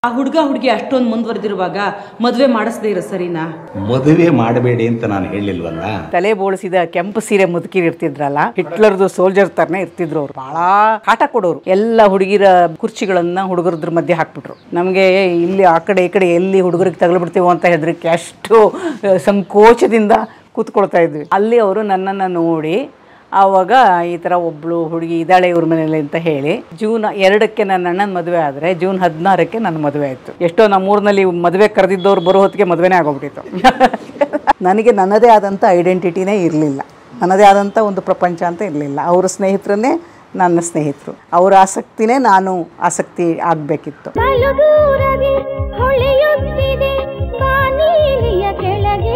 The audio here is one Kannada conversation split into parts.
ಆ ಹುಡುಗ ಹುಡುಗಿ ಅಷ್ಟೊಂದು ಮುಂದುವರೆದಿರುವಾಗ ಮದುವೆ ಮಾಡಿಸದೇ ಇರೋ ಸರಿನಾ ಮದುವೆ ಮಾಡಬೇಡಿ ಅಂತ ನಾನು ಹೇಳಿಲ್ವಲ್ಲ ತಲೆ ಬೋಳಿಸಿದ ಕೆಂಪು ಸೀರೆ ಮುದುಕಿರ್ ಇರ್ತಿದ್ರಲ್ಲ ಹಿಟ್ಲರ್ದು ಸೋಲ್ಜರ್ ತರನೇ ಇರ್ತಿದ್ರು ಅವ್ರು ಬಹಳ ಕಾಟ ಕೊಡೋರು ಎಲ್ಲ ಹುಡುಗಿರ ಕುರ್ಚಿಗಳನ್ನ ಹುಡುಗರದ್ರ ಮಧ್ಯೆ ಹಾಕ್ಬಿಟ್ರು ನಮಗೆ ಇಲ್ಲಿ ಆ ಕಡೆ ಈ ಕಡೆ ಎಲ್ಲಿ ಹುಡುಗರಿಗೆ ತಗಲ್ಬಿಡ್ತೀವೋ ಅಂತ ಹೆದರಿಕೆ ಅಷ್ಟು ಆ, ಸಂಕೋಚದಿಂದ ಕೂತ್ಕೊಳ್ತಾ ಇದ್ವಿ ಅಲ್ಲಿ ಅವರು ನನ್ನನ್ನು ನೋಡಿ ಆವಾಗ ಈ ಥರ ಒಬ್ಬಳು ಹುಡುಗಿ ಇದ್ದಾಳೆ ಇವ್ರ ಮನೇಲಿ ಅಂತ ಹೇಳಿ ಜೂನ್ ಎರಡಕ್ಕೆ ನನ್ನ ಅಣ್ಣನ ಮದುವೆ ಆದರೆ ಜೂನ್ ಹದಿನಾರಕ್ಕೆ ನನ್ನ ಮದುವೆ ಆಯಿತು ಎಷ್ಟೋ ನಮ್ಮೂರಿನಲ್ಲಿ ಮದುವೆ ಕರೆದಿದ್ದವ್ರು ಬರೋ ಹೊತ್ತಿಗೆ ಮದುವೆನೇ ಆಗೋಗ್ಬಿಟ್ಟಿತ್ತು ನನಗೆ ನನ್ನದೇ ಆದಂಥ ಐಡೆಂಟಿಟಿನೇ ಇರಲಿಲ್ಲ ನನ್ನದೇ ಆದಂಥ ಒಂದು ಪ್ರಪಂಚ ಅಂತ ಇರಲಿಲ್ಲ ಅವರ ಸ್ನೇಹಿತರನ್ನೇ ನನ್ನ ಸ್ನೇಹಿತರು ಅವರ ಆಸಕ್ತಿನೇ ನಾನು ಆಸಕ್ತಿ ಆಗಬೇಕಿತ್ತು ಬಲು ದೂರದಿ ಹೊಳೆಯುತ್ತಿದೆ ಬಾನೀಲಿಯ ಕೆಳಗೆ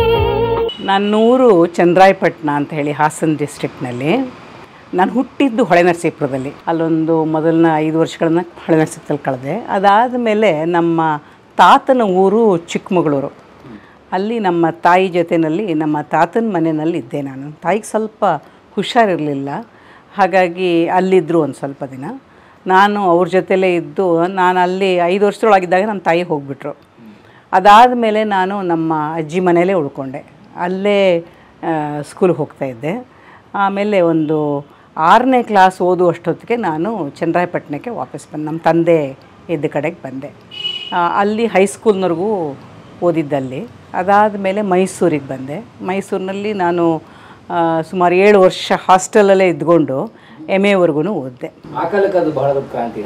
ನನ್ನೂರು ಚಂದ್ರಾಯಪಟ್ಟಣ ಅಂತ ಹೇಳಿ ಹಾಸನ ಡಿಸ್ಟ್ರಿಕ್ಟ್ನಲ್ಲಿ ನಾನು ಹುಟ್ಟಿದ್ದು ಹೊಳೆನರಸೀಪುರದಲ್ಲಿ ಅಲ್ಲೊಂದು ಮೊದಲನ ಐದು ವರ್ಷಗಳನ್ನ ಹೊಳೆನರಸೀಪುರದಲ್ಲಿ ಕಳೆದೆ ಅದಾದ ಮೇಲೆ ನಮ್ಮ ತಾತನ ಊರು ಚಿಕ್ಕಮಗಳೂರು ಅಲ್ಲಿ ನಮ್ಮ ತಾಯಿ ಜೊತೆಯಲ್ಲಿ ನಮ್ಮ ತಾತನ ಮನೆಯಲ್ಲಿ ಇದ್ದೆ ನಾನು ತಾಯಿಗೆ ಸ್ವಲ್ಪ ಹುಷಾರಿರಲಿಲ್ಲ ಹಾಗಾಗಿ ಅಲ್ಲಿದ್ದರು ಒಂದು ಸ್ವಲ್ಪ ದಿನ ನಾನು ಅವ್ರ ಜೊತೆಲೇ ಇದ್ದು ನಾನು ಅಲ್ಲಿ ಐದು ವರ್ಷದೊಳಗಿದ್ದಾಗ ನಮ್ಮ ತಾಯಿ ಹೋಗ್ಬಿಟ್ರು ಅದಾದ ಮೇಲೆ ನಾನು ನಮ್ಮ ಅಜ್ಜಿ ಮನೇಲೇ ಉಳ್ಕೊಂಡೆ ಅಲ್ಲೇ ಸ್ಕೂಲ್ಗೆ ಹೋಗ್ತಾಯಿದ್ದೆ ಆಮೇಲೆ ಒಂದು ಆರನೇ ಕ್ಲಾಸ್ ಓದುವಷ್ಟೊತ್ತಿಗೆ ನಾನು ಚಂದ್ರಾಯಪಟ್ಟಣಕ್ಕೆ ವಾಪಸ್ ಬಂದೆ ನಮ್ಮ ತಂದೆ ಇದ್ದ ಕಡೆಗೆ ಬಂದೆ ಆ, ಅಲ್ಲಿ ಹೈಸ್ಕೂಲ್ನವರೆಗೂ ಓದಿದ್ದಲ್ಲಿ ಅದಾದ ಮೇಲೆ ಮೈಸೂರಿಗೆ ಬಂದೆ ಮೈಸೂರಿನಲ್ಲಿ ನಾನು ಆ, ಸುಮಾರು ಏಳು ವರ್ಷ ಹಾಸ್ಟೆಲಲ್ಲೇ ಇದ್ಕೊಂಡು ಎಮ್ ಎವರೆಗೂ ಓದಿದೆ ಆ ಕಾಲಕ್ಕೆ ಅದು ಬಹಳ ದೊಡ್ಡ ಕ್ರಾಂತಿ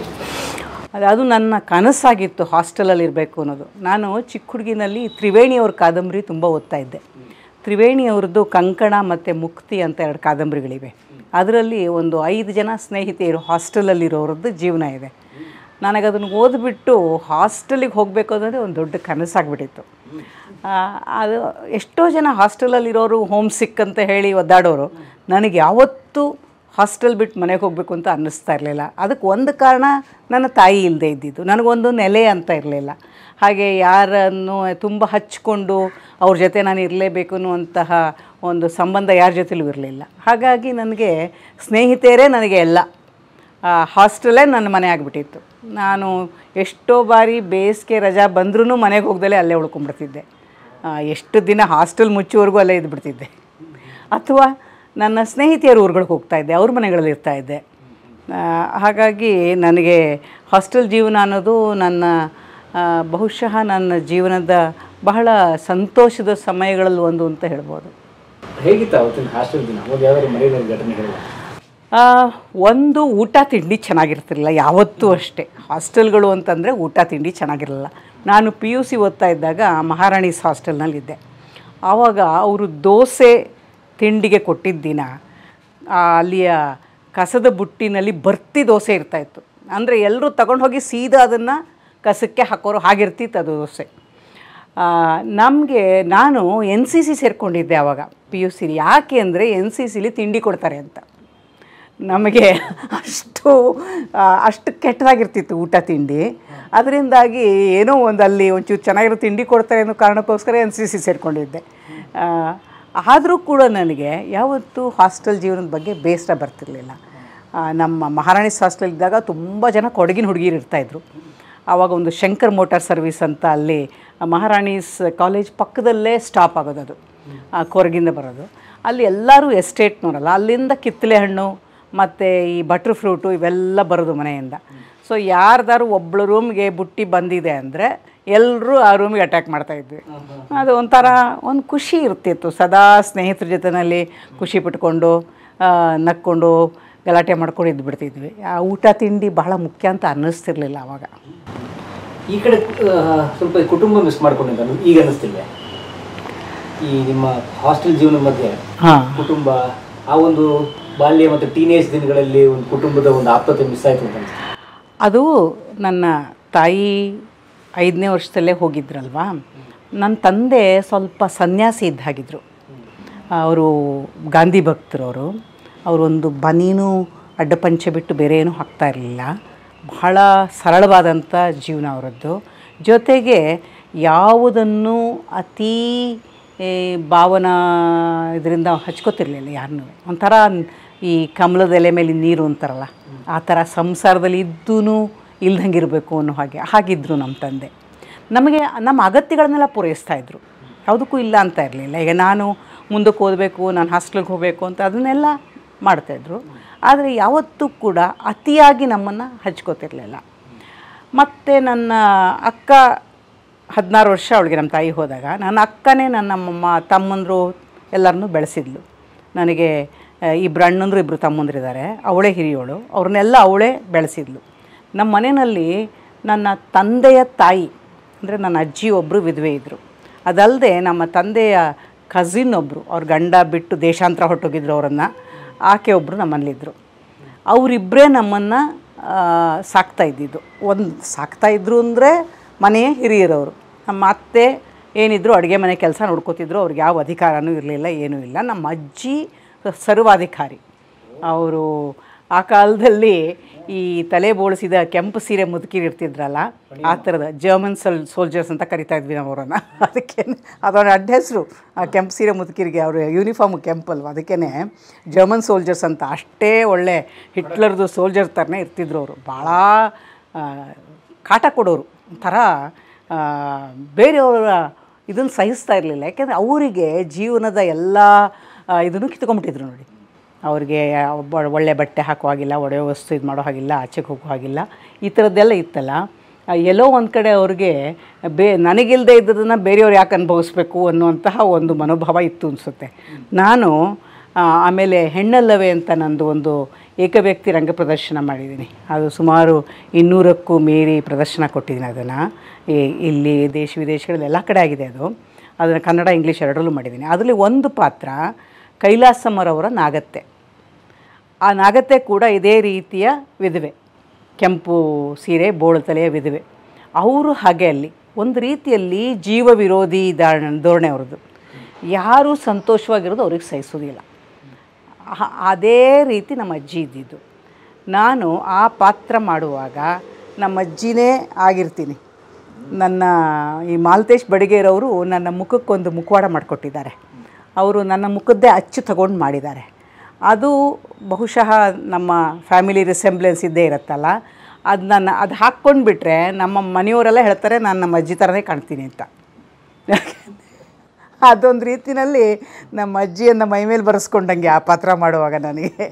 ಅದು ಅದು ನನ್ನ ಕನಸಾಗಿತ್ತು ಹಾಸ್ಟೆಲಲ್ಲಿ ಇರಬೇಕು ಅನ್ನೋದು ನಾನು ಚಿಕ್ಕ ಹುಡುಗಿನಲ್ಲಿ ತ್ರಿವೇಣಿಯವ್ರ ಕಾದಂಬರಿ ತುಂಬ ಓದ್ತಾ ಇದ್ದೆ ತ್ರಿವೇಣಿಯವ್ರದ್ದು ಕಂಕಣ ಮತ್ತು ಮುಕ್ತಿ ಅಂತ ಎರಡು ಕಾದಂಬರಿಗಳಿವೆ ಅದರಲ್ಲಿ ಒಂದು ಐದು ಜನ ಸ್ನೇಹಿತೆಯರು ಹಾಸ್ಟೆಲಲ್ಲಿರೋರದ್ದು ಜೀವನ ಇದೆ ನನಗೆ ಅದನ್ನು ಓದ್ಬಿಟ್ಟು ಹಾಸ್ಟೆಲಿಗೆ ಹೋಗಬೇಕು ಅನ್ನೋದೇ ಒಂದು ದೊಡ್ಡ ಕನಸಾಗ್ಬಿಟ್ಟಿತ್ತು ಆ, ಅದು ಎಷ್ಟೋ ಜನ ಹಾಸ್ಟೆಲಲ್ಲಿರೋರು ಹೋಮ್ ಸಿಕ್ ಅಂತ ಹೇಳಿ ಒದ್ದಾಡೋರು ನನಗೆ ಯಾವತ್ತೂ ಹಾಸ್ಟೆಲ್ ಬಿಟ್ಟು ಮನೆಗೆ ಹೋಗಬೇಕು ಅಂತ ಅನ್ನಿಸ್ತಾ ಇರಲಿಲ್ಲ ಅದಕ್ಕೆ ಒಂದು ಕಾರಣ ನನ್ನ ತಾಯಿ ಇಲ್ಲದೆ ಇದ್ದಿದ್ದು ನನಗೊಂದು ನೆಲೆ ಅಂತ ಇರಲಿಲ್ಲ ಹಾಗೆ ಯಾರನ್ನು ತುಂಬ ಹಚ್ಕೊಂಡು ಅವ್ರ ಜೊತೆ ನಾನು ಇರಲೇಬೇಕು ಅನ್ನುವಂತಹ ಒಂದು ಸಂಬಂಧ ಯಾರ ಜೊತೆಲೂ ಇರಲಿಲ್ಲ ಹಾಗಾಗಿ ನನಗೆ ಸ್ನೇಹಿತೆಯರೇ ನನಗೆ ಎಲ್ಲ ಹಾಸ್ಟೆಲೇ ನನ್ನ ಮನೆ ಆಗಿಬಿಟ್ಟಿತ್ತು ನಾನು ಎಷ್ಟೋ ಬಾರಿ ಬೇಸಿಗೆ ರಜಾ ಬಂದ್ರೂ ಮನೆಗೆ ಹೋಗ್ದಲೇ ಅಲ್ಲೇ ಉಳ್ಕೊಂಡ್ಬಿಡ್ತಿದ್ದೆ ಆ, ಎಷ್ಟು ದಿನ ಹಾಸ್ಟೆಲ್ ಮುಚ್ಚುವರೆಗೂ ಅಲ್ಲೇ ಇದ್ಬಿಡ್ತಿದ್ದೆ ಅಥವಾ ನನ್ನ ಸ್ನೇಹಿತೆಯರ ಊರುಗಳಿಗೆ ಹೋಗ್ತಾ ಇದ್ದೆ ಅವ್ರ ಮನೆಗಳಲ್ಲಿ ಇರ್ತಾ ಇದ್ದೆ ಆ, ಹಾಗಾಗಿ ನನಗೆ ಹಾಸ್ಟೆಲ್ ಜೀವನ ಅನ್ನೋದು ನನ್ನ ಆ, ಬಹುಶಃ ನನ್ನ ಜೀವನದ ಬಹಳ ಸಂತೋಷದ ಸಮಯಗಳಲ್ಲಿ ಒಂದು ಅಂತ ಹೇಳ್ಬೋದು ಹೇಗಿತ್ತು ಅವತ್ತಿನ ಹಾಸ್ಟೆಲ್ ದಿನ ಒಂದು ಯಾವ್ದಾದ್ರು ಮರೆಯದ ಘಟನೆ ಹೇಳುವ ಆ, ಒಂದು ಊಟ ತಿಂಡಿ ಚೆನ್ನಾಗಿರ್ತಿರಲಿಲ್ಲ ಯಾವತ್ತೂ ಅಷ್ಟೇ ಹಾಸ್ಟೆಲ್ಗಳು ಅಂತಂದರೆ ಊಟ ತಿಂಡಿ ಚೆನ್ನಾಗಿರಲಿಲ್ಲ ನಾನು ಪಿ ಯು ಸಿ ಓದ್ತಾ ಇದ್ದಾಗ ಮಹಾರಾಣೀಸ್ ಹಾಸ್ಟೆಲ್ನಲ್ಲಿದ್ದೆ ಆವಾಗ ಅವರು ದೋಸೆ ತಿಂಡಿಗೆ ಕೊಟ್ಟಿದ್ದ ದಿನ ಆ ಅಲ್ಲಿಯ ಕಸದ ಬುಟ್ಟಿನಲ್ಲಿ ಬರ್ತಿ ದೋಸೆ ಇರ್ತಾಯಿತ್ತು ಅಂದರೆ ಎಲ್ಲರೂ ತಗೊಂಡು ಹೋಗಿ ಸೀದಾ ಅದನ್ನು ಕಸಕ್ಕೆ ಹಾಕೋರು ಹಾಗಿರ್ತಿತ್ತು ಅದು ದೋಸೆ ನಮಗೆ ನಾನು ಎನ್ ಸಿ ಸಿ ಸೇರಿಕೊಂಡಿದ್ದೆ ಆವಾಗ ಪಿ ಯು ಸಿಲಿ ಯಾಕೆ ಅಂದರೆ ಎನ್ ಸಿ ಸಿಲಿ ತಿಂಡಿ ಕೊಡ್ತಾರೆ ಅಂತ ನಮಗೆ ಅಷ್ಟು ಆ, ಅಷ್ಟು ಕೆಟ್ಟದಾಗಿರ್ತಿತ್ತು ಊಟ ತಿಂಡಿ ಅದರಿಂದಾಗಿ ಏನೋ ಒಂದು ಅಲ್ಲಿ ಒಂಚೂರು ಚೆನ್ನಾಗಿರೋ ತಿಂಡಿ ಕೊಡ್ತಾರೆ ಅನ್ನೋ ಕಾರಣಕ್ಕೋಸ್ಕರ ಎನ್ ಸಿ ಸಿ ಸೇರಿಕೊಂಡಿದ್ದೆ ಆದರೂ ಕೂಡ ನನಗೆ ಯಾವತ್ತೂ ಹಾಸ್ಟೆಲ್ ಜೀವನದ ಬಗ್ಗೆ ಬೇಸರ ಬರ್ತಿರ್ಲಿಲ್ಲ ಆ, ನಮ್ಮ ಮಹಾರಾಣೀಸ್ ಹಾಸ್ಟೆಲ್ ಇದ್ದಾಗ ತುಂಬ ಜನ ಕೊಡಗಿನ ಹುಡುಗಿರು ಇರ್ತಾಯಿದ್ರು ಆವಾಗ ಒಂದು ಶಂಕರ್ ಮೋಟಾರ್ ಸರ್ವಿಸ್ ಅಂತ ಅಲ್ಲಿ ಮಹಾರಾಣೀಸ್ ಕಾಲೇಜ್ ಪಕ್ಕದಲ್ಲೇ ಸ್ಟಾಪ್ ಆಗೋದು ಅದು ಆ, ಕೊರಗಿಂದ ಬರೋದು ಅಲ್ಲಿ ಎಲ್ಲರೂ ಎಸ್ಟೇಟ್ನವರಲ್ಲ ಅಲ್ಲಿಂದ ಕಿತ್ತಲೆ ಹಣ್ಣು ಮತ್ತು ಈ ಬಟ್ರ್ ಫ್ರೂಟು ಇವೆಲ್ಲ ಬರೋದು ಮನೆಯಿಂದ ಸೊ ಯಾರ್ದಾರು ಒಬ್ಬಳು ರೂಮ್ಗೆ ಬುಟ್ಟಿ ಬಂದಿದೆ ಅಂದರೆ ಎಲ್ಲರೂ ಆ ರೂಮಿಗೆ ಅಟ್ಯಾಕ್ ಮಾಡ್ತಾಯಿದ್ವಿ ಅದು ಒಂಥರ ಒಂದು ಖುಷಿ ಇರ್ತಿತ್ತು ಸದಾ ಸ್ನೇಹಿತರ ಜೊತೆಯಲ್ಲಿ ಖುಷಿ ಪಟ್ಕೊಂಡು ಆ, ನಕ್ಕೊಂಡು ಗಲಾಟೆ ಮಾಡ್ಕೊಂಡು ಇದ್ಬಿಡ್ತಿದ್ವಿ ಆ ಊಟ ತಿಂಡಿ ಬಹಳ ಮುಖ್ಯ ಅಂತ ಅನ್ನಿಸ್ತಿರ್ಲಿಲ್ಲ ಆವಾಗ ಈ ಕಡೆ ಆ, ಸ್ವಲ್ಪ ಕುಟುಂಬ ಮಿಸ್ ಮಾಡ್ಕೊಂಡಿದ್ದ ಈಗ ಅನ್ನಿಸ್ತಿಲ್ವೇ ಈ ನಿಮ್ಮ ಹಾಸ್ಟೆಲ್ ಜೀವನದ ಮಧ್ಯೆ ಹಾಂ ಕುಟುಂಬ ಆ ಒಂದು ಬಾಲ್ಯ ಮತ್ತು ಟೀನೇಜ್ ದಿನಗಳಲ್ಲಿ ಒಂದು ಕುಟುಂಬದ ಒಂದು ಆಪ್ತತೆ ಮಿಸ್ ಆಯ್ತು ಅಂತ ಅನ್ಸುತ್ತೆ ಅದು ನನ್ನ ತಾಯಿ ಐದನೇ ವರ್ಷದಲ್ಲೇ ಹೋಗಿದ್ರಲ್ವಾ ನನ್ನ ತಂದೆ ಸ್ವಲ್ಪ ಸನ್ಯಾಸಿ ಇದ್ದ ಹಾಗಿದ್ರು ಅವರು ಗಾಂಧಿ ಭಕ್ತರವರು ಅವರೊಂದು ಬನೀನು ಅಡ್ಡಪಂಚೆ ಬಿಟ್ಟು ಬೇರೆ ಏನೂ ಹಾಕ್ತಾ ಇರಲಿಲ್ಲ ಬಹಳ ಸರಳವಾದಂಥ ಜೀವನ ಅವರದ್ದು ಜೊತೆಗೆ ಯಾವುದನ್ನು ಅತೀ ಏ, ಭಾವನಾ ಇದರಿಂದ ಹಚ್ಕೋತಿರ್ಲಿಲ್ಲ ಯಾರನ್ನೂ ಒಂಥರ ಈ ಕಮಲದ ಎಲೆ ಮೇಲೆ ನೀರು ಅಂತಾರಲ್ಲ ಆ ಥರ ಸಂಸಾರದಲ್ಲಿ ಇದ್ದೂ ಇಲ್ದಂಗಿರಬೇಕು ಅನ್ನೋ ಹಾಗೆ ಹಾಗಿದ್ದರು ನಮ್ಮ ತಂದೆ ನಮಗೆ ನಮ್ಮ ಅಗತ್ಯಗಳನ್ನೆಲ್ಲ ಪೂರೈಸ್ತಾ ಇದ್ರು ಯಾವುದಕ್ಕೂ ಇಲ್ಲ ಅಂತ ಇರಲಿಲ್ಲ ಈಗ ನಾನು ಮುಂದಕ್ಕೆ ಓದಬೇಕು ನಾನು ಹಾಸ್ಟೆಲ್ಗೆ ಹೋಗಬೇಕು ಅಂತ ಅದನ್ನೆಲ್ಲ ಮಾಡ್ತಾಯಿದ್ರು ಆದರೆ ಯಾವತ್ತೂ ಕೂಡ ಅತಿಯಾಗಿ ನಮ್ಮನ್ನು ಹಚ್ಕೋತಿರ್ಲಿಲ್ಲ ಮತ್ತು ನನ್ನ ಅಕ್ಕ ಹದಿನಾರು ವರ್ಷ ಅವಳಿಗೆ ನಮ್ಮ ತಾಯಿ ಹೋದಾಗ ನನ್ನ ಅಕ್ಕನೇ ನನ್ನ ಮ ತಮ್ಮಂದರು ಎಲ್ಲರನ್ನೂ ಬೆಳೆಸಿದ್ಲು ನನಗೆ ಆ, ಇಬ್ರು ಅಣ್ಣಂದರು ಇಬ್ಬರು ತಮ್ಮಂದ್ರಿದ್ದಾರೆ ಅವಳೇ ಹಿರಿಯೋಳು ಅವ್ರನ್ನೆಲ್ಲ ಅವಳೇ ಬೆಳೆಸಿದ್ಲು ನಮ್ಮ ಮನೆಯಲ್ಲಿ ನನ್ನ ತಂದೆಯ ತಾಯಿ ಅಂದರೆ ನನ್ನ ಅಜ್ಜಿ ಒಬ್ಬರು ವಿಧವೆ ಇದ್ದರು ಅದಲ್ಲದೆ ನಮ್ಮ ತಂದೆಯ ಕಸಿನ್ ಒಬ್ಬರು ಅವ್ರ ಗಂಡ ಬಿಟ್ಟು ದೇಶಾಂತರ ಹೊಟ್ಟೋಗಿದ್ರು ಅವರನ್ನು ಆಕೆ ಒಬ್ಬರು ನಮ್ಮಲ್ಲಿದ್ದರು ಅವರಿಬ್ಬರೇ ನಮ್ಮನ್ನು ಸಾಕ್ತಾ ಇದ್ದಿದ್ದು ಒಂದು ಸಾಕ್ತಾ ಇದ್ರು ಅಂದರೆ ಮನೆಯ ಹಿರಿಯರವರು ನಮ್ಮ ಅತ್ತೆ ಏನಿದ್ರು ಅಡುಗೆ ಮನೆ ಕೆಲಸ ನೋಡ್ಕೋತಿದ್ರು ಅವ್ರಿಗೆ ಯಾವ ಅಧಿಕಾರನೂ ಇರಲಿಲ್ಲ ಏನೂ ಇಲ್ಲ ನಮ್ಮ ಅಜ್ಜಿ ಸರ್ವಾಧಿಕಾರಿ ಅವರು ಆ ಕಾಲದಲ್ಲಿ ಈ ತಲೆ ಬೋಳಿಸಿದ ಕೆಂಪು ಸೀರೆ ಮುದುಕಿರು ಇರ್ತಿದ್ರಲ್ಲ ಆ ಥರದ ಜರ್ಮನ್ ಸೋಲ್ ಸೋಲ್ಜರ್ಸ್ ಅಂತ ಕರಿತಾ ಇದ್ವಿ ನಾವು ಅವರನ್ನು ಅದಕ್ಕೆ ಅದರ ಅಡ್ಡ ಹೆಸರು ಆ ಕೆಂಪು ಸೀರೆ ಮುದುಕಿರಿಗೆ ಅವರು ಯೂನಿಫಾರ್ಮ್ ಕೆಂಪಲ್ವ ಅದಕ್ಕೇ ಜರ್ಮನ್ ಸೋಲ್ಜರ್ಸ್ ಅಂತ ಅಷ್ಟೇ ಒಳ್ಳೆ ಹಿಟ್ಲರ್ದು ಸೋಲ್ಜರ್ ಥರನೇ ಇರ್ತಿದ್ರು ಅವರು ಭಾಳ ಆ, ಕಾಟ ಕೊಡೋರು ಒಂಥರ ಆ, ಬೇರೆಯವರ ಇದನ್ನು ಸಹಿಸ್ತಾ ಇರಲಿಲ್ಲ ಯಾಕೆಂದರೆ ಅವರಿಗೆ ಜೀವನದ ಎಲ್ಲ ಇದನ್ನು ಕಿತ್ಕೊಂಡ್ಬಿಟ್ಟಿದ್ರು ನೋಡಿ ಅವ್ರಿಗೆ ಒಬ್ಬ- ಒಳ್ಳೆ ಬಟ್ಟೆ ಹಾಕೋ ಹಾಗಿಲ್ಲ ಒಳ್ಳೆಯ ವಸ್ತು ಇದು ಮಾಡೋ ಹಾಗಿಲ್ಲ ಆಚೆಗೆ ಹೋಗೋ ಹಾಗಿಲ್ಲ ಈ ಥರದ್ದೆಲ್ಲ ಇತ್ತಲ್ಲ ಆ, ಎಲ್ಲೋ ಒಂದು ಕಡೆ ಅವ್ರಿಗೆ ಬೇ ನನಗಿಲ್ಲದೆ ಇದ್ದದನ್ನು ಬೇರೆಯವ್ರು ಯಾಕೆ ಅನುಭವಿಸ್ಬೇಕು ಅನ್ನುವಂತಹ ಒಂದು ಮನೋಭಾವ ಇತ್ತು ಅನಿಸುತ್ತೆ ನಾನು ಆ, ಆಮೇಲೆ ಹೆಣ್ಣಲ್ಲವೇ ಅಂತ ನಂದು ಒಂದು ಏಕವ್ಯಕ್ತಿ ರಂಗ ಪ್ರದರ್ಶನ ಮಾಡಿದ್ದೀನಿ ಅದು ಸುಮಾರು ಇನ್ನೂರಕ್ಕೂ ಮೀರಿ ಪ್ರದರ್ಶನ ಕೊಟ್ಟಿದ್ದೀನಿ ಅದನ್ನು ಇಲ್ಲಿ ದೇಶ ವಿದೇಶಗಳಲ್ಲಿ ಎಲ್ಲ ಕಡೆ ಆಗಿದೆ ಅದು ಅದನ್ನು ಕನ್ನಡ ಇಂಗ್ಲೀಷ್ ಎರಡರಲ್ಲೂ ಮಾಡಿದ್ದೀನಿ ಅದರಲ್ಲಿ ಒಂದು ಪಾತ್ರ ಕೈಲಾಸಮ್ಮರವರ ನಾಗತ್ತೆ ಆ ನಾಗತ್ತೆ ಕೂಡ ಇದೇ ರೀತಿಯ ವಿಧವೆ ಕೆಂಪು ಸೀರೆ ಬೋಳು ತಲೆಯ ವಿಧವೆ ಅವರು ಹಾಗೆ ಅಲ್ಲಿ ಒಂದು ರೀತಿಯಲ್ಲಿ ಜೀವ ವಿರೋಧಿ ಧಾರಣ ಧೋರಣೆ ಅವ್ರದ್ದು ಯಾರೂ ಸಂತೋಷವಾಗಿರೋದು ಅವ್ರಿಗೆ ಸಹಿಸೋದಿಲ್ಲ ಆ- ಅದೇ ರೀತಿ ನಮ್ಮ ಅಜ್ಜಿ ಇದ್ದಿದ್ದು ನಾನು ಆ ಪಾತ್ರ ಮಾಡುವಾಗ ನಮ್ಮ ಅಜ್ಜಿನೇ ಆಗಿರ್ತೀನಿ ನನ್ನ ಈ ಮಾಲ್ತೇಶ್ ಬಡಿಗೇರವರು ನನ್ನ ಮುಖಕ್ಕೊಂದು ಮುಖವಾಡ ಮಾಡಿಕೊಟ್ಟಿದ್ದಾರೆ ಅವರು ನನ್ನ ಮುಖದ್ದೇ ಅಚ್ಚು ತಗೊಂಡು ಮಾಡಿದ್ದಾರೆ ಅದು ಬಹುಶಃ ನಮ್ಮ ಫ್ಯಾಮಿಲಿ ರಿಸೆಂಬ್ಲೆನ್ಸ್ ಇದ್ದೇ ಇರುತ್ತಲ್ಲ ಅದು ನನ್ನ ಅದು ಹಾಕ್ಕೊಂಡ್ಬಿಟ್ರೆ ನಮ್ಮ ಮನೆಯವರೆಲ್ಲ ಹೇಳ್ತಾರೆ ನಾನು ನಮ್ಮ ಅಜ್ಜಿ ಥರನೇ ಕಾಣ್ತೀನಿ ಅಂತ ಅದೊಂದು ರೀತಿಯಲ್ಲಿ ನಮ್ಮ ಅಜ್ಜಿಯನ್ನು ಮೈ ಮೇಲೆ ಬರೆಸ್ಕೊಂಡಂಗೆ ಆ ಪಾತ್ರ ಮಾಡುವಾಗ ನನಗೆ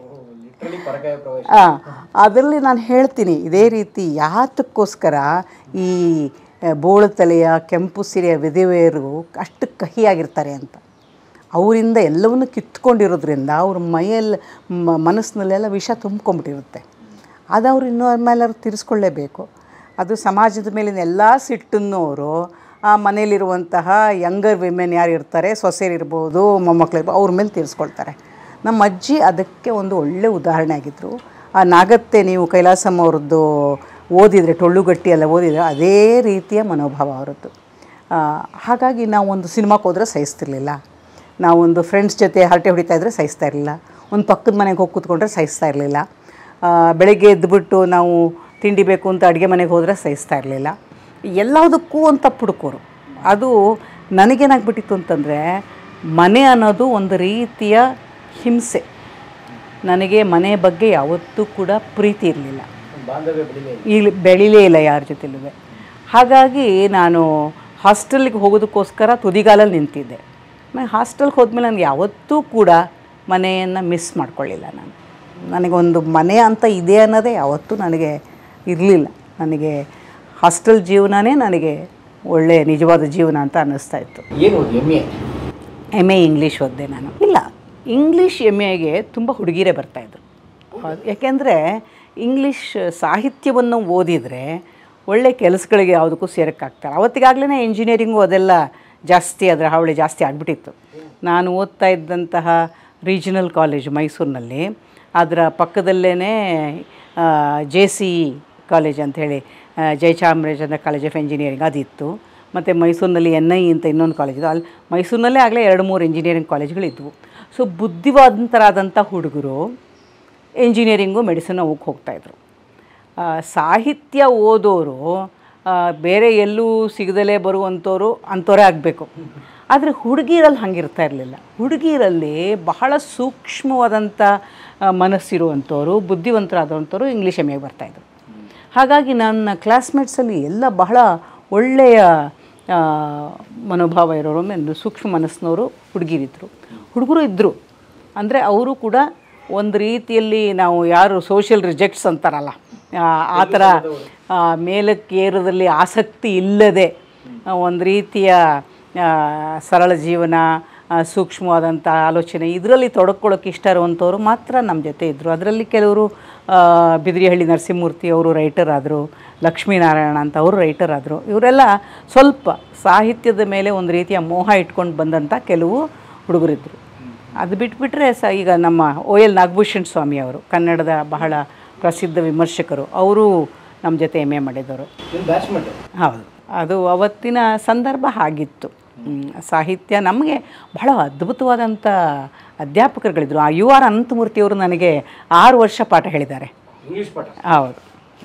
ಹಾಂ ಅದರಲ್ಲಿ ನಾನು ಹೇಳ್ತೀನಿ ಇದೇ ರೀತಿ ಯಾತಕ್ಕೋಸ್ಕರ ಈ ಆ, ಬೋಳು ತಲೆಯ ಕೆಂಪು ಸಿರಿಯ ವಿಧವೆಯರು ಅಷ್ಟು ಕಹಿಯಾಗಿರ್ತಾರೆ ಅಂತ ಅವರಿಂದ ಎಲ್ಲವನ್ನು ಕಿತ್ಕೊಂಡಿರೋದ್ರಿಂದ ಅವ್ರ ಮೈಯಲ್ಲಿ ಮ- ಮನಸ್ಸಿನಲ್ಲೆಲ್ಲ ವಿಷ ತುಂಬ್ಕೊಂಬಿಟ್ಟಿರುತ್ತೆ ಅದು ಅವ್ರು ಇನ್ನೂ ಮೇಲೆ ತೀರಿಸ್ಕೊಳ್ಳೇಬೇಕು ಅದು ಸಮಾಜದ ಮೇಲಿನ ಎಲ್ಲ ಸಿಟ್ಟನ್ನು ಅವರು ಆ ಮನೇಲಿರುವಂತಹ ಯಂಗರ್ ವಿಮೆನ್ ಯಾರು ಇರ್ತಾರೆ ಸೊಸೆಯರಿರ್ಬೋದು ಮೊಮ್ಮಕ್ಕಳಿರ್ಬೋದು ಅವ್ರ ಮೇಲೆ ತೀರಿಸ್ಕೊಳ್ತಾರೆ ನಮ್ಮ ಅಜ್ಜಿ ಅದಕ್ಕೆ ಒಂದು ಒಳ್ಳೆ ಉದಾಹರಣೆ ಆಗಿದ್ದರು ಆ ನಾಗತ್ತೆ ನೀವು ಕೈಲಾಸಮ್ಮ ಅವ್ರದ್ದು ಓದಿದರೆ ಟೊಳ್ಳುಗಟ್ಟಿ ಎಲ್ಲ ಓದಿದರೆ ಅದೇ ರೀತಿಯ ಮನೋಭಾವ ಅವರದ್ದು ಆ, ಹಾಗಾಗಿ ನಾವು ಒಂದು ಸಿನಿಮಾಕ್ಕೆ ಹೋದರೆ ಸಹಿಸ್ತಿರ್ಲಿಲ್ಲ ನಾವೊಂದು ಫ್ರೆಂಡ್ಸ್ ಜೊತೆ ಹರಟೆ ಹೊಡಿತಾ ಇದ್ದರೆ ಸಹಿಸ್ತಾ ಇರಲಿಲ್ಲ ಒಂದು ಪಕ್ಕದ ಮನೆಗೆ ಹೋಗಿ ಕೂತ್ಕೊಂಡ್ರೆ ಸಹಿಸ್ತಾ ಇರಲಿಲ್ಲ ಬೆಳಗ್ಗೆ ಎದ್ದುಬಿಟ್ಟು ನಾವು ತಿಂಡಿ ಬೇಕು ಅಂತ ಅಡುಗೆ ಮನೆಗೆ ಹೋದರೆ ಸಹಿಸ್ತಾ ಇರಲಿಲ್ಲ ಎಲ್ಲದಕ್ಕೂ ಒಂದು ತಪ್ಪು ಹುಡುಕೋರು ಅದು ನನಗೇನಾಗ್ಬಿಟ್ಟಿತ್ತು ಅಂತಂದರೆ ಮನೆ ಅನ್ನೋದು ಒಂದು ರೀತಿಯ ಹಿಂಸೆ ನನಗೆ ಮನೆ ಬಗ್ಗೆ ಯಾವತ್ತೂ ಕೂಡ ಪ್ರೀತಿ ಇರಲಿಲ್ಲ ಬಾಂಧವ್ಯ ಬೆಳಿಲೇ ಇಲ್ಲಿ ಬೆಳಿಲೇ ಇಲ್ಲ ಯಾರ ಜೊತೆಲೂ ಹಾಗಾಗಿ ನಾನು ಹಾಸ್ಟೆಲ್ಗೆ ಹೋಗೋದಕ್ಕೋಸ್ಕರ ತುದಿಗಾಲಲ್ಲಿ ನಿಂತಿದ್ದೆ ಆಮೇಲೆ ಹಾಸ್ಟೆಲ್ಗೆ ಹೋದ್ಮೇಲೆ ನನಗೆ ಯಾವತ್ತೂ ಕೂಡ ಮನೆಯನ್ನು ಮಿಸ್ ಮಾಡ್ಕೊಳ್ಳಿಲ್ಲ ನಾನು ನನಗೊಂದು ಮನೆ ಅಂತ ಇದೆ ಅನ್ನೋದೇ ಯಾವತ್ತೂ ನನಗೆ ಇರಲಿಲ್ಲ ನನಗೆ ಹಾಸ್ಟೆಲ್ ಜೀವನನೇ ನನಗೆ ಒಳ್ಳೆಯ ನಿಜವಾದ ಜೀವನ ಅಂತ ಅನ್ನಿಸ್ತಾ ಇತ್ತು ಏನು ಓದಿ M A M A English ಓದಿದೆ ನಾನು ಇಲ್ಲ ಇಂಗ್ಲೀಷ್ ಎಮ್ ಎಗೆ ತುಂಬ ಹುಡುಗಿರೇ ಬರ್ತಾಯಿದ್ರು ಯಾಕೆಂದರೆ ಇಂಗ್ಲೀಷ್ ಸಾಹಿತ್ಯವನ್ನು ಓದಿದರೆ ಒಳ್ಳೆ ಕೆಲಸಗಳಿಗೆ ಯಾವುದಕ್ಕೂ ಸೇರೋಕ್ಕಾಗ್ತಾರೆ ಅವತ್ತಿಗಾಗಲೇ ಇಂಜಿನಿಯರಿಂಗು ಅದೆಲ್ಲ ಜಾಸ್ತಿ ಅದರ ಹಾವಳಿ ಜಾಸ್ತಿ ಆಗಿಬಿಟ್ಟಿತ್ತು ನಾನು ಓದ್ತಾ ಇದ್ದಂತಹ ರೀಜನಲ್ ಕಾಲೇಜ್ ಮೈಸೂರಿನಲ್ಲಿ ಅದರ ಪಕ್ಕದಲ್ಲೇ ಜೆ ಸಿ ಕಾಲೇಜ್ ಅಂಥೇಳಿ ಜಯಚಾಮರಾಜೇಂದ್ರ ಕಾಲೇಜ್ ಆಫ್ ಇಂಜಿನಿಯರಿಂಗ್ ಅದಿತ್ತು ಮತ್ತು ಮೈಸೂರಿನಲ್ಲಿ ಎನ್ ಐ ಅಂತ ಇನ್ನೊಂದು ಕಾಲೇಜ್ ಇದೆ ಅಲ್ಲಿ ಮೈಸೂರಿನಲ್ಲೇ ಆಗಲೇ ಎರಡು ಮೂರು ಇಂಜಿನಿಯರಿಂಗ್ ಕಾಲೇಜ್ಗಳಿದ್ವು ಸೊ ಬುದ್ಧಿವಂತರಾದಂಥ ಹುಡುಗರು ಇಂಜಿನಿಯರಿಂಗು ಮೆಡಿಸಿನ್ ಅವಕ್ಕೆ ಹೋಗ್ತಾಯಿದ್ರು ಆ, ಸಾಹಿತ್ಯ ಓದೋರು ಆ, ಬೇರೆ ಎಲ್ಲೂ ಸಿಗದಲೇ ಬರುವಂಥವ್ರು ಅಂಥವರೇ ಆಗಬೇಕು ಆದರೆ ಹುಡುಗಿರಲ್ಲಿ ಹಂಗಿರ್ತಾ ಇರಲಿಲ್ಲ ಹುಡುಗಿರಲ್ಲಿ ಬಹಳ ಸೂಕ್ಷ್ಮವಾದಂಥ ಆ, ಮನಸ್ಸಿರುವಂಥವ್ರು ಬುದ್ಧಿವಂತರಾದಂಥವ್ರು ಇಂಗ್ಲೀಷ್ ಎಮ್ ಎಗೆ ಬರ್ತಾಯಿದ್ರು ಹಾಗಾಗಿ ನನ್ನ ಕ್ಲಾಸ್ಮೇಟ್ಸಲ್ಲಿ ಎಲ್ಲ ಬಹಳ ಒಳ್ಳೆಯ ಆ, ಮನೋಭಾವ ಇರೋರು ಒಂದು ಸೂಕ್ಷ್ಮ ಮನಸ್ಸಿನವರು ಹುಡುಗಿರಿದ್ರು ಹುಡುಗರು ಇದ್ದರು ಅಂದರೆ ಅವರು ಕೂಡ ಒಂದು ರೀತಿಯಲ್ಲಿ ನಾವು ಯಾರು ಸೋಷಿಯಲ್ ರಿಜೆಕ್ಟ್ಸ್ ಅಂತಾರಲ್ಲ ಆ, ಆ ಥರ ಆ, ಮೇಲಕ್ಕೇರೋದ್ರಲ್ಲಿ ಆಸಕ್ತಿ ಇಲ್ಲದೆ ಒಂದು ರೀತಿಯ ಆ, ಸರಳ ಜೀವನ ಆ, ಸೂಕ್ಷ್ಮವಾದಂಥ ಆಲೋಚನೆ ಇದರಲ್ಲಿ ತೊಡಕೊಳ್ಳೋಕೆ ಇಷ್ಟ ಇರುವಂಥವ್ರು ಮಾತ್ರ ನಮ್ಮ ಜೊತೆ ಇದ್ದರು ಅದರಲ್ಲಿ ಕೆಲವರು ಆ, ಬಿದಿರಿಹಳ್ಳಿ ನರಸಿಂಹಮೂರ್ತಿ ಅವರು ರೈಟರ್ ಆದರು ಲಕ್ಷ್ಮೀನಾರಾಯಣ ಅಂತ ಅವರು ರೈಟರ್ ಆದರು ಇವರೆಲ್ಲ ಸ್ವಲ್ಪ ಸಾಹಿತ್ಯದ ಮೇಲೆ ಒಂದು ರೀತಿಯ ಮೋಹ ಇಟ್ಕೊಂಡು ಬಂದಂಥ ಕೆಲವು ಹುಡುಗರಿದ್ದರು ಅದು ಬಿಟ್ಬಿಟ್ರೆ ಸ ಈಗ ನಮ್ಮ ಓ ಎಲ್ ನಾಗಭೂಷಣ್ ಸ್ವಾಮಿ ಅವರು ಕನ್ನಡದ ಬಹಳ ಪ್ರಸಿದ್ಧ ವಿಮರ್ಶಕರು ಅವರು ನಮ್ಮ ಜೊತೆ ಎಮ್ ಎ ಮಾಡಿದವರು ನಿಮ್ಮ ಬ್ಯಾಚ್ಮೆಂಟ್ ಹೌದು ಅದು ಅವತ್ತಿನ ಸಂದರ್ಭ ಆಗಿತ್ತು ಹ್ಮ್. ಸಾಹಿತ್ಯ ನಮಗೆ ಬಹಳ ಅದ್ಭುತವಾದಂಥ ಅಧ್ಯಾಪಕರುಗಳಿದ್ರು ಆ ಯು ಆರ್ ಅನಂತಮೂರ್ತಿಯವರು ನನಗೆ ಆರು ವರ್ಷ ಪಾಠ ಹೇಳಿದ್ದಾರೆ ಇಂಗ್ಲೀಷ್ ಪಾಠ ಹೌದು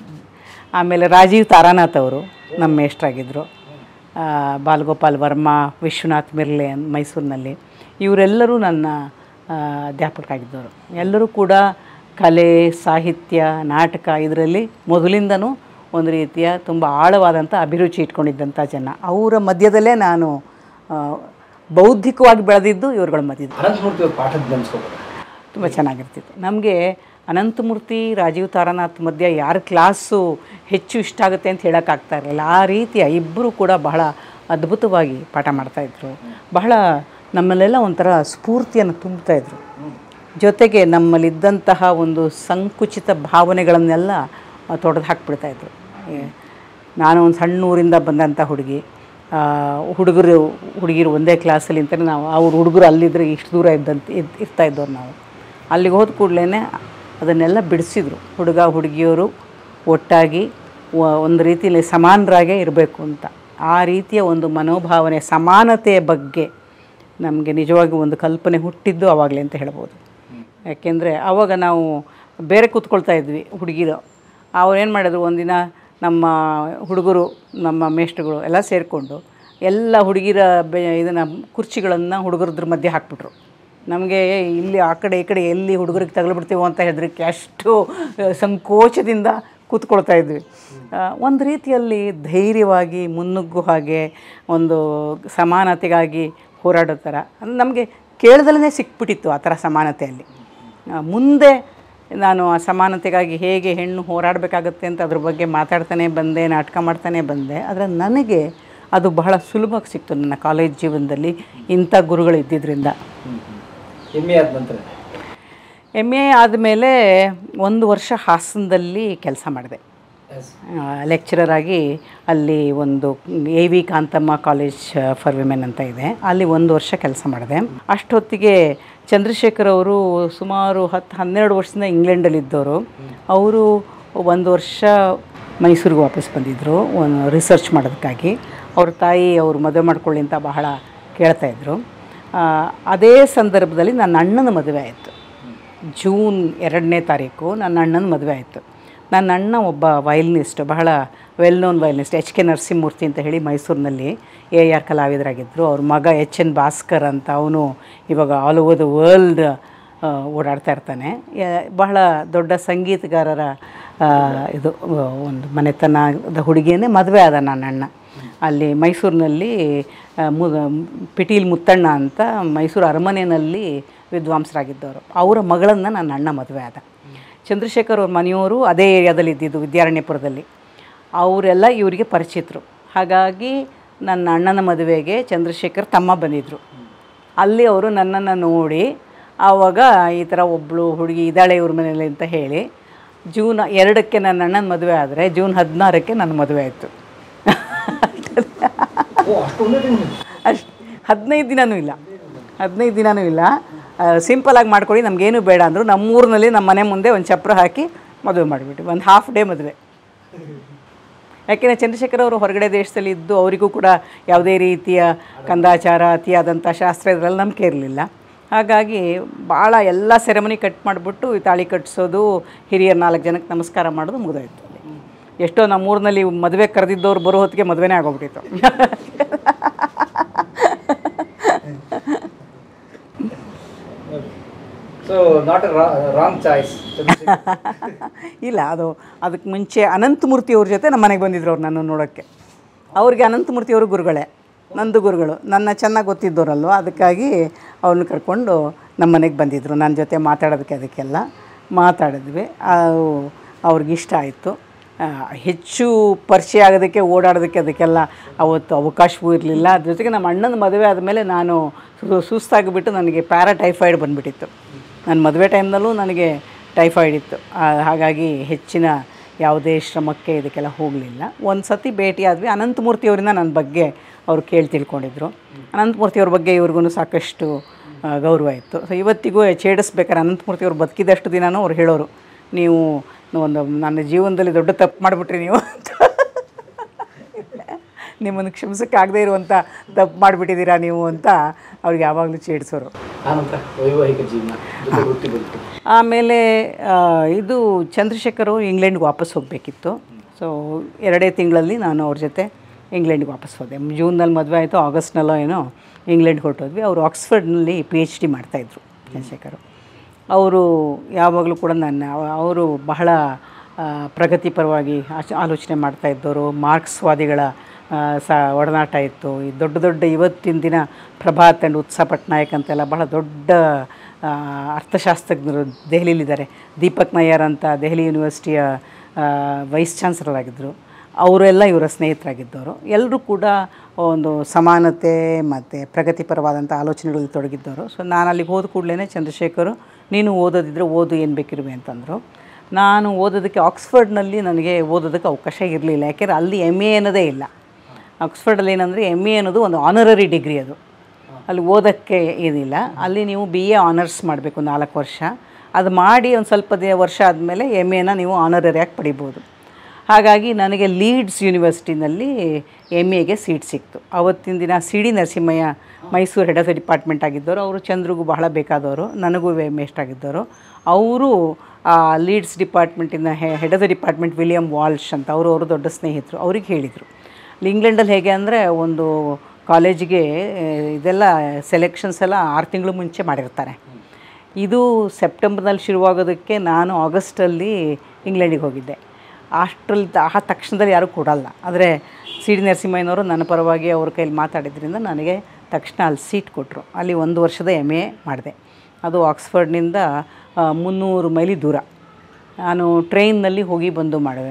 ಆಮೇಲೆ ರಾಜೀವ್ ತಾರಾನಾಥ್ ಅವರು ನಮ್ಮ ಮೇಷ್ಟ್ರಾಗಿದ್ದರು ಆ, ಬಾಲಗೋಪಾಲ್ ವರ್ಮಾ ವಿಶ್ವನಾಥ್ ಮಿರ್ಲೆ ಅನ್- ಮೈಸೂರಿನಲ್ಲಿ ಇವರೆಲ್ಲರೂ ನನ್ನ ಆ, ಅಧ್ಯಾಪಕರಾಗಿದ್ದವರು ಎಲ್ಲರೂ ಕೂಡ ಕಲೆ ಸಾಹಿತ್ಯ ನಾಟಕ ಇದರಲ್ಲಿ ಮೊದಲಿಂದನೂ ಒಂದು ರೀತಿಯ ತುಂಬ ಆಳವಾದಂಥ ಅಭಿರುಚಿ ಇಟ್ಕೊಂಡಿದ್ದಂಥ ಜನ ಅವರ ಮಧ್ಯದಲ್ಲೇ ನಾನು ಆ, ಬೌದ್ಧಿಕವಾಗಿ ಬೆಳೆದಿದ್ದು ಇವ್ರುಗಳ ಮಧ್ಯದ ಅನಂತಮೂರ್ತಿ ಅವ್ರ ಪಾಠದ ನೆನೆಸ್ಕೋಬೋದು ತುಂಬ ಚೆನ್ನಾಗಿರ್ತಿತ್ತು ನಮಗೆ ಅನಂತಮೂರ್ತಿ ರಾಜೀವ್ ತಾರಾನಾಥ್ ಮಧ್ಯ ಯಾರ ಕ್ಲಾಸು ಹೆಚ್ಚು ಇಷ್ಟ ಆಗುತ್ತೆ ಅಂತ ಹೇಳೋಕ್ಕಾಗ್ತಾ ಇರಲಿಲ್ಲ ಆ ರೀತಿಯ ಇಬ್ಬರು ಕೂಡ ಬಹಳ ಅದ್ಭುತವಾಗಿ ಪಾಠ ಮಾಡ್ತಾಯಿದ್ರು ಬಹಳ ನಮ್ಮಲ್ಲೆಲ್ಲ ಒಂಥರ ಸ್ಫೂರ್ತಿಯನ್ನು ತುಂಬ್ತಾಯಿದ್ರು ಜೊತೆಗೆ ನಮ್ಮಲ್ಲಿದ್ದಂತಹ ಒಂದು ಸಂಕುಚಿತ ಭಾವನೆಗಳನ್ನೆಲ್ಲ ತೊಡೆದು ಹಾಕ್ಬಿಡ್ತಾಯಿದ್ರು ಏ- ನಾನು ಒಂದು ಸಣ್ಣ ಊರಿಂದ ಬಂದಂಥ ಹುಡುಗಿ ಆ, ಹುಡುಗರು ಹುಡುಗಿರು ಒಂದೇ ಕ್ಲಾಸಲ್ಲಿ ಅಂತಾನೆ ನಾವು ಅವ್ರ ಹುಡುಗರು ಅಲ್ಲಿದ್ದರೆ ಇಷ್ಟು ದೂರ ಇದ್ದಂತ ಇದ್ ಇರ್ತಾ ಇದ್ದವ್ರು ನಾವು ಅಲ್ಲಿಗೆ ಹೋದ ಕೂಡಲೇ ಅದನ್ನೆಲ್ಲ ಬಿಡಿಸಿದ್ರು ಹುಡುಗ ಹುಡುಗಿಯರು ಒಟ್ಟಾಗಿ ವ- ಒಂದು ರೀತಿಯಲ್ಲಿ ಸಮಾನರಾಗೇ ಇರಬೇಕು ಅಂತ ಆ ರೀತಿಯ ಒಂದು ಮನೋಭಾವನೆ ಸಮಾನತೆಯ ಬಗ್ಗೆ ನಮಗೆ ನಿಜವಾಗಿ ಒಂದು ಕಲ್ಪನೆ ಹುಟ್ಟಿದ್ದು ಆವಾಗಲೇ ಅಂತ ಹೇಳ್ಬೋದು ಯಾಕೆಂದರೆ ಆವಾಗ ನಾವು ಬೇರೆ ಕೂತ್ಕೊಳ್ತಾ ಇದ್ವಿ ಹುಡುಗಿರು ಅವ್ರೇನು ಮಾಡಿದ್ರು ಒಂದಿನ ನಮ್ಮ ಹುಡುಗರು ನಮ್ಮ ಮೇಷ್ಟ್ರುಗಳು ಎಲ್ಲ ಸೇರಿಕೊಂಡು ಎಲ್ಲ ಹುಡುಗಿರ ಬೆ ಇದನ್ನು ಕುರ್ಚಿಗಳನ್ನು ಹುಡುಗರದ್ರ ಮಧ್ಯೆ ಹಾಕ್ಬಿಟ್ರು ನಮಗೆ ಇಲ್ಲಿ ಆ ಕಡೆ ಈ ಕಡೆ ಎಲ್ಲಿ ಹುಡುಗರಿಗೆ ತಗಲ್ಬಿಡ್ತೀವೋ ಅಂತ ಹೆದರಿಕೆ ಅಷ್ಟು ಆ, ಸಂಕೋಚದಿಂದ ಕೂತ್ಕೊಳ್ತಾ ಇದ್ವಿ ಆ, ಒಂದು ರೀತಿಯಲ್ಲಿ ಧೈರ್ಯವಾಗಿ ಮುನ್ನುಗ್ಗು ಹಾಗೆ ಒಂದು ಸಮಾನತೆಗಾಗಿ ಹೋರಾಡೋ ಥರ ನಮಗೆ ಕೇಳ್ದಲೇ ಸಿಕ್ಬಿಟ್ಟಿತ್ತು ಆ ಥರ ಸಮಾನತೆಯಲ್ಲಿ ಆ, ಮುಂದೆ ನಾನು ಆ ಸಮಾನತೆಗಾಗಿ ಹೇಗೆ ಹೆಣ್ಣು ಹೋರಾಡಬೇಕಾಗತ್ತೆ ಅಂತ ಅದ್ರ ಬಗ್ಗೆ ಮಾತಾಡ್ತಾನೆ ಬಂದೆ ನಾಟಕ ಮಾಡ್ತಾನೆ ಬಂದೆ ಆದರೆ ನನಗೆ ಅದು ಬಹಳ ಸುಲಭವಾಗಿ ಸಿಕ್ತು ನನ್ನ ಕಾಲೇಜ್ ಜೀವನದಲ್ಲಿ ಇಂಥ ಗುರುಗಳು ಇದ್ದಿದ್ದರಿಂದ ಎಮ್ಮೆ ಆದ ನಂತರ ಎಮ್ ಎ ಆದಮೇಲೆ ಒಂದು ವರ್ಷ ಹಾಸನದಲ್ಲಿ ಕೆಲಸ ಮಾಡಿದೆ ಲೆಕ್ಚರರ್ ಆಗಿ ಅಲ್ಲಿ ಒಂದು A V Kanthamma college for women ಅಂತ ಇದೆ ಅಲ್ಲಿ ಒಂದು ವರ್ಷ ಕೆಲಸ ಮಾಡಿದೆ ಅಷ್ಟೊತ್ತಿಗೆ ಚಂದ್ರಶೇಖರ್ ಅವರು ಸುಮಾರು ಹತ್ತು ಹನ್ನೆರಡು ವರ್ಷದಿಂದ ಇಂಗ್ಲೆಂಡಲ್ಲಿದ್ದವರು ಅವರು ಒಂದು ವರ್ಷ ಮೈಸೂರಿಗೆ ವಾಪಸ್ ಬಂದಿದ್ದರು ಒಂದು ರಿಸರ್ಚ್ ಮಾಡೋದಕ್ಕಾಗಿ ಅವ್ರ ತಾಯಿ ಅವರು ಮದುವೆ ಮಾಡ್ಕೊಳ್ಳಿ ಅಂತ ಬಹಳ ಕೇಳ್ತಾಯಿದ್ರು ಅದೇ ಸಂದರ್ಭದಲ್ಲಿ ನನ್ನ ಅಣ್ಣನ ಮದುವೆ ಆಯಿತು ಜೂನ್ ಎರಡನೇ ತಾರೀಕು ನನ್ನ ಅಣ್ಣನ ಮದುವೆ ಆಯಿತು ನನ್ನ ಅಣ್ಣ ಒಬ್ಬ ವಯಲಿನಿಸ್ಟ್ ಬಹಳ well known violinist H K Narasimhamurthy ಅಂತ ಹೇಳಿ ಮೈಸೂರಿನಲ್ಲಿ ಎ ಆರ್ ಕಲಾವಿದರಾಗಿದ್ದರು ಅವ್ರ ಮಗ ಎಚ್ ಎನ್ ಭಾಸ್ಕರ್ ಅಂತ ಅವನು ಇವಾಗ ಆಲ್ ಓವರ್ ದ ವರ್ಲ್ಡ್ ಓಡಾಡ್ತಾ ಇರ್ತಾನೆ ಯ- ಬಹಳ ದೊಡ್ಡ ಸಂಗೀತಗಾರರ ಆ, ಇದು ಆ, ಒಂದು ಮನೆತನದ ಹುಡುಗಿಯನ್ನೇ ಮದುವೆ ಆದ ನನ್ನ ಅಣ್ಣ ಅಲ್ಲಿ ಮೈಸೂರಿನಲ್ಲಿ ಆ, ಮು ಪಿಟೀಲ್ ಮುತ್ತಣ್ಣ ಅಂತ ಮೈಸೂರು ಅರಮನೆಯಲ್ಲಿ ವಿದ್ವಾಂಸರಾಗಿದ್ದವರು ಅವರ ಮಗಳನ್ನು ನನ್ನ ಅಣ್ಣ ಮದುವೆ ಆದ ಚಂದ್ರಶೇಖರ್ ಅವ್ರ ಮನೆಯವರು ಅದೇ ಏರಿಯಾದಲ್ಲಿ ಇದ್ದಿದ್ದು ವಿದ್ಯಾರಣ್ಯಪುರದಲ್ಲಿ ಅವರೆಲ್ಲ ಇವರಿಗೆ ಪರಿಚಿತರು ಹಾಗಾಗಿ ನನ್ನ ಅಣ್ಣನ ಮದುವೆಗೆ ಚಂದ್ರಶೇಖರ್ ತಮ್ಮ ಬಂದಿದ್ದರು ಅಲ್ಲಿ ಅವರು ನನ್ನನ್ನು ನೋಡಿ ಆವಾಗ ಈ ಥರ ಒಬ್ಬಳು ಹುಡುಗಿ ಇದ್ದಾಳೆ ಇವ್ರ ಮನೇಲಿ ಅಂತ ಹೇಳಿ ಜೂನ್ ಎರಡಕ್ಕೆ ನನ್ನ ಅಣ್ಣನ ಮದುವೆ ಆದರೆ ಜೂನ್ ಹದಿನಾರಕ್ಕೆ ನನ್ನ ಮದುವೆ ಆಯಿತು ಓ ಅಷ್ಟೊಂದೇ ದಿನ ಅಷ್ಟು ಹದಿನೈದು ದಿನವೂ ಇಲ್ಲ ಹದಿನೈದು ದಿನವೂ ಇಲ್ಲ ಸಿಂಪಲಾಗಿ ಮಾಡ್ಕೊಡಿ ನಮಗೇನು ಬೇಡ ಅಂದರು ನಮ್ಮೂರಿನಲ್ಲಿ ನಮ್ಮ ಮನೆ ಮುಂದೆ ಒಂದು ಚಪ್ರ ಹಾಕಿ ಮದುವೆ ಮಾಡಿಬಿಟ್ಟು ಒಂದು ಹಾಫ್ ಡೇ ಮದುವೆ ಯಾಕೆಂದರೆ ಚಂದ್ರಶೇಖರ್ ಅವರು ಹೊರಗಡೆ ದೇಶದಲ್ಲಿ ಇದ್ದು ಅವರಿಗೂ ಕೂಡ ಯಾವುದೇ ರೀತಿಯ ಕಂದಾಚಾರ ಅತಿಯಾದಂಥ ಶಾಸ್ತ್ರ ಇದರಲ್ಲಿ ನಂಬಿಕೆ ಇರಲಿಲ್ಲ ಹಾಗಾಗಿ ಭಾಳ ಎಲ್ಲ ಸೆರೆಮನಿ ಕಟ್ ಮಾಡಿಬಿಟ್ಟು ಈ ತಾಳಿ ಕಟ್ಟಿಸೋದು ಹಿರಿಯರು ನಾಲ್ಕು ಜನಕ್ಕೆ ನಮಸ್ಕಾರ ಮಾಡೋದು ಮುಗಿದೋಯ್ತು ಅಲ್ಲಿ ಎಷ್ಟೋ ನಮ್ಮೂರಿನಲ್ಲಿ ಮದುವೆ ಕರೆದಿದ್ದವ್ರು ಬರೋ ಹೊತ್ತಿಗೆ ಮದುವೆನೇ ಆಗೋಗ್ಬಿಟ್ಟಿತ್ತು ಸೊ ನಾಟ್ ರಾಂಗ್ ಚಾಯ್ಸ್ ಇಲ್ಲ ಅದು ಅದಕ್ಕೆ ಮುಂಚೆ ಅನಂತಮೂರ್ತಿ ಅವ್ರ ಜೊತೆ ನಮ್ಮ ಮನೆಗೆ ಬಂದಿದ್ರು ಅವ್ರು ನನ್ನ ನೋಡೋಕ್ಕೆ ಅವ್ರಿಗೆ ಅನಂತಮೂರ್ತಿ ಅವರು ಗುರುಗಳೇ ನಂದು ಗುರುಗಳು ನನ್ನ ಚೆನ್ನಾಗಿ ಗೊತ್ತಿದ್ದವರಲ್ವ ಅದಕ್ಕಾಗಿ ಅವ್ರನ್ನ ಕರ್ಕೊಂಡು ನಮ್ಮ ಮನೆಗೆ ಬಂದಿದ್ದರು ನನ್ನ ಜೊತೆ ಮಾತಾಡೋದಕ್ಕೆ ಅದಕ್ಕೆಲ್ಲ ಮಾತಾಡಿದ್ವಿ ಅದು ಅವ್ರಿಗೆ ಇಷ್ಟ ಆಯಿತು ಹೆಚ್ಚು ಪರಿಚಯ ಆಗೋದಕ್ಕೆ ಓಡಾಡೋದಕ್ಕೆ ಅದಕ್ಕೆಲ್ಲ ಅವತ್ತು ಅವಕಾಶವೂ ಇರಲಿಲ್ಲ ಅದ್ರ ಜೊತೆಗೆ ನಮ್ಮ ಅಣ್ಣನ ಮದುವೆ ಆದಮೇಲೆ ನಾನು ಸು- ಸುಸ್ತಾಗಿಬಿಟ್ಟು ನನಗೆ ಪ್ಯಾರಾಟೈಫಾಯ್ಡ್ ಬಂದುಬಿಟ್ಟಿತ್ತು ನನ್ನ ಮದುವೆ ಟೈಮ್ನಲ್ಲೂ ನನಗೆ ಟೈಫಾಯ್ಡ್ ಇತ್ತು ಆ, ಹಾಗಾಗಿ ಹೆಚ್ಚಿನ ಯಾವುದೇ ಶ್ರಮಕ್ಕೆ ಇದಕ್ಕೆಲ್ಲ ಹೋಗಲಿಲ್ಲ ಒಂದು ಸತಿ ಭೇಟಿ ಆದ್ವಿ ಅನಂತಮೂರ್ತಿಯವರಿಂದ ನನ್ನ ಬಗ್ಗೆ ಅವರು ಕೇಳಿ ತಿಳ್ಕೊಂಡಿದ್ರು ಅನಂತಮೂರ್ತಿಯವ್ರ ಬಗ್ಗೆ ಇವ್ರಿಗೂ ಸಾಕಷ್ಟು ಆ, ಗೌರವ ಇತ್ತು ಸೊ ಇವತ್ತಿಗೂ ಛೇಡಿಸ್ಬೇಕಾದ್ರೆ ಅನಂತಮೂರ್ತಿಯವ್ರು ಬದುಕಿದಷ್ಟು ದಿನನೂ ಅವ್ರು ಹೇಳೋರು ನೀವು ಒಂದು ನನ್ನ ಜೀವನದಲ್ಲಿ ದೊಡ್ಡ ತಪ್ಪು ಮಾಡಿಬಿಟ್ರಿ ನೀವು ಅಂತ ನಿಮ್ಮನ್ನು ಕ್ಷಮಿಸೋಕ್ಕಾಗದೇ ಇರುವಂಥ ತಪ್ಪು ಮಾಡಿಬಿಟ್ಟಿದ್ದೀರಾ ನೀವು ಅಂತ ಅವ್ರಿಗೆ ಯಾವಾಗಲೂ ಛೇಡಿಸೋರು ಆನಂತರ ವೈವಾಹಿಕ ಜೀವನ ಜೊತೆ ವೃತ್ತಿ ಬದುಕು ಆಮೇಲೆ ಆ, ಇದು ಚಂದ್ರಶೇಖರ್ ಅವರು ಇಂಗ್ಲೆಂಡ್ಗೆ ವಾಪಸ್ ಹೋಗಬೇಕಿತ್ತು ಸೊ ಎರಡೇ ತಿಂಗಳಲ್ಲಿ ನಾನು ಅವ್ರ ಜೊತೆ ಇಂಗ್ಲೆಂಡ್ಗೆ ವಾಪಸ್ ಹೋದೆ ಜೂನ್ನಲ್ಲಿ ಮದುವೆ ಆಯಿತು ಆಗಸ್ಟ್ನಲ್ಲೋ ಏನೋ ಇಂಗ್ಲೆಂಡ್ಗೆ ಹೊರಟೋದ್ವಿ ಅವರು ಆಕ್ಸ್ಫರ್ಡ್ನಲ್ಲಿ ಪಿ ಎಚ್ ಡಿ ಮಾಡ್ತಾಯಿದ್ರು ಚಂದ್ರಶೇಖರ್ ಅವರು ಯಾವಾಗಲೂ ಕೂಡ ನನ್ನ ಅವರು ಬಹಳ ಆ, ಪ್ರಗತಿಪರವಾಗಿ ಆಚ- ಆಲೋಚನೆ ಮಾಡ್ತಾ ಇದ್ದವರು ಮಾರ್ಕ್ಸ್ವಾದಿಗಳ ಆ, ಸ ಒಡನಾಟ ಇತ್ತು ಈ ದೊಡ್ಡ ದೊಡ್ಡ ಇವತ್ತಿನ ದಿನ ಪ್ರಭಾತ್ ಆ್ಯಂಡ್ ಉತ್ಸವ ಪಟ್ನಾಯಕ್ ಅಂತೆಲ್ಲ ಬಹಳ ದೊಡ್ಡ ಆ, ಅರ್ಥಶಾಸ್ತ್ರಜ್ಞರು ದೆಹಲಿಲಿದ್ದಾರೆ ದೀಪಕ್ ನಯ್ಯರ್ ಅಂತ ದೆಹಲಿ ಯೂನಿವರ್ಸಿಟಿಯ ಆ, ವೈಸ್ ಚಾನ್ಸಲರ್ ಆಗಿದ್ದರು ಅವರೆಲ್ಲ ಇವರ ಸ್ನೇಹಿತರಾಗಿದ್ದವರು ಎಲ್ಲರೂ ಕೂಡ ಒಂದು ಸಮಾನತೆ ಮತ್ತು ಪ್ರಗತಿಪರವಾದಂಥ ಆಲೋಚನೆಗಳಲ್ಲಿ ತೊಡಗಿದ್ದವರು ಸೊ ನಾನು ಅಲ್ಲಿಗೆ ಹೋದ ಕೂಡಲೇ ಚಂದ್ರಶೇಖರು ನೀನು ಓದೋದಿದ್ರೆ ಓದು ಏನು ಬೇಕಿರುವೆ ಅಂತಂದರು ನಾನು ಓದೋದಕ್ಕೆ ಆಕ್ಸ್ಫರ್ಡ್ನಲ್ಲಿ ನನಗೆ ಓದೋದಕ್ಕೆ ಅವಕಾಶ ಇರಲಿಲ್ಲ ಯಾಕೆಂದರೆ ಅಲ್ಲಿ ಎಮ್ ಎ ಅನ್ನೋದೇ ಇಲ್ಲ ಆಕ್ಸ್ಫರ್ಡಲ್ಲಿ ಏನಂದರೆ ಎಮ್ ಎ ಅನ್ನೋದು ಒಂದು ಆನರರಿ ಡಿಗ್ರಿ ಅದು ಅಲ್ಲಿ ಓದೋಕ್ಕೆ ಏನಿಲ್ಲ ಅಲ್ಲಿ ನೀವು ಬಿ ಎ ಆನರ್ಸ್ ಮಾಡಬೇಕು ನಾಲ್ಕು ವರ್ಷ ಅದು ಮಾಡಿ ಒಂದು ಸ್ವಲ್ಪ ದಿ ವರ್ಷ ಆದಮೇಲೆ ಎಮ್ ಎನ ನೀವು ಆನರರಿಯಾಗಿ ಪಡಿಬೋದು ಹಾಗಾಗಿ ನನಗೆ ಲೀಡ್ಸ್ ಯೂನಿವರ್ಸಿಟಿನಲ್ಲಿ ಎಮ್ ಎಗೆ ಸೀಟ್ ಸಿಕ್ತು ಅವತ್ತಿನ ದಿನ C D Narasimhaiah Mysore head of the department ಆಗಿದ್ದವರು ಅವರು ಚಂದ್ರಿಗೂ ಬಹಳ ಬೇಕಾದವರು ನನಗೂ ಎಮ್ ಎಸ್ಟ್ ಆಗಿದ್ದವರು ಅವರು ಆ ಲೀಡ್ಸ್ ಡಿಪಾರ್ಟ್ಮೆಂಟಿನ head of the department William Walsh ಅಂತ ಅವರು ಅವರು ದೊಡ್ಡ ಸ್ನೇಹಿತರು ಅವ್ರಿಗೆ ಹೇಳಿದರು ಇಲ್ಲಿ ಇಂಗ್ಲೆಂಡಲ್ಲಿ ಹೇಗೆ ಅಂದರೆ ಒಂದು ಕಾಲೇಜಿಗೆ ಆ, ಇದೆಲ್ಲ ಸೆಲೆಕ್ಷನ್ಸ್ ಎಲ್ಲ ಆರು ತಿಂಗಳು ಮುಂಚೆ ಮಾಡಿರ್ತಾರೆ ಇದು ಸೆಪ್ಟೆಂಬರ್ನಲ್ಲಿ ಶುರುವಾಗೋದಕ್ಕೆ ನಾನು ಆಗಸ್ಟಲ್ಲಿ ಇಂಗ್ಲೆಂಡಿಗೆ ಹೋಗಿದ್ದೆ ಅಷ್ಟರಲ್ಲಿ ಆ ತಕ್ಷಣದಲ್ಲಿ ಯಾರೂ ಕೊಡಲ್ಲ ಆದರೆ ಸಿ ಡಿ ನರಸಿಂಹಯ್ಯನವರು ನನ್ನ ಪರವಾಗಿ ಅವ್ರ ಕೈಲಿ ಮಾತಾಡಿದ್ರಿಂದ ನನಗೆ ತಕ್ಷಣ ಅಲ್ಲಿ ಸೀಟ್ ಕೊಟ್ಟರು ಅಲ್ಲಿ ಒಂದು ವರ್ಷದ ಎಮ್ ಎ ಮಾಡಿದೆ ಅದು ಆಕ್ಸ್ಫರ್ಡ್ನಿಂದ ಆ, ಮುನ್ನೂರು ಮೈಲಿ ದೂರ ನಾನು ಟ್ರೈನ್ನಲ್ಲಿ ಹೋಗಿ ಬಂದು ಮಾಡಿದೆ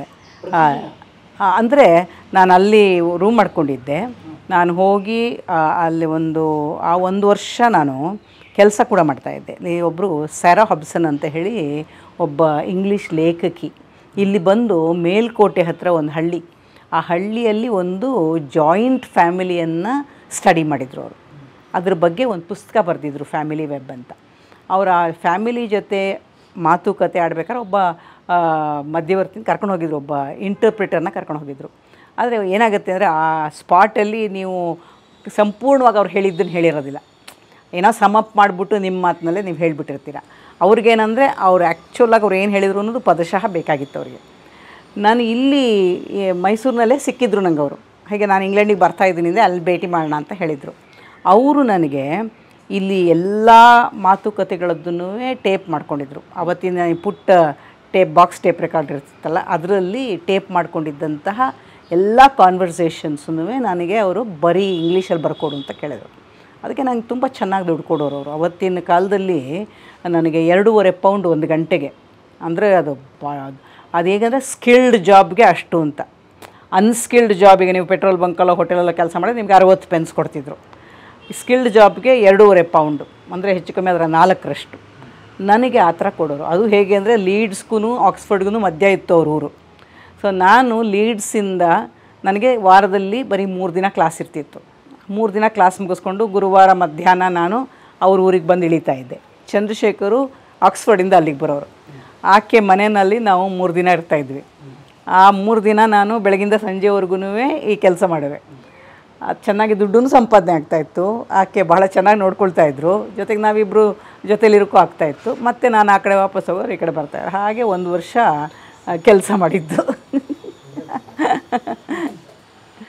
ಅಂದರೆ ನಾನು ಅಲ್ಲಿ ರೂಮ್ ಮಾಡ್ಕೊಂಡಿದ್ದೆ ನಾನು ಹೋಗಿ ಆ, ಅಲ್ಲಿ ಒಂದು ಆ ಒಂದು ವರ್ಷ ನಾನು ಕೆಲಸ ಕೂಡ ಮಾಡ್ತಾಯಿದ್ದೆ ಇಲ್ಲಿ ಒಬ್ಬರು ಸ್ಯಾರಾ ಹಬ್ಸನ್ ಅಂತ ಹೇಳಿ ಒಬ್ಬ ಇಂಗ್ಲೀಷ್ ಲೇಖಕಿ ಇಲ್ಲಿ ಬಂದು ಮೇಲ್ಕೋಟೆ ಹತ್ರ ಒಂದು ಹಳ್ಳಿ ಆ ಹಳ್ಳಿಯಲ್ಲಿ ಒಂದು ಜಾಯಿಂಟ್ ಫ್ಯಾಮಿಲಿಯನ್ನು ಸ್ಟಡಿ ಮಾಡಿದರು ಅವರು ಅದ್ರ ಬಗ್ಗೆ ಒಂದು ಪುಸ್ತಕ ಬರೆದಿದ್ರು ಫ್ಯಾಮಿಲಿ ವೆಬ್ ಅಂತ ಅವರ ಫ್ಯಾಮಿಲಿ ಜೊತೆ ಮಾತುಕತೆ ಆಡ್ಬೇಕಾದ್ರೆ ಒಬ್ಬ ಆ, ಮಧ್ಯವರ್ತಿನ ಕರ್ಕೊಂಡು ಹೋಗಿದ್ರು ಒಬ್ಬ ಇಂಟರ್ಪ್ರಿಟರ್ನ ಕರ್ಕೊಂಡು ಹೋಗಿದ್ರು ಆದರೆ ಏನಾಗುತ್ತೆ ಅಂದರೆ ಆ ಸ್ಪಾಟಲ್ಲಿ ನೀವು ಸಂಪೂರ್ಣವಾಗಿ ಅವ್ರು ಹೇಳಿದ್ದನ್ನು ಹೇಳಿರೋದಿಲ್ಲ ಏನೋ ಸಮಪ್ ಮಾಡಿಬಿಟ್ಟು ನಿಮ್ಮ ಮಾತಿನಲ್ಲೇ ನೀವು ಹೇಳಿಬಿಟ್ಟಿರ್ತೀರ ಅವ್ರಿಗೇನಂದರೆ ಅವ್ರು ಆ್ಯಕ್ಚುಲಾಗಿ ಅವ್ರು ಏನು ಹೇಳಿದ್ರು ಅನ್ನೋದು ಪದಶಃ ಬೇಕಾಗಿತ್ತು ಅವರಿಗೆ ನಾನು ಇಲ್ಲಿ ಈ ಮೈಸೂರಿನಲ್ಲೇ ಸಿಕ್ಕಿದ್ರು ನಂಗೆ ಅವರು ಹಾಗೆ ನಾನು ಇಂಗ್ಲೆಂಡಿಗೆ ಬರ್ತಾ ಇದ್ದೀನಿ ಅಂದರೆ ಅಲ್ಲಿ ಭೇಟಿ ಮಾಡೋಣ ಅಂತ ಹೇಳಿದರು ಅವರು ನನಗೆ ಇಲ್ಲಿ ಎಲ್ಲ ಮಾತುಕತೆಗಳದ್ದನ್ನು ಟೇಪ್ ಮಾಡ್ಕೊಂಡಿದ್ರು ಅವತ್ತಿನ ಈ ಪುಟ್ಟ ಟೇಪ್ ಬಾಕ್ಸ್ ಟೇಪ್ ರೆಕಾರ್ಡ್ ಇರ್ತಿತ್ತಲ್ಲ ಅದರಲ್ಲಿ ಟೇಪ್ ಮಾಡ್ಕೊಂಡಿದ್ದಂತಹ ಎಲ್ಲ ಕಾನ್ವರ್ಸೇಷನ್ಸನ್ನು ನನಗೆ ಅವರು ಬರೀ ಇಂಗ್ಲೀಷಲ್ಲಿ ಬರ್ಕೊಡು ಅಂತ ಕೇಳಿದರು ಅದಕ್ಕೆ ನಂಗೆ ತುಂಬ ಚೆನ್ನಾಗಿ ದುಡ್ಡು ಕೊಡೋರು ಅವರು ಅವತ್ತಿನ ಕಾಲದಲ್ಲಿ ನನಗೆ ಎರಡೂವರೆ ಪೌಂಡ್ ಒಂದು ಗಂಟೆಗೆ ಅಂದರೆ ಅದು ಬಾ ಅದು ಹೇಗಂದರೆ ಸ್ಕಿಲ್ಡ್ ಜಾಬ್ಗೆ ಅಷ್ಟು ಅಂತ ಅನ್ಸ್ಕಿಲ್ಡ್ ಜಾಬಿಗೆ ನೀವು ಪೆಟ್ರೋಲ್ ಬಂಕಲ್ಲೋ ಹೋಟೆಲಲ್ಲೋ ಕೆಲಸ ಮಾಡಿದ್ರೆ ನಿಮ್ಗೆ ಅರವತ್ತು ಪೆನ್ಸ್ ಕೊಡ್ತಿದ್ರು ಸ್ಕಿಲ್ಡ್ ಜಾಬ್ಗೆ ಎರಡೂವರೆ ಪೌಂಡು ಅಂದರೆ ಹೆಚ್ಚು ಕಮ್ಮಿ ಅದರ ನಾಲ್ಕರಷ್ಟು ನನಗೆ ಆ ಥರ ಕೊಡೋರು ಅದು ಹೇಗೆ ಅಂದರೆ ಲೀಡ್ಸ್ಗೂ ಆಕ್ಸ್ಫರ್ಡ್ಗೂ ಮಧ್ಯ ಇತ್ತು ಅವ್ರ ಊರು ಸೊ ನಾನು ಲೀಡ್ಸಿಂದ ನನಗೆ ವಾರದಲ್ಲಿ ಬರೀ ಮೂರು ದಿನ ಕ್ಲಾಸ್ ಇರ್ತಿತ್ತು ಮೂರು ದಿನ ಕ್ಲಾಸ್ ಮುಗಿಸ್ಕೊಂಡು ಗುರುವಾರ ಮಧ್ಯಾಹ್ನ ನಾನು ಅವ್ರ ಊರಿಗೆ ಬಂದು ಇಳಿತಾ ಇದ್ದೆ ಚಂದ್ರಶೇಖರು ಆಕ್ಸ್ಫರ್ಡಿಂದ ಅಲ್ಲಿಗೆ ಬರೋರು ಆಕೆ ಮನೆಯಲ್ಲಿ ನಾವು ಮೂರು ದಿನ ಇರ್ತಾಯಿದ್ವಿ ಆ ಮೂರು ದಿನ ನಾನು ಬೆಳಗಿಂದ ಸಂಜೆವರೆಗೂ ಈ ಕೆಲಸ ಮಾಡುವೆ ಅದು ಚೆನ್ನಾಗಿ ದುಡ್ಡು ಸಂಪಾದನೆ ಆಗ್ತಾಯಿತ್ತು ಆಕೆ ಬಹಳ ಚೆನ್ನಾಗಿ ನೋಡ್ಕೊಳ್ತಾ ಇದ್ರು ಜೊತೆಗೆ ನಾವಿಬ್ಬರು ಜೊತೆಲಿರೋಕ್ಕೂ ಆಗ್ತಾಯಿತ್ತು ಮತ್ತು ನಾನು ಆ ಕಡೆ ವಾಪಸ್ ಹೋಗೋರು ಈ ಕಡೆ ಬರ್ತಾ ಹಾಗೆ ಒಂದು ವರ್ಷ ಕೆಲಸ ಮಾಡಿದ್ದು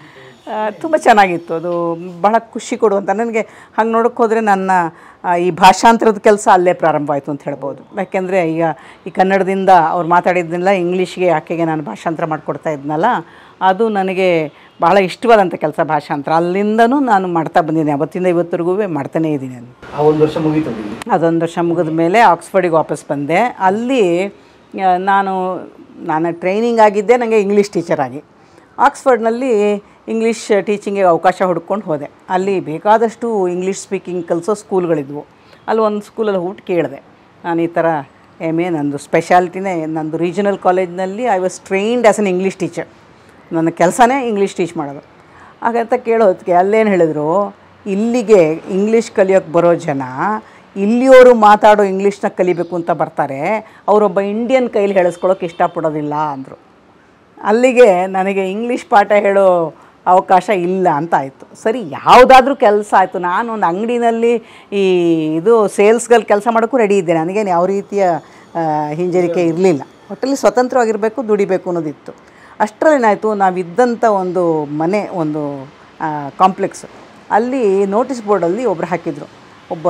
ತುಂಬ ಚೆನ್ನಾಗಿತ್ತು ಅದು ಬಹಳ ಖುಷಿ ಕೊಡುವಂಥ ನನಗೆ ಹಂಗೆ ನೋಡೋಕ್ಕೆ ಹೋದರೆ ನನ್ನ ಆ, ಈ ಭಾಷಾಂತರದ ಕೆಲಸ ಅಲ್ಲೇ ಪ್ರಾರಂಭ ಆಯಿತು ಅಂತ ಹೇಳ್ಬೋದು ಯಾಕೆಂದರೆ ಈಗ ಈ ಕನ್ನಡದಿಂದ ಅವ್ರು ಮಾತಾಡಿದ್ದನ್ನೆಲ್ಲ ಇಂಗ್ಲೀಷ್ಗೆ ಆಕೆಗೆ ನಾನು ಭಾಷಾಂತರ ಮಾಡಿಕೊಡ್ತಾ ಇದ್ನಲ್ಲ ಅದು ನನಗೆ ಬಹಳ ಇಷ್ಟವಾದಂಥ ಕೆಲಸ ಭಾಷಾಂತರ ಅಲ್ಲಿಂದನೂ ನಾನು ಮಾಡ್ತಾ ಬಂದಿದ್ದೀನಿ ಅವತ್ತಿಂದ ಇವತ್ತರೆಗೂ ಮಾಡ್ತಾನೇ ಇದ್ದೀನಿ ನಾನು ಆ ಒಂದು ವರ್ಷ ಮುಗೀತು ಅಲ್ಲಿ ಅದೊಂದು ವರ್ಷ ಮುಗಿದ ಮೇಲೆ ಆಕ್ಸ್ಫರ್ಡಿಗೆ ವಾಪಸ್ ಬಂದೆ ಅಲ್ಲಿ ಆ, ನಾನು ನಾನು ಟ್ರೈನಿಂಗ್ ಆಗಿದ್ದೆ ನನಗೆ ಇಂಗ್ಲೀಷ್ ಟೀಚರ್ ಆಗಿ ಆಕ್ಸ್ಫರ್ಡ್ನಲ್ಲಿ ಇಂಗ್ಲೀಷ್ ಟೀಚಿಂಗಿಗೆ ಅವಕಾಶ ಹುಡ್ಕೊಂಡು ಹೋದೆ ಅಲ್ಲಿ ಬೇಕಾದಷ್ಟು ಇಂಗ್ಲೀಷ್ ಸ್ಪೀಕಿಂಗ್ ಕಲಿಸೋ ಸ್ಕೂಲ್ಗಳಿದ್ವು ಅಲ್ಲಿ ಒಂದು ಸ್ಕೂಲಲ್ಲಿ ಹೋಗ್ಬಿಟ್ಟು ಕೇಳಿದೆ ನಾನು ಈ ಥರ ಎಮ್ ಎ ನಂದು ಸ್ಪೆಷಾಲಿಟಿನೇ ನಂದು ರೀಜನಲ್ ಕಾಲೇಜ್ನಲ್ಲಿ I was trained as an English teacher ನನ್ನ ಕೆಲಸನೇ ಇಂಗ್ಲೀಷ್ ಟೀಚ್ ಮಾಡೋದು ಹಾಗಂತ ಕೇಳೋದಕ್ಕೆ ಅಲ್ಲೇನು ಹೇಳಿದ್ರು ಇಲ್ಲಿಗೆ ಇಂಗ್ಲೀಷ್ ಕಲಿಯೋಕ್ಕೆ ಬರೋ ಜನ ಇಲ್ಲಿಯವರು ಮಾತಾಡೋ ಇಂಗ್ಲೀಷ್ನ ಕಲಿಬೇಕು ಅಂತ ಬರ್ತಾರೆ ಅವರೊಬ್ಬ ಇಂಡಿಯನ್ ಕೈಲಿ ಹೇಳಿಸ್ಕೊಳ್ಳೋಕೆ ಇಷ್ಟಪಡೋದಿಲ್ಲ ಅಂದರು ಅಲ್ಲಿಗೆ ನನಗೆ ಇಂಗ್ಲೀಷ್ ಪಾಠ ಹೇಳೋ ಅವಕಾಶ ಇಲ್ಲ ಅಂತ ಆಯಿತು ಸರಿ ಯಾವುದಾದ್ರೂ ಕೆಲಸ ಆಯಿತು ನಾನು ಒಂದು ಅಂಗಡಿನಲ್ಲಿ ಈ ಇದು ಸೇಲ್ಸ್ಗಳಲ್ಲಿ ಕೆಲಸ ಮಾಡೋಕ್ಕೂ ರೆಡಿ ಇದ್ದೆ ನನಗೇನು ಯಾವ ರೀತಿಯ ಆ, ಹಿಂಜರಿಕೆ ಇರಲಿಲ್ಲ ಒಟ್ಟಲ್ಲಿ ಸ್ವತಂತ್ರವಾಗಿರಬೇಕು ದುಡಿಬೇಕು ಅನ್ನೋದಿತ್ತು ಅಷ್ಟರಲ್ಲೇನಾಯಿತು ನಾವಿದ್ದಂಥ ಒಂದು ಮನೆ ಒಂದು ಕಾಂಪ್ಲೆಕ್ಸ್ ಅಲ್ಲಿ ನೋಟಿಸ್ ಬೋರ್ಡಲ್ಲಿ ಒಬ್ಬರು ಹಾಕಿದರು ಒಬ್ಬ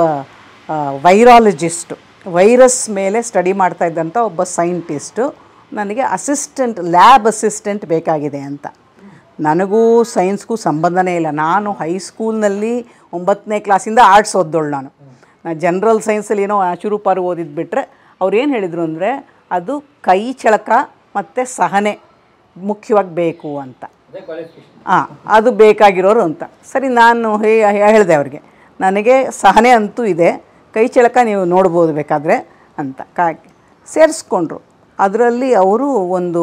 ವೈರಾಲಜಿಸ್ಟು ವೈರಸ್ ಮೇಲೆ ಸ್ಟಡಿ ಮಾಡ್ತಾ ಇದ್ದಂಥ ಒಬ್ಬ ಸೈಂಟಿಸ್ಟು ನನಗೆ ಅಸಿಸ್ಟೆಂಟ್ ಲ್ಯಾಬ್ ಅಸಿಸ್ಟೆಂಟ್ ಬೇಕಾಗಿದೆ ಅಂತ ನನಗೂ ಸೈನ್ಸ್ಗೂ ಸಂಬಂಧನೇ ಇಲ್ಲ ನಾನು ಹೈಸ್ಕೂಲ್ನಲ್ಲಿ ಒಂಬತ್ತನೇ ಕ್ಲಾಸಿಂದ ಆರ್ಟ್ಸ್ ಓದ್ದೋಳು ನಾನು ನಾನು ಜನರಲ್ ಸೈನ್ಸಲ್ಲಿ ಏನೋ ಚುರುಪಾರು ಓದಿದ್ದು ಬಿಟ್ಟರೆ ಅವ್ರು ಏನು ಹೇಳಿದರು ಅಂದರೆ ಅದು ಕೈ ಚಳಕ ಮತ್ತು ಸಹನೆ ಮುಖ್ಯವಾಗಿ ಬೇಕು ಅಂತ ಅದೇ ಕ್ವಾಲಿಫಿಕೇಶನ್ ಹಾಂ ಅದು ಬೇಕಾಗಿರೋರು ಅಂತ ಸರಿ ನಾನು ಹೇ ಹೇಳಿದೆ ಅವ್ರಿಗೆ ನನಗೆ ಸಹನೆ ಅಂತೂ ಇದೆ ಕೈ ಚಳಕ ನೀವು ನೋಡ್ಬೋದು ಬೇಕಾದರೆ ಅಂತ ಕಾ ಸೇರಿಸ್ಕೊಂಡ್ರು ಅದರಲ್ಲಿ ಅವರು ಒಂದು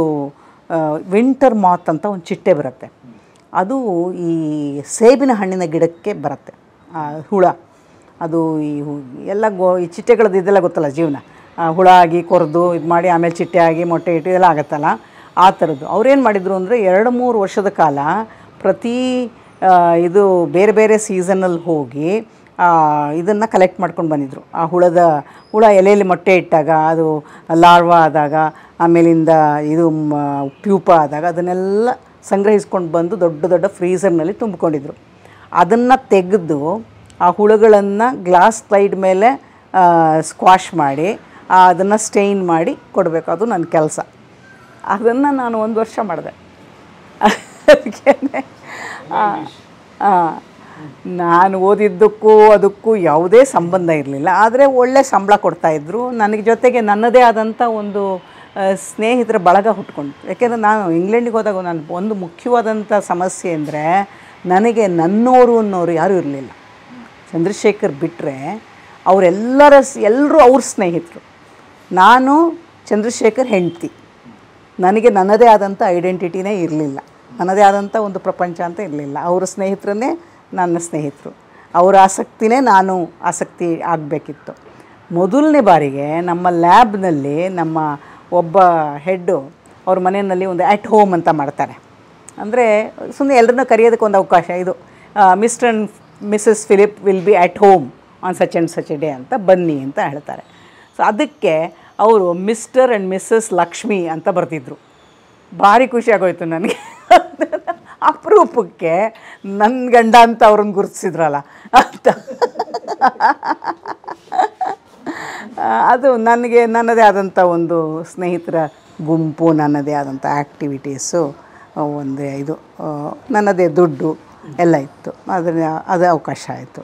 ವಿಂಟರ್ ಮಾತ್ ಅಂತ ಒಂದು ಚಿಟ್ಟೆ ಬರುತ್ತೆ ಅದು ಈ ಸೇಬಿನ ಹಣ್ಣಿನ ಗಿಡಕ್ಕೆ ಬರುತ್ತೆ ಆ ಹುಳ ಅದು ಈ ಹು- ಎಲ್ಲ ಗೋ ಈ ಚಿಟ್ಟೆಗಳದ್ದು ಇದೆಲ್ಲ ಗೊತ್ತಲ್ಲ ಜೀವನ ಆ ಹುಳ ಆಗಿ ಕೊರೆದು ಇದು ಮಾಡಿ ಆಮೇಲೆ ಚಿಟ್ಟೆ ಆಗಿ ಮೊಟ್ಟೆ ಇಟ್ಟು ಇದೆಲ್ಲ ಆಗುತ್ತಲ್ಲ ಆ ಥರದ್ದು ಅವ್ರೇನು ಮಾಡಿದರು ಅಂದರೆ ಎರಡು ಮೂರು ವರ್ಷದ ಕಾಲ ಪ್ರತಿ ಆ, ಇದು ಬೇರೆ ಬೇರೆ ಸೀಸನಲ್ಲಿ ಹೋಗಿ ಇದನ್ನು ಕಲೆಕ್ಟ್ ಮಾಡ್ಕೊಂಡು ಬಂದಿದ್ದರು ಆ ಹುಳದ ಹುಳ ಎಲೆಯಲ್ಲಿ ಮೊಟ್ಟೆ ಇಟ್ಟಾಗ ಅದು ಲಾರ್ವಾ ಆದಾಗ ಆಮೇಲಿಂದ ಇದು ಮ- ಪ್ಯೂಪ ಆದಾಗ ಅದನ್ನೆಲ್ಲ ಸಂಗ್ರಹಿಸ್ಕೊಂಡು ಬಂದು ದೊಡ್ಡ ದೊಡ್ಡ ಫ್ರೀಸರ್ನಲ್ಲಿ ತುಂಬಿಕೊಂಡಿದ್ರು ಅದನ್ನು ತೆಗೆದು ಆ ಹುಳುಗಳನ್ನು ಗ್ಲಾಸ್ ಸ್ಲೈಡ್ ಮೇಲೆ ಸ್ಕ್ವಾಶ್ ಮಾಡಿ ಅದನ್ನು ಸ್ಟೈನ್ ಮಾಡಿ ಕೊಡಬೇಕು ಅದು ನನ್ನ ಕೆಲಸ ಅದನ್ನು ನಾನು ಒಂದು ವರ್ಷ ಮಾಡಿದೆ ಅದಕ್ಕೇನೆ ನಾನು ಓದಿದ್ದಕ್ಕೂ ಅದಕ್ಕೂ ಯಾವುದೇ ಸಂಬಂಧ ಇರಲಿಲ್ಲ ಆದರೆ ಒಳ್ಳೆ ಸಂಬಳ ಕೊಡ್ತಾಯಿದ್ರು ನನಗೆ ಜೊತೆಗೆ ನನ್ನದೇ ಆದಂಥ ಒಂದು ಆ, ಸ್ನೇಹಿತರ ಬಳಗ ಹುಟ್ಕೊಂಡು ಯಾಕೆಂದರೆ ನಾನು ಇಂಗ್ಲೆಂಡಿಗೆ ಹೋದಾಗ ನಾನು ಒಂದು ಮುಖ್ಯವಾದಂಥ ಸಮಸ್ಯೆ ಅಂದರೆ ನನಗೆ ನನ್ನೋರು ಅನ್ನೋರು ಯಾರೂ ಇರಲಿಲ್ಲ ಚಂದ್ರಶೇಖರ್ ಬಿಟ್ಟರೆ ಅವರೆಲ್ಲರ ಎಲ್ಲರೂ ಅವ್ರ ಸ್ನೇಹಿತರು ನಾನು ಚಂದ್ರಶೇಖರ್ ಹೆಂಡ್ತಿ ನನಗೆ ನನ್ನದೇ ಆದಂಥ ಐಡೆಂಟಿಟಿನೇ ಇರಲಿಲ್ಲ ನನ್ನದೇ ಆದಂಥ ಒಂದು ಪ್ರಪಂಚ ಅಂತ ಇರಲಿಲ್ಲ ಅವರ ಸ್ನೇಹಿತರನ್ನೇ ನನ್ನ ಸ್ನೇಹಿತರು ಅವರ ಆಸಕ್ತಿನೇ ನಾನು ಆಸಕ್ತಿ ಆಗಬೇಕಿತ್ತು ಮೊದಲನೇ ಬಾರಿಗೆ ನಮ್ಮ ಲ್ಯಾಬ್ನಲ್ಲಿ ನಮ್ಮ ಒಬ್ಬ ಹೆಡ್ಡು ಅವ್ರ ಮನೆಯಲ್ಲಿ ಒಂದು ಆ್ಯಟ್ ಹೋಮ್ ಅಂತ ಮಾಡ್ತಾರೆ ಅಂದರೆ ಸುಮ್ಮನೆ ಎಲ್ಲರನ್ನ ಕರೆಯೋದಕ್ಕೆ ಒಂದು ಅವಕಾಶ ಇದು Mr and Mrs Philip will be at home on such and such a day ಅಂತ ಬನ್ನಿ ಅಂತ ಹೇಳ್ತಾರೆ ಸೊ ಅದಕ್ಕೆ ಅವರು ಮಿಸ್ಟರ್ ಆ್ಯಂಡ್ ಮಿಸ್ಸಸ್ ಲಕ್ಷ್ಮಿ ಅಂತ ಬರ್ತಿದ್ರು ಭಾರಿ ಖುಷಿ ಆಗೋಯ್ತು ನನಗೆ ಅಪರೂಪಕ್ಕೆ ನನ್ನ ಗಂಡ ಅಂತ ಅವ್ರನ್ನ ಗುರುತಿಸಿದ್ರಲ್ಲ ಅಂತ ಆ, ಅದು ನನಗೆ ನನ್ನದೇ ಆದಂಥ ಒಂದು ಸ್ನೇಹಿತರ ಗುಂಪು ನನ್ನದೇ ಆದಂಥ ಆ್ಯಕ್ಟಿವಿಟೀಸು ಒಂದು ಇದು ಆ, ನನ್ನದೇ ದುಡ್ಡು ಎಲ್ಲ ಇತ್ತು ಅದರ ಅದು ಅವಕಾಶ ಆಯಿತು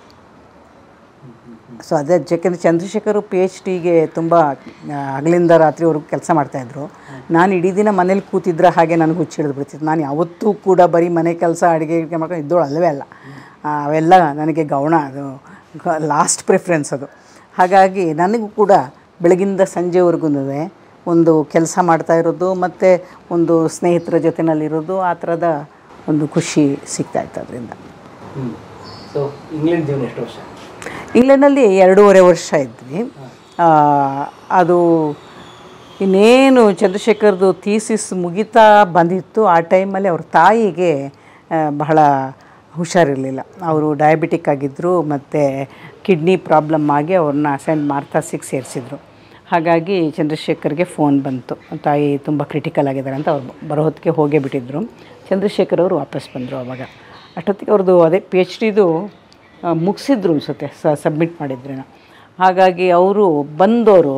ಸೊ ಅದೇ ಯಾಕೆಂದರೆ ಚಂದ್ರಶೇಖರ್ ಪಿ ಎಚ್ ಡಿಗೆ ತುಂಬ ಹಗಲಿಂದ ರಾತ್ರಿವರೆಗೂ ಕೆಲಸ ಮಾಡ್ತಾಯಿದ್ರು ನಾನು ಇಡೀ ದಿನ ಮನೇಲಿ ಕೂತಿದ್ರೆ ಹಾಗೆ ನನಗೆ ಹುಚ್ಚಿಡಿದು ಬಿಡ್ತಿತ್ತು ನಾನು ಯಾವತ್ತೂ ಕೂಡ ಬರೀ ಮನೆ ಕೆಲಸ ಅಡುಗೆ ಗಿಡುಗೆ ಮಾಡ್ಕೊಂಡು ಇದ್ದೋಳು ಅಲ್ಲವೇ ಅಲ್ಲ ಆ, ಅವೆಲ್ಲ ನನಗೆ ಗೌಣ ಅದು ಲಾಸ್ಟ್ ಪ್ರಿಫರೆನ್ಸ್ ಅದು ಹಾಗಾಗಿ ನನಗೂ ಕೂಡ ಬೆಳಗಿಂದ ಸಂಜೆವರೆಗೂ ಒಂದು ಕೆಲಸ ಮಾಡ್ತಾ ಇರೋದು ಮತ್ತು ಒಂದು ಸ್ನೇಹಿತರ ಜೊತೆನಲ್ಲಿರೋದು ಆ ಥರದ ಒಂದು ಖುಷಿ ಸಿಗ್ತಾಯಿತ್ತು ಅದರಿಂದ ಹ್ಞೂ ಸೊ ಇಂಗ್ಲೆಂಡ್ ಜೀವನ ಎಷ್ಟು ವರ್ಷ ಇಂಗ್ಲೆಂಡಲ್ಲಿ ಎರಡೂವರೆ ವರ್ಷ ಇದ್ವಿ ಆ, ಅದು ಇನ್ನೇನು ಚಂದ್ರಶೇಖರ್ದು ಥೀಸಿಸ್ ಮುಗಿತಾ ಬಂದಿತ್ತು ಆ ಟೈಮಲ್ಲಿ ಅವ್ರ ತಾಯಿಗೆ ಆ, ಬಹಳ ಹುಷಾರಿರಲಿಲ್ಲ ಅವರು ಡಯಾಬಿಟಿಕ್ ಆಗಿದ್ದರು ಮತ್ತು ಕಿಡ್ನಿ ಪ್ರಾಬ್ಲಮ್ ಆಗಿ ಅವ್ರನ್ನ ಸೆಂಟ್ ಮಾರ್ಥಾಸಿಗೆ ಸೇರಿಸಿದ್ರು ಹಾಗಾಗಿ ಚಂದ್ರಶೇಖರ್ಗೆ ಫೋನ್ ಬಂತು ತಾಯಿ ತುಂಬ ಕ್ರಿಟಿಕಲ್ ಆಗಿದ್ದಾರೆ ಅಂತ ಅವ್ರು ಬರೋ ಹೊತ್ತಿಗೆ ಹೋಗೇ ಬಿಟ್ಟಿದ್ರು ಚಂದ್ರಶೇಖರ್ ಅವರು ವಾಪಸ್ ಬಂದರು ಅವಾಗ ಅಷ್ಟೊತ್ತಿಗೆ ಅವ್ರದ್ದು ಅದೇ ಪಿ ಎಚ್ ಡಿದು ಮುಗಿಸಿದ್ರು ಅನಿಸುತ್ತೆ ಸಬ್ಮಿಟ್ ಮಾಡಿದ್ರೇನೋ ಹಾಗಾಗಿ ಅವರು ಬಂದವರು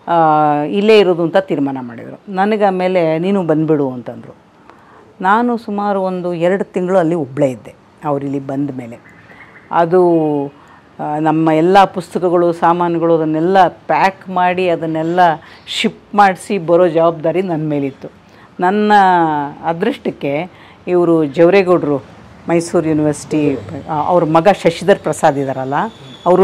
ಇಲ್ಲೇ ಇರೋದು ಅಂತ ತೀರ್ಮಾನ ಮಾಡಿದರು ನನಗೆ ಆಮೇಲೆ ನೀನು ಬಂದುಬಿಡು ಅಂತಂದರು ನಾನು ಸುಮಾರು ಒಂದು ಎರಡು ತಿಂಗಳು ಅಲ್ಲಿ ಒಬ್ಬಳೇ ಇದ್ದೆ ಅವ್ರು ಇಲ್ಲಿ ಬಂದ ಮೇಲೆ ಅದು ಆ, ನಮ್ಮ ಎಲ್ಲ ಪುಸ್ತಕಗಳು ಸಾಮಾನುಗಳು ಅದನ್ನೆಲ್ಲ ಪ್ಯಾಕ್ ಮಾಡಿ ಅದನ್ನೆಲ್ಲ ಶಿಪ್ ಮಾಡಿಸಿ ಬರೋ ಜವಾಬ್ದಾರಿ ನನ್ನ ಮೇಲಿತ್ತು ನನ್ನ ಅದೃಷ್ಟಕ್ಕೆ ಇವರು ಜವರೇಗೌಡರು ಮೈಸೂರು ಯೂನಿವರ್ಸಿಟಿ ಆ, ಅವ್ರ ಮಗ ಶಶಿಧರ್ ಪ್ರಸಾದ್ ಇದ್ದಾರಲ್ಲ ಅವರೂ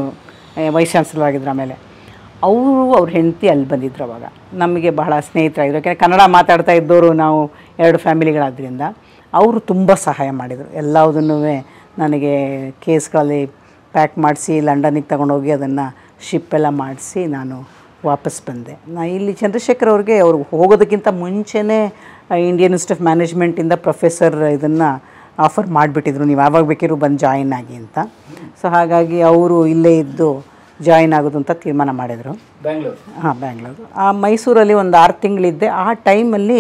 ವೈಸ್ ಚಾನ್ಸಲರ್ ಆಗಿದ್ರು ಆಮೇಲೆ ಅವರು ಅವ್ರ ಹೆಂಡತಿ ಅಲ್ಲಿ ಬಂದಿದ್ರು ಅವಾಗ ನಮಗೆ ಬಹಳ ಸ್ನೇಹಿತರಾಗಿದ್ರು ಯಾಕೆಂದರೆ ಕನ್ನಡ ಮಾತಾಡ್ತಾ ಇದ್ದವರು ನಾವು ಎರಡು ಫ್ಯಾಮಿಲಿಗಳಾದ್ರಿಂದ ಅವರು ತುಂಬ ಸಹಾಯ ಮಾಡಿದರು ಎಲ್ಲದನ್ನೂ ನನಗೆ ಕೇಸ್ಗಳಲ್ಲಿ ಪ್ಯಾಕ್ ಮಾಡಿಸಿ ಲಂಡನಿಗೆ ತಗೊಂಡೋಗಿ ಅದನ್ನು ಶಿಪ್ ಎಲ್ಲ ಮಾಡಿಸಿ ನಾನು ವಾಪಸ್ ಬಂದೆ ನಾ ಇಲ್ಲಿ ಚಂದ್ರಶೇಖರ್ ಅವ್ರಿಗೆ ಅವ್ರು ಹೋಗೋದಕ್ಕಿಂತ ಮುಂಚೆನೇ ಇಂಡಿಯನ್ ಇನ್ಸ್ಟಿಟ್ಯೂಟ್ ಆಫ್ ಮ್ಯಾನೇಜ್ಮೆಂಟಿಂದ ಪ್ರೊಫೆಸರ್ ಇದನ್ನು ಆಫರ್ ಮಾಡಿಬಿಟ್ಟಿದ್ರು ನೀವು ಯಾವಾಗ ಬೇಕಿದ್ರು ಬಂದು ಜಾಯಿನ್ ಆಗಿ ಅಂತ ಸೊ ಹಾಗಾಗಿ ಅವರು ಇಲ್ಲೇ ಇದ್ದು ಜಾಯಿನ್ ಆಗೋದು ಅಂತ ತೀರ್ಮಾನ ಮಾಡಿದರು ಬ್ಯಾಂಗ್ಳೂರು ಹಾಂ ಬ್ಯಾಂಗ್ಳೂರು ಆ ಮೈಸೂರಲ್ಲಿ ಒಂದು ಆರು ತಿಂಗಳಿದ್ದೆ ಆ ಟೈಮಲ್ಲಿ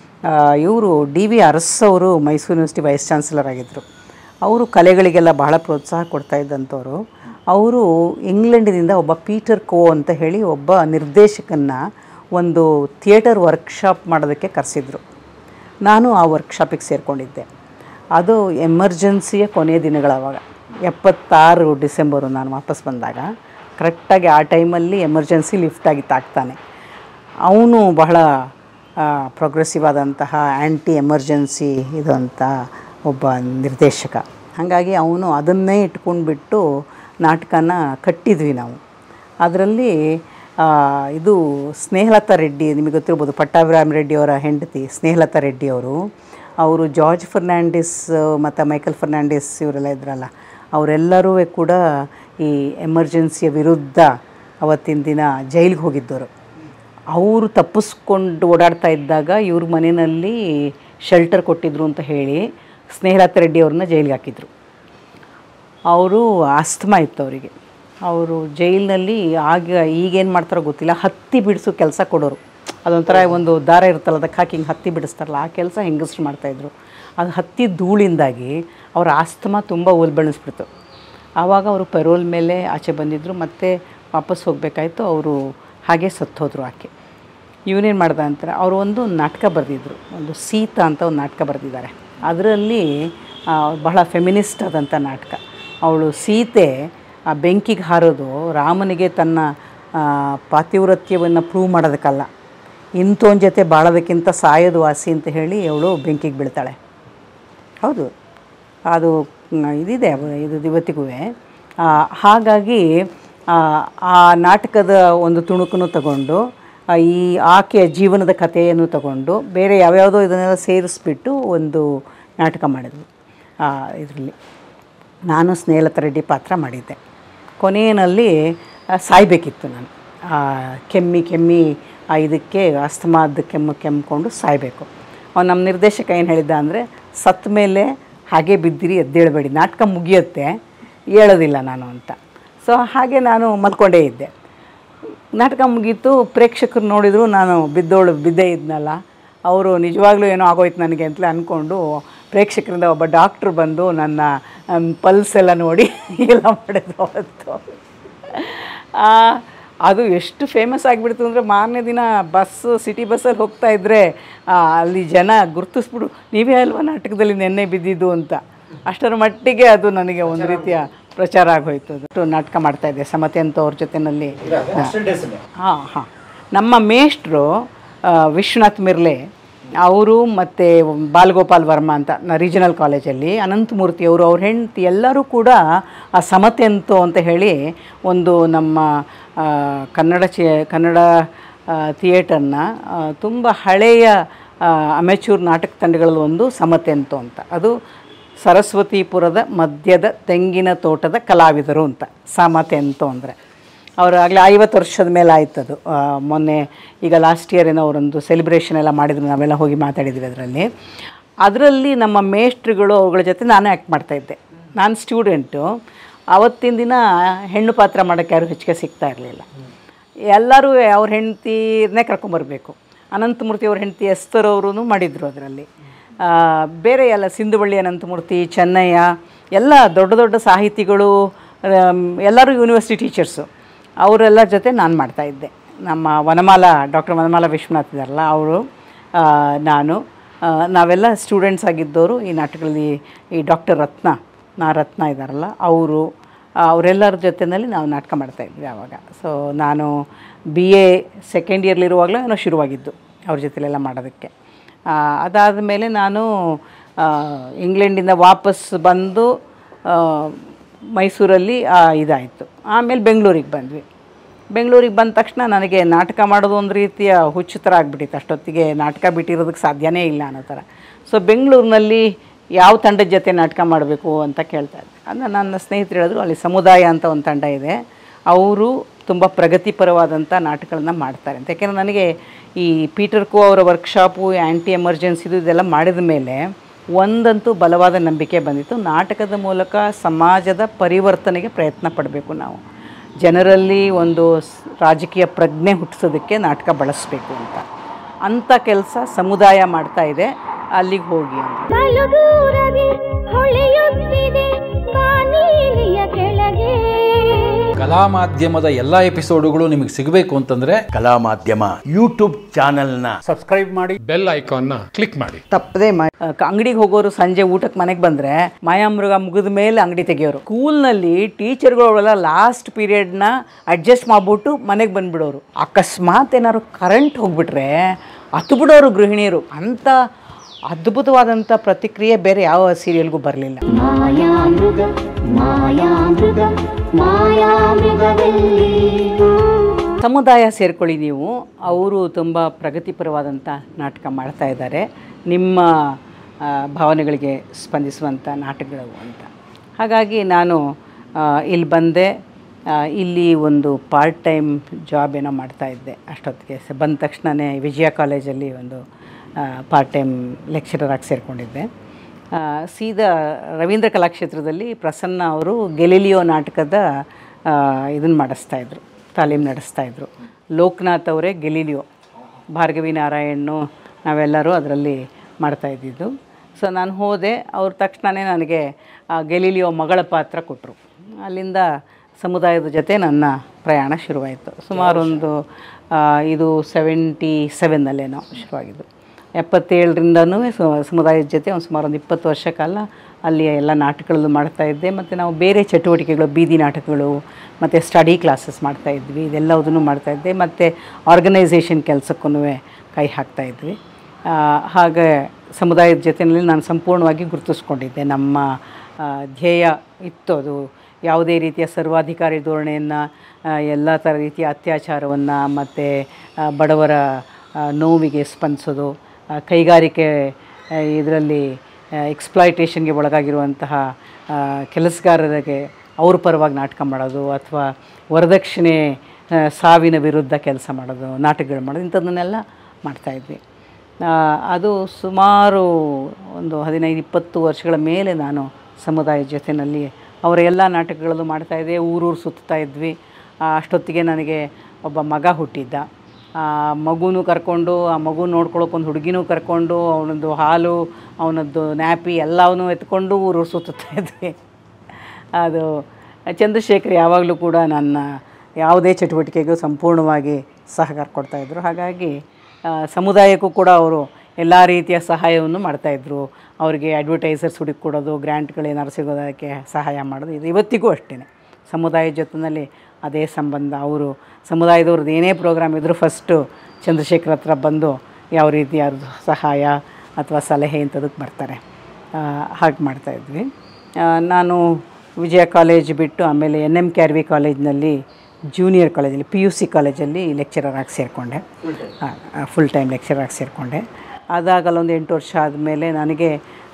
ಇವರು ಡಿ ವಿ ಅರಸ್ ಅವರು ಮೈಸೂರು ಯೂನಿವರ್ಸಿಟಿ ವೈಸ್ ಚಾನ್ಸಲರ್ ಆಗಿದ್ದರು ಅವರು ಕಲೆಗಳಿಗೆಲ್ಲ ಬಹಳ ಪ್ರೋತ್ಸಾಹ ಕೊಡ್ತಾ ಇದ್ದಂಥವ್ರು ಅವರು ಇಂಗ್ಲೆಂಡಿನಿಂದ ಒಬ್ಬ ಪೀಟರ್ ಕೋ ಅಂತ ಹೇಳಿ ಒಬ್ಬ ನಿರ್ದೇಶಕನ್ನ ಒಂದು ಥಿಯೇಟರ್ ವರ್ಕ್ಶಾಪ್ ಮಾಡೋದಕ್ಕೆ ಕರೆಸಿದ್ರು ನಾನು ಆ ವರ್ಕ್ಶಾಪಿಗೆ ಸೇರಿಕೊಂಡಿದ್ದೆ ಅದು ಎಮರ್ಜೆನ್ಸಿಯ ಕೊನೆಯ ದಿನಗಳವಾಗ ಎಪ್ಪತ್ತಾರು ಡಿಸೆಂಬರು ನಾನು ವಾಪಸ್ ಬಂದಾಗ ಕರೆಕ್ಟಾಗಿ ಆ ಟೈಮಲ್ಲಿ ಎಮರ್ಜೆನ್ಸಿ ಲಿಫ್ಟ್ ಆಗಿ ತಾಕ್ತಾನೆ ಅವನು ಬಹಳ ಪ್ರೋಗ್ರೆಸಿವ್ ಆದಂತಹ ಆ್ಯಂಟಿ ಎಮರ್ಜೆನ್ಸಿ ಇದು ಅಂತ ಒಬ್ಬ ನಿರ್ದೇಶಕ ಹಾಗಾಗಿ ಅವನು ಅದನ್ನೇ ಇಟ್ಕೊಂಡ್ಬಿಟ್ಟು ನಾಟಕನ ಕಟ್ಟಿದ್ವಿ ನಾವು ಅದರಲ್ಲಿ ಆ, ಇದು ಸ್ನೇಹಲತಾ ರೆಡ್ಡಿ ನಿಮಗೆ ಗೊತ್ತಿರ್ಬೋದು ಪಟ್ಟಾಭಿರಾಮ್ ರೆಡ್ಡಿ ಅವರ ಹೆಂಡತಿ ಸ್ನೇಹಲತಾ ರೆಡ್ಡಿ ಅವರು ಅವರು ಜಾರ್ಜ್ ಫರ್ನಾಂಡಿಸ್ ಮತ್ತು ಮೈಕಲ್ ಫರ್ನಾಂಡಿಸ್ ಇವರೆಲ್ಲ ಇದ್ರಲ್ಲ ಅವರೆಲ್ಲರೂ ಕೂಡ ಈ ಎಮರ್ಜೆನ್ಸಿಯ ವಿರುದ್ಧ ಅವತ್ತಿನ ದಿನ ಜೈಲಿಗೆ ಹೋಗಿದ್ದವರು ಅವರು ತಪ್ಪಿಸ್ಕೊಂಡು ಓಡಾಡ್ತಾ ಇದ್ದಾಗ ಇವ್ರ ಮನೆಯಲ್ಲಿ ಶೆಲ್ಟರ್ ಕೊಟ್ಟಿದ್ರು ಅಂತ ಹೇಳಿ ಸ್ನೇಹಲತಾ ರೆಡ್ಡಿ ಅವ್ರನ್ನ ಜೈಲಿಗೆ ಹಾಕಿದ್ರು ಅವರು ಆಸ್ತಮಾ ಇತ್ತು ಅವರಿಗೆ ಅವರು ಜೈಲಿನಲ್ಲಿ ಆಗ ಈಗೇನು ಮಾಡ್ತಾರೋ ಗೊತ್ತಿಲ್ಲ ಹತ್ತಿ ಬಿಡಿಸೋ ಕೆಲಸ ಕೊಡೋರು ಅದೊಂಥರ ಒಂದು ದಾರ ಇರುತ್ತಲ್ಲ ಅದಕ್ಕೆ ಹಾಕಿ ಹಿಂಗೆ ಹತ್ತಿ ಬಿಡಿಸ್ತಾರಲ್ಲ ಆ ಕೆಲಸ ಹೆಂಗಸ್ರು ಮಾಡ್ತಾಯಿದ್ರು ಅದು ಹತ್ತಿ ಧೂಳಿಂದಾಗಿ ಅವರ ಆಸ್ತಮಾ ತುಂಬ ಉಲ್ಬಣಿಸ್ಬಿಡ್ತು ಆವಾಗ ಅವರು ಪೆರೋಲ್ ಮೇಲೆ ಆಚೆ ಬಂದಿದ್ದರು ಮತ್ತೆ ವಾಪಸ್ ಹೋಗಬೇಕಾಯ್ತು ಅವರು ಹಾಗೆ ಸತ್ತೋದ್ರು ಆಕೆ ಇವನೇನು ಮಾಡ್ದ ಅಂತಾರೆ ಅವರು ಒಂದು ನಾಟಕ ಬರೆದಿದ್ರು ಒಂದು ಸೀತಾ ಅಂತ ಒಂದು ನಾಟಕ ಬರೆದಿದ್ದಾರೆ ಅದರಲ್ಲಿ ಆ, ಬಹಳ ಫೆಮಿನಿಸ್ಟ್ ಆದಂಥ ನಾಟಕ ಅವಳು ಸೀತೆ ಆ ಬೆಂಕಿಗೆ ಹಾರೋದು ರಾಮನಿಗೆ ತನ್ನ ಆ, ಪಾತಿವ್ರತ್ಯವನ್ನು ಪ್ರೂವ್ ಮಾಡೋದಕ್ಕಲ್ಲ ಇಂಥೊಂದು ಜೊತೆ ಬಾಳೋದಕ್ಕಿಂತ ಸಾಯೋದು ವಾಸಿ ಅಂತ ಹೇಳಿ ಅವಳು ಬೆಂಕಿಗೆ ಬೀಳ್ತಾಳೆ ಹೌದು ಅದು ಮ್, ಇದಿದೆ ಅವು- ಇದು ಇವತ್ತಿಗೂ ಹಾಗಾಗಿ ಆ, ಆ ನಾಟಕದ ಒಂದು ತುಣುಕನ್ನು ತಗೊಂಡು ಆ, ಈ ಆಕೆಯ ಜೀವನದ ಕಥೆಯನ್ನು ತಗೊಂಡು ಬೇರೆ ಯಾವ್ಯಾವುದೋ ಇದನ್ನೆಲ್ಲ ಸೇರಿಸ್ಬಿಟ್ಟು ಒಂದು ನಾಟಕ ಮಾಡಿದ್ವಿ ಇದರಲ್ಲಿ ನಾನು ಸ್ನೇಹಲತಾ ರೆಡ್ಡಿ ಪಾತ್ರ ಮಾಡಿದ್ದೆ ಕೊನೆಯಲ್ಲಿ ಆ, ಸಾಯ್ಬೇಕಿತ್ತು ನಾನು ಆ, ಕೆಮ್ಮಿ ಕೆಮ್ಮಿ ಆ ಇದಕ್ಕೆ ಅಸ್ತಮಾದ ಕೆಮ್ಮು ಕೆಮ್ಮಿಕೊಂಡು ಸಾಯಬೇಕು ಅವ್ನು ನಮ್ಮ ನಿರ್ದೇಶಕ ಏನು ಹೇಳಿದ್ದ ಅಂದರೆ ಸತ್ತ ಮೇಲೆ ಹಾಗೆ ಬಿದ್ದಿರಿ ಎದ್ದೇಳಬೇಡಿ ನಾಟಕ ಮುಗಿಯುತ್ತೆ ಹೇಳೋದಿಲ್ಲ ನಾನು ಅಂತ ಸೊ ಹಾಗೆ ನಾನು ಮಲ್ಕೊಂಡೇ ಇದ್ದೆ ನಾಟಕ ಮುಗೀತು ಪ್ರೇಕ್ಷಕರು ನೋಡಿದ್ರು ನಾನು ಬಿದ್ದೋಳು ಬಿದ್ದೇ ಇದ್ನಲ್ಲ ಅವರು ನಿಜವಾಗ್ಲೂ ಏನೋ ಆಗೋಯ್ತು ನನಗೆ ಅಂತಲೇ ಅಂದ್ಕೊಂಡು ಪ್ರೇಕ್ಷಕರಿಂದ ಒಬ್ಬ ಡಾಕ್ಟ್ರು ಬಂದು ನನ್ನ ಪಲ್ಸ್ ಎಲ್ಲ ನೋಡಿ ಎಲ್ಲ ಮಾಡಿದ್ರು ಅವತ್ತು ಆ, ಅದು ಎಷ್ಟು ಫೇಮಸ್ ಆಗಿಬಿಡ್ತು ಅಂದರೆ ಮಾರನೇ ದಿನ ಬಸ್ಸು ಸಿಟಿ ಬಸ್ಸಲ್ಲಿ ಹೋಗ್ತಾ ಇದ್ದರೆ ಆ, ಅಲ್ಲಿ ಜನ ಗುರ್ತಿಸ್ಬಿಡು ನೀವೇ ಅಲ್ವಾ ನಾಟಕದಲ್ಲಿ ನೆನ್ನೆ ಬಿದ್ದಿದ್ದು ಅಂತ ಅಷ್ಟರ ಮಟ್ಟಿಗೆ ಅದು ನನಗೆ ಒಂದು ರೀತಿಯ ಪ್ರಚಾರ ಆಗೋಯ್ತು ಅದು ನಾಟಕ ಮಾಡ್ತಾಯಿದ್ದೆ ಸಮತೆ ಅಂತ ಅವ್ರ ಜೊತೆಯಲ್ಲಿ ಹಾಂ ಹಾಂ ನಮ್ಮ ಮೇಷ್ಟ್ರು ಆ, ವಿಶ್ವನಾಥ್ ಮಿರ್ಲೆ ಅವರು ಮತ್ತು ಬಾಲಗೋಪಾಲ್ ವರ್ಮಾ ಅಂತ ರೀಜನಲ್ ಕಾಲೇಜಲ್ಲಿ ಅನಂತಮೂರ್ತಿ ಅವರು ಅವ್ರ ಹೆಂಡತಿ ಎಲ್ಲರೂ ಕೂಡ ಆ ಸಮತೆ ಅಂತೋ ಅಂತ ಹೇಳಿ ಒಂದು ನಮ್ಮ ಆ, ಕನ್ನಡ ಚೇ ಕನ್ನಡ ಥಿಯೇಟರ್ನ ತುಂಬ ಹಳೆಯ ಅಮೆಚೂರ್ ನಾಟಕ ತಂಡಗಳಲ್ಲಿ ಒಂದು ಸಮತೆ ಅಂತೋ ಅಂತ ಅದು ಸರಸ್ವತಿಪುರದ ಮಧ್ಯದ ತೆಂಗಿನ ತೋಟದ ಕಲಾವಿದರು ಅಂತ ಸಮತೆ ಅಂತೋ ಅಂದರೆ ಅವರು ಆಗಲೇ ಐವತ್ತು ವರ್ಷದ ಮೇಲೆ ಆಯ್ತು ಅದು ಆ, ಮೊನ್ನೆ ಈಗ ಲಾಸ್ಟ್ ಇಯರ್ ಏನೋ ಅವರೊಂದು ಸೆಲೆಬ್ರೇಷನ್ ಎಲ್ಲ ಮಾಡಿದ್ರು ನಾವೆಲ್ಲ ಹೋಗಿ ಮಾತಾಡಿದ್ವಿ ಅದರಲ್ಲಿ ಅದರಲ್ಲಿ ನಮ್ಮ ಮೇಷ್ಟ್ರುಗಳು ಅವುಗಳ ಜೊತೆ ನಾನು ಆ್ಯಕ್ಟ್ ಮಾಡ್ತಾಯಿದ್ದೆ ನಾನು ಸ್ಟೂಡೆಂಟು ಆವತ್ತಿನ ದಿನ ಹೆಣ್ಣು ಪಾತ್ರ ಮಾಡೋಕ್ಕೆ ಯಾರು ಹೆಚ್ಚಿಗೆ ಸಿಗ್ತಾ ಇರಲಿಲ್ಲ ಎಲ್ಲರೂ ಅವ್ರ ಹೆಂಡ್ತಿನೇ ಕರ್ಕೊಂಬರ್ಬೇಕು ಅನಂತಮೂರ್ತಿ ಅವ್ರ ಹೆಂಡತಿ ಎಸ್ತರ್ ಅವರು ಮಾಡಿದರು ಅದರಲ್ಲಿ ಆ, ಬೇರೆ ಎಲ್ಲ ಸಿಂಧುವಳ್ಳಿ ಅನಂತಮೂರ್ತಿ ಚೆನ್ನಯ್ಯ ಎಲ್ಲ ದೊಡ್ಡ ದೊಡ್ಡ ಸಾಹಿತಿಗಳು ಆಮ್, ಎಲ್ಲರೂ ಯೂನಿವರ್ಸಿಟಿ ಟೀಚರ್ಸು ಅವರೆಲ್ಲ ಜೊತೆ ನಾನು ಮಾಡ್ತಾಯಿದ್ದೆ ನಮ್ಮ ವನಮಾಲ ಡಾಕ್ಟರ್ ವನಮಾಲ ವಿಶ್ವನಾಥ್ ಇದ್ದಾರಲ್ಲ ಅವರು ನಾನು ಆ, ನಾವೆಲ್ಲ ಸ್ಟೂಡೆಂಟ್ಸ್ ಆಗಿದ್ದವರು ಈ ನಾಟಕದಲ್ಲಿ ಈ ಡಾಕ್ಟರ್ ರತ್ನ ನಾ ರತ್ನ ಇದ್ದಾರಲ್ಲ ಅವರು ಅವರೆಲ್ಲರ ಜೊತೆಯಲ್ಲಿ ನಾವು ನಾಟಕ ಮಾಡ್ತಾಯಿದ್ವಿ ಆವಾಗ ಸೊ ನಾನು ಬಿ ಎ ಸೆಕೆಂಡ್ ಇಯರ್ಲಿರುವಾಗಲೂ ಏನೋ ಶುರುವಾಗಿದ್ದು ಅವ್ರ ಜೊತೆಲೆಲ್ಲ ಮಾಡೋದಕ್ಕೆ ಅದಾದ ಮೇಲೆ ನಾನು ಆ, ಇಂಗ್ಲೆಂಡಿಂದ ವಾಪಸ್ ಬಂದು ಆ, ಮೈಸೂರಲ್ಲಿ ಆ, ಇದಾಯಿತು ಆಮೇಲೆ ಬೆಂಗಳೂರಿಗೆ ಬಂದ್ವಿ ಬೆಂಗಳೂರಿಗೆ ಬಂದ ತಕ್ಷಣ ನನಗೆ ನಾಟಕ ಮಾಡೋದು ಒಂದು ರೀತಿಯ ಹುಚ್ಚು ಥರ ಆಗ್ಬಿಟ್ಟಿತ್ತು ಅಷ್ಟೊತ್ತಿಗೆ ನಾಟಕ ಬಿಟ್ಟಿರೋದಕ್ಕೆ ಸಾಧ್ಯನೇ ಇಲ್ಲ ಅನ್ನೋ ಥರ ಸೊ ಬೆಂಗಳೂರಿನಲ್ಲಿ ಯಾವ ತಂಡದ ಜೊತೆ ನಾಟಕ ಮಾಡಬೇಕು ಅಂತ ಕೇಳ್ತಾ ಇದ್ದೆ ಅದನ್ನ ನನ್ನ ಸ್ನೇಹಿತರು ಹೇಳಿದ್ರು ಅಲ್ಲಿ ಸಮುದಾಯ ಅಂತ ಒಂದು ತಂಡ ಇದೆ ಅವರು ತುಂಬ ಪ್ರಗತಿಪರವಾದಂಥ ನಾಟಕಗಳನ್ನ ಮಾಡ್ತಾರೆ ಅಂತ ಯಾಕೆಂದರೆ ನನಗೆ ಈ ಪೀಟರ್ ಕೋ ಅವರ ವರ್ಕ್ಶಾಪು ಆ್ಯಂಟಿ ಎಮರ್ಜೆನ್ಸಿದು ಇದೆಲ್ಲ ಮಾಡಿದ ಮೇಲೆ ಒಂದಂತೂ ಬಲವಾದ ನಂಬಿಕೆ ಬಂದಿತ್ತು ನಾಟಕದ ಮೂಲಕ ಸಮಾಜದ ಪರಿವರ್ತನೆಗೆ ಪ್ರಯತ್ನ ಪಡಬೇಕು ನಾವು ಜನರಲ್ಲಿ ಒಂದು ಸ್- ರಾಜಕೀಯ ಪ್ರಜ್ಞೆ ಹುಟ್ಟಿಸೋದಕ್ಕೆ ನಾಟಕ ಬಳಸಬೇಕು ಅಂತ ಅಂಥ ಕೆಲಸ ಸಮುದಾಯ ಮಾಡ್ತಾ ಇದೆ ಅಲ್ಲಿಗೆ ಹೋಗಿ ಅಂತ ಬಲು ದೂರದಿ ಹೊಳೆಯುತ್ತಿದೆ ಬಾನೀಲಿಯ ಕೆಳಗೆ ಕಲಾ ಮಾಧ್ಯಮದ ಎಲ್ಲ ಎಪಿಸೋಡುಗಳು ನಿಮಗೆ ಸಿಗಬೇಕು ಅಂತಂದ್ರೆ ಕಲಾ ಮಾಧ್ಯಮ ಯೂಟ್ಯೂಬ್ ಚಾನೆಲ್ನ ಬೆಲ್ ಐಕಾನ್ನ ಕ್ಲಿಕ್ ಮಾಡಿ ತಪ್ಪದೆ ಅಂಗಡಿಗೆ ಹೋಗೋರು ಸಂಜೆ ಊಟಕ್ಕೆ ಮನೆಗೆ ಬಂದರೆ ಮಾಯಾಮೃಗ ಮುಗಿದ ಮೇಲೆ ಅಂಗಡಿ ತೆಗಿಯೋರು ಸ್ಕೂಲ್ನಲ್ಲಿ ಟೀಚರ್ಗಳೆಲ್ಲ ಲಾಸ್ಟ್ ಪೀರಿಯಡ್ನ ಅಡ್ಜಸ್ಟ್ ಮಾಡಿಬಿಟ್ಟು ಮನೆಗೆ ಬಂದ್ಬಿಡೋರು ಅಕಸ್ಮಾತ್ ಏನಾದ್ರು ಕರೆಂಟ್ ಹೋಗ್ಬಿಟ್ರೆ ಹತ್ತು ಬಿಡೋರು ಗೃಹಿಣಿಯರು ಅಂಥ ಅದ್ಭುತವಾದಂಥ ಪ್ರತಿಕ್ರಿಯೆ ಬೇರೆ ಯಾವ ಸೀರಿಯಲ್ಗೂ ಬರಲಿಲ್ಲ ಮಾಯಾಮೃಗ ಮಾಯಾಮೃಗ ಮಾಯಾಮೃಗದಲ್ಲಿ ಸಮುದಾಯ ಸೇರ್ಕೊಳ್ಳಿ ನೀವು ಅವರು ತುಂಬ ಪ್ರಗತಿಪರವಾದಂಥ ನಾಟಕ ಮಾಡ್ತಾ ಇದ್ದಾರೆ ನಿಮ್ಮ ಆ, ಭಾವನೆಗಳಿಗೆ ಸ್ಪಂದಿಸುವಂಥ ನಾಟಕಗಳು ಅಂತ ಹಾಗಾಗಿ ನಾನು ಆ, ಇಲ್ಲಿ ಬಂದೆ ಆ, ಇಲ್ಲಿ ಒಂದು ಪಾರ್ಟ್ ಟೈಮ್ ಜಾಬ್ ಏನೋ ಮಾಡ್ತಾ ಇದ್ದೆ ಅಷ್ಟೊತ್ತಿಗೆ ಸ- ಬಂದ ತಕ್ಷಣವೇ ವಿಜಯ ಕಾಲೇಜಲ್ಲಿ ಒಂದು ಪಾರ್ಟ್ ಟೈಮ್ ಲೆಕ್ಚರರ್ ಆಗಿ ಸೇರಿಕೊಂಡಿದ್ದೆ ಆ, ಸೀದಾ ರವೀಂದ್ರ ಕಲಾಕ್ಷೇತ್ರದಲ್ಲಿ ಪ್ರಸನ್ನ ಅವರು ಗೆಲಿಲಿಯೋ ನಾಟಕದ ಇದನ್ನು ಮಾಡಿಸ್ತಾಯಿದ್ರು ತಾಲೀಮ್ ನಡೆಸ್ತಾಯಿದ್ರು ಲೋಕನಾಥ್ ಅವರೇ ಗೆಲಿಲಿಯೋ ಭಾರ್ಗವಿ ನಾರಾಯಣ್ಣು ನಾವೆಲ್ಲರೂ ಅದರಲ್ಲಿ ಮಾಡ್ತಾಯಿದ್ದಿದ್ದು ಸೊ ನಾನು ಹೋದೆ ಅವ್ರ ತಕ್ಷಣವೇ ನನಗೆ ಆ ಗೆಲಿಲಿಯೋ ಮಗಳ ಪಾತ್ರ ಕೊಟ್ಟರು ಅಲ್ಲಿಂದ ಸಮುದಾಯದ ಜೊತೆ ನನ್ನ ಪ್ರಯಾಣ ಶುರುವಾಯಿತು ಸುಮಾರು ಒಂದು ಆ, ಇದು ಸೆವೆಂಟಿ ಸೆವೆನ್ನಲ್ಲೇನೋ ಶುರುವಾಗಿದ್ದು ಎಪ್ಪತ್ತೇಳರಿಂದನೂ ಸಮುದಾಯದ ಜೊತೆ ಒಂದು ಸುಮಾರು ಒಂದು ಇಪ್ಪತ್ತು ವರ್ಷ ಕಾಲ ಅಲ್ಲಿ ಎಲ್ಲ ನಾಟಕಗಳು ಮಾಡ್ತಾ ಇದ್ದೆ ಮತ್ತು ನಾವು ಬೇರೆ ಚಟುವಟಿಕೆಗಳು ಬೀದಿ ನಾಟಕಗಳು ಮತ್ತು ಸ್ಟಡಿ ಕ್ಲಾಸಸ್ ಮಾಡ್ತಾ ಇದ್ವಿ ಇದೆಲ್ಲದನ್ನು ಮಾಡ್ತಾ ಇದ್ದೆ ಮತ್ತು ಆರ್ಗನೈಸೇಷನ್ ಕೆಲಸಕ್ಕೂ ಕೈ ಹಾಕ್ತಾ ಇದ್ವಿ ಆ, ಹಾಗೆ ಸಮುದಾಯದ ಜೊತೆಯಲ್ಲಿ ನಾನು ಸಂಪೂರ್ಣವಾಗಿ ಗುರುತಿಸ್ಕೊಂಡಿದ್ದೆ ನಮ್ಮ ಆ, ಧ್ಯೇಯ ಇತ್ತು ಅದು ಯಾವುದೇ ರೀತಿಯ ಸರ್ವಾಧಿಕಾರಿ ಧೋರಣೆಯನ್ನು ಎಲ್ಲ ಥರ ರೀತಿಯ ಅತ್ಯಾಚಾರವನ್ನು ಮತ್ತು ಬಡವರ ಆ, ನೋವಿಗೆ ಸ್ಪಂದಿಸೋದು ಆ, ಕೈಗಾರಿಕೆ ಇದರಲ್ಲಿ ಎಕ್ಸ್ಪ್ಲಾಯ್ಟೇಷನ್ಗೆ ಒಳಗಾಗಿರುವಂತಹ ಆ, ಕೆಲಸಗಾರರಿಗೆ ಅವ್ರ ಪರವಾಗಿ ನಾಟಕ ಮಾಡೋದು ಅಥವಾ ವರದಕ್ಷಿಣೆ ಆ, ಸಾವಿನ ವಿರುದ್ಧ ಕೆಲಸ ಮಾಡೋದು ನಾಟಕಗಳು ಮಾಡೋದು ಇಂಥದ್ದನ್ನೆಲ್ಲ ಮಾಡ್ತಾಯಿದ್ವಿ ಆ, ಅದು ಸುಮಾರು ಒಂದು ಹದಿನೈದು ಇಪ್ಪತ್ತು ವರ್ಷಗಳ ಮೇಲೆ ನಾನು ಸಮುದಾಯ ಜೊತೆಯಲ್ಲಿ ಅವರ ಎಲ್ಲ ನಾಟಕಗಳಲ್ಲೂ ಮಾಡ್ತಾಯಿದ್ದೆ ಊರೂರು ಸುತ್ತಾ ಇದ್ವಿ ಆ, ಅಷ್ಟೊತ್ತಿಗೆ ನನಗೆ ಒಬ್ಬ ಮಗ ಹುಟ್ಟಿದ್ದ ಆ ಮಗುನೂ ಕರ್ಕೊಂಡು ಆ ಮಗು ನೋಡ್ಕೊಳಕ್ಕೆ ಒಂದು ಹುಡುಗಿನೂ ಕರ್ಕೊಂಡು ಅವನದ್ದು ಹಾಲು ಅವನದ್ದು ನ್ಯಾಪಿ ಎಲ್ಲವನ್ನೂ ಎತ್ಕೊಂಡು ಊರು ಸುತ್ತಾ ಇದ್ವಿ ಅದು ಚಂದ್ರಶೇಖರ್ ಯಾವಾಗಲೂ ಕೂಡ ನನ್ನ ಯಾವುದೇ ಚಟುವಟಿಕೆಗೂ ಸಂಪೂರ್ಣವಾಗಿ ಸಹಕಾರ ಕೊಡ್ತಾಯಿದ್ರು ಹಾಗಾಗಿ ಆ, ಸಮುದಾಯಕ್ಕೂ ಕೂಡ ಅವರು ಎಲ್ಲ ರೀತಿಯ ಸಹಾಯವನ್ನು ಮಾಡ್ತಾಯಿದ್ರು ಅವರಿಗೆ ಅಡ್ವರ್ಟೈಸರ್ಸ್ ಹುಡುಕಿ ಕೊಡೋದು ಗ್ರ್ಯಾಂಟ್ಗಳು ಏನಾದ್ರು ಸಿಗೋದಕ್ಕೆ ಸಹಾಯ ಮಾಡೋದು ಇದು ಇವತ್ತಿಗೂ ಅಷ್ಟೇ ಸಮುದಾಯ ಜೊತೆಯಲ್ಲಿ ಅದೇ ಸಂಬಂಧ ಅವರು ಸಮುದಾಯದವ್ರದ್ದು ಏನೇ ಪ್ರೋಗ್ರಾಮ್ ಇದ್ದರೂ ಫಸ್ಟು ಚಂದ್ರಶೇಖರ್ ಹತ್ರ ಬಂದು ಯಾವ ರೀತಿ ಅವ್ರದ್ದು ಸಹಾಯ ಅಥವಾ ಸಲಹೆ ಇಂಥದಕ್ಕೆ ಬರ್ತಾರೆ ಹಾಗೆ ಮಾಡ್ತಾಯಿದ್ವಿ ಆ, ನಾನು ವಿಜಯ ಕಾಲೇಜ್ ಬಿಟ್ಟು ಆಮೇಲೆ N M K R V ಕಾಲೇಜ್ನಲ್ಲಿ ಜೂನಿಯರ್ ಕಾಲೇಜಲ್ಲಿ ಪಿ ಯು ಸಿ ಕಾಲೇಜಲ್ಲಿ ಲೆಕ್ಚರರ್ ಆಗಿ ಸೇರಿಕೊಂಡೆ ಫುಲ್ ಟೈಮ್ ಲೆಕ್ಚರರ್ ಆಗಿ ಸೇರಿಕೊಂಡೆ ಅದಾಗಲ್ಲ ಒಂದು ಎಂಟು ವರ್ಷ ಆದಮೇಲೆ ನನಗೆ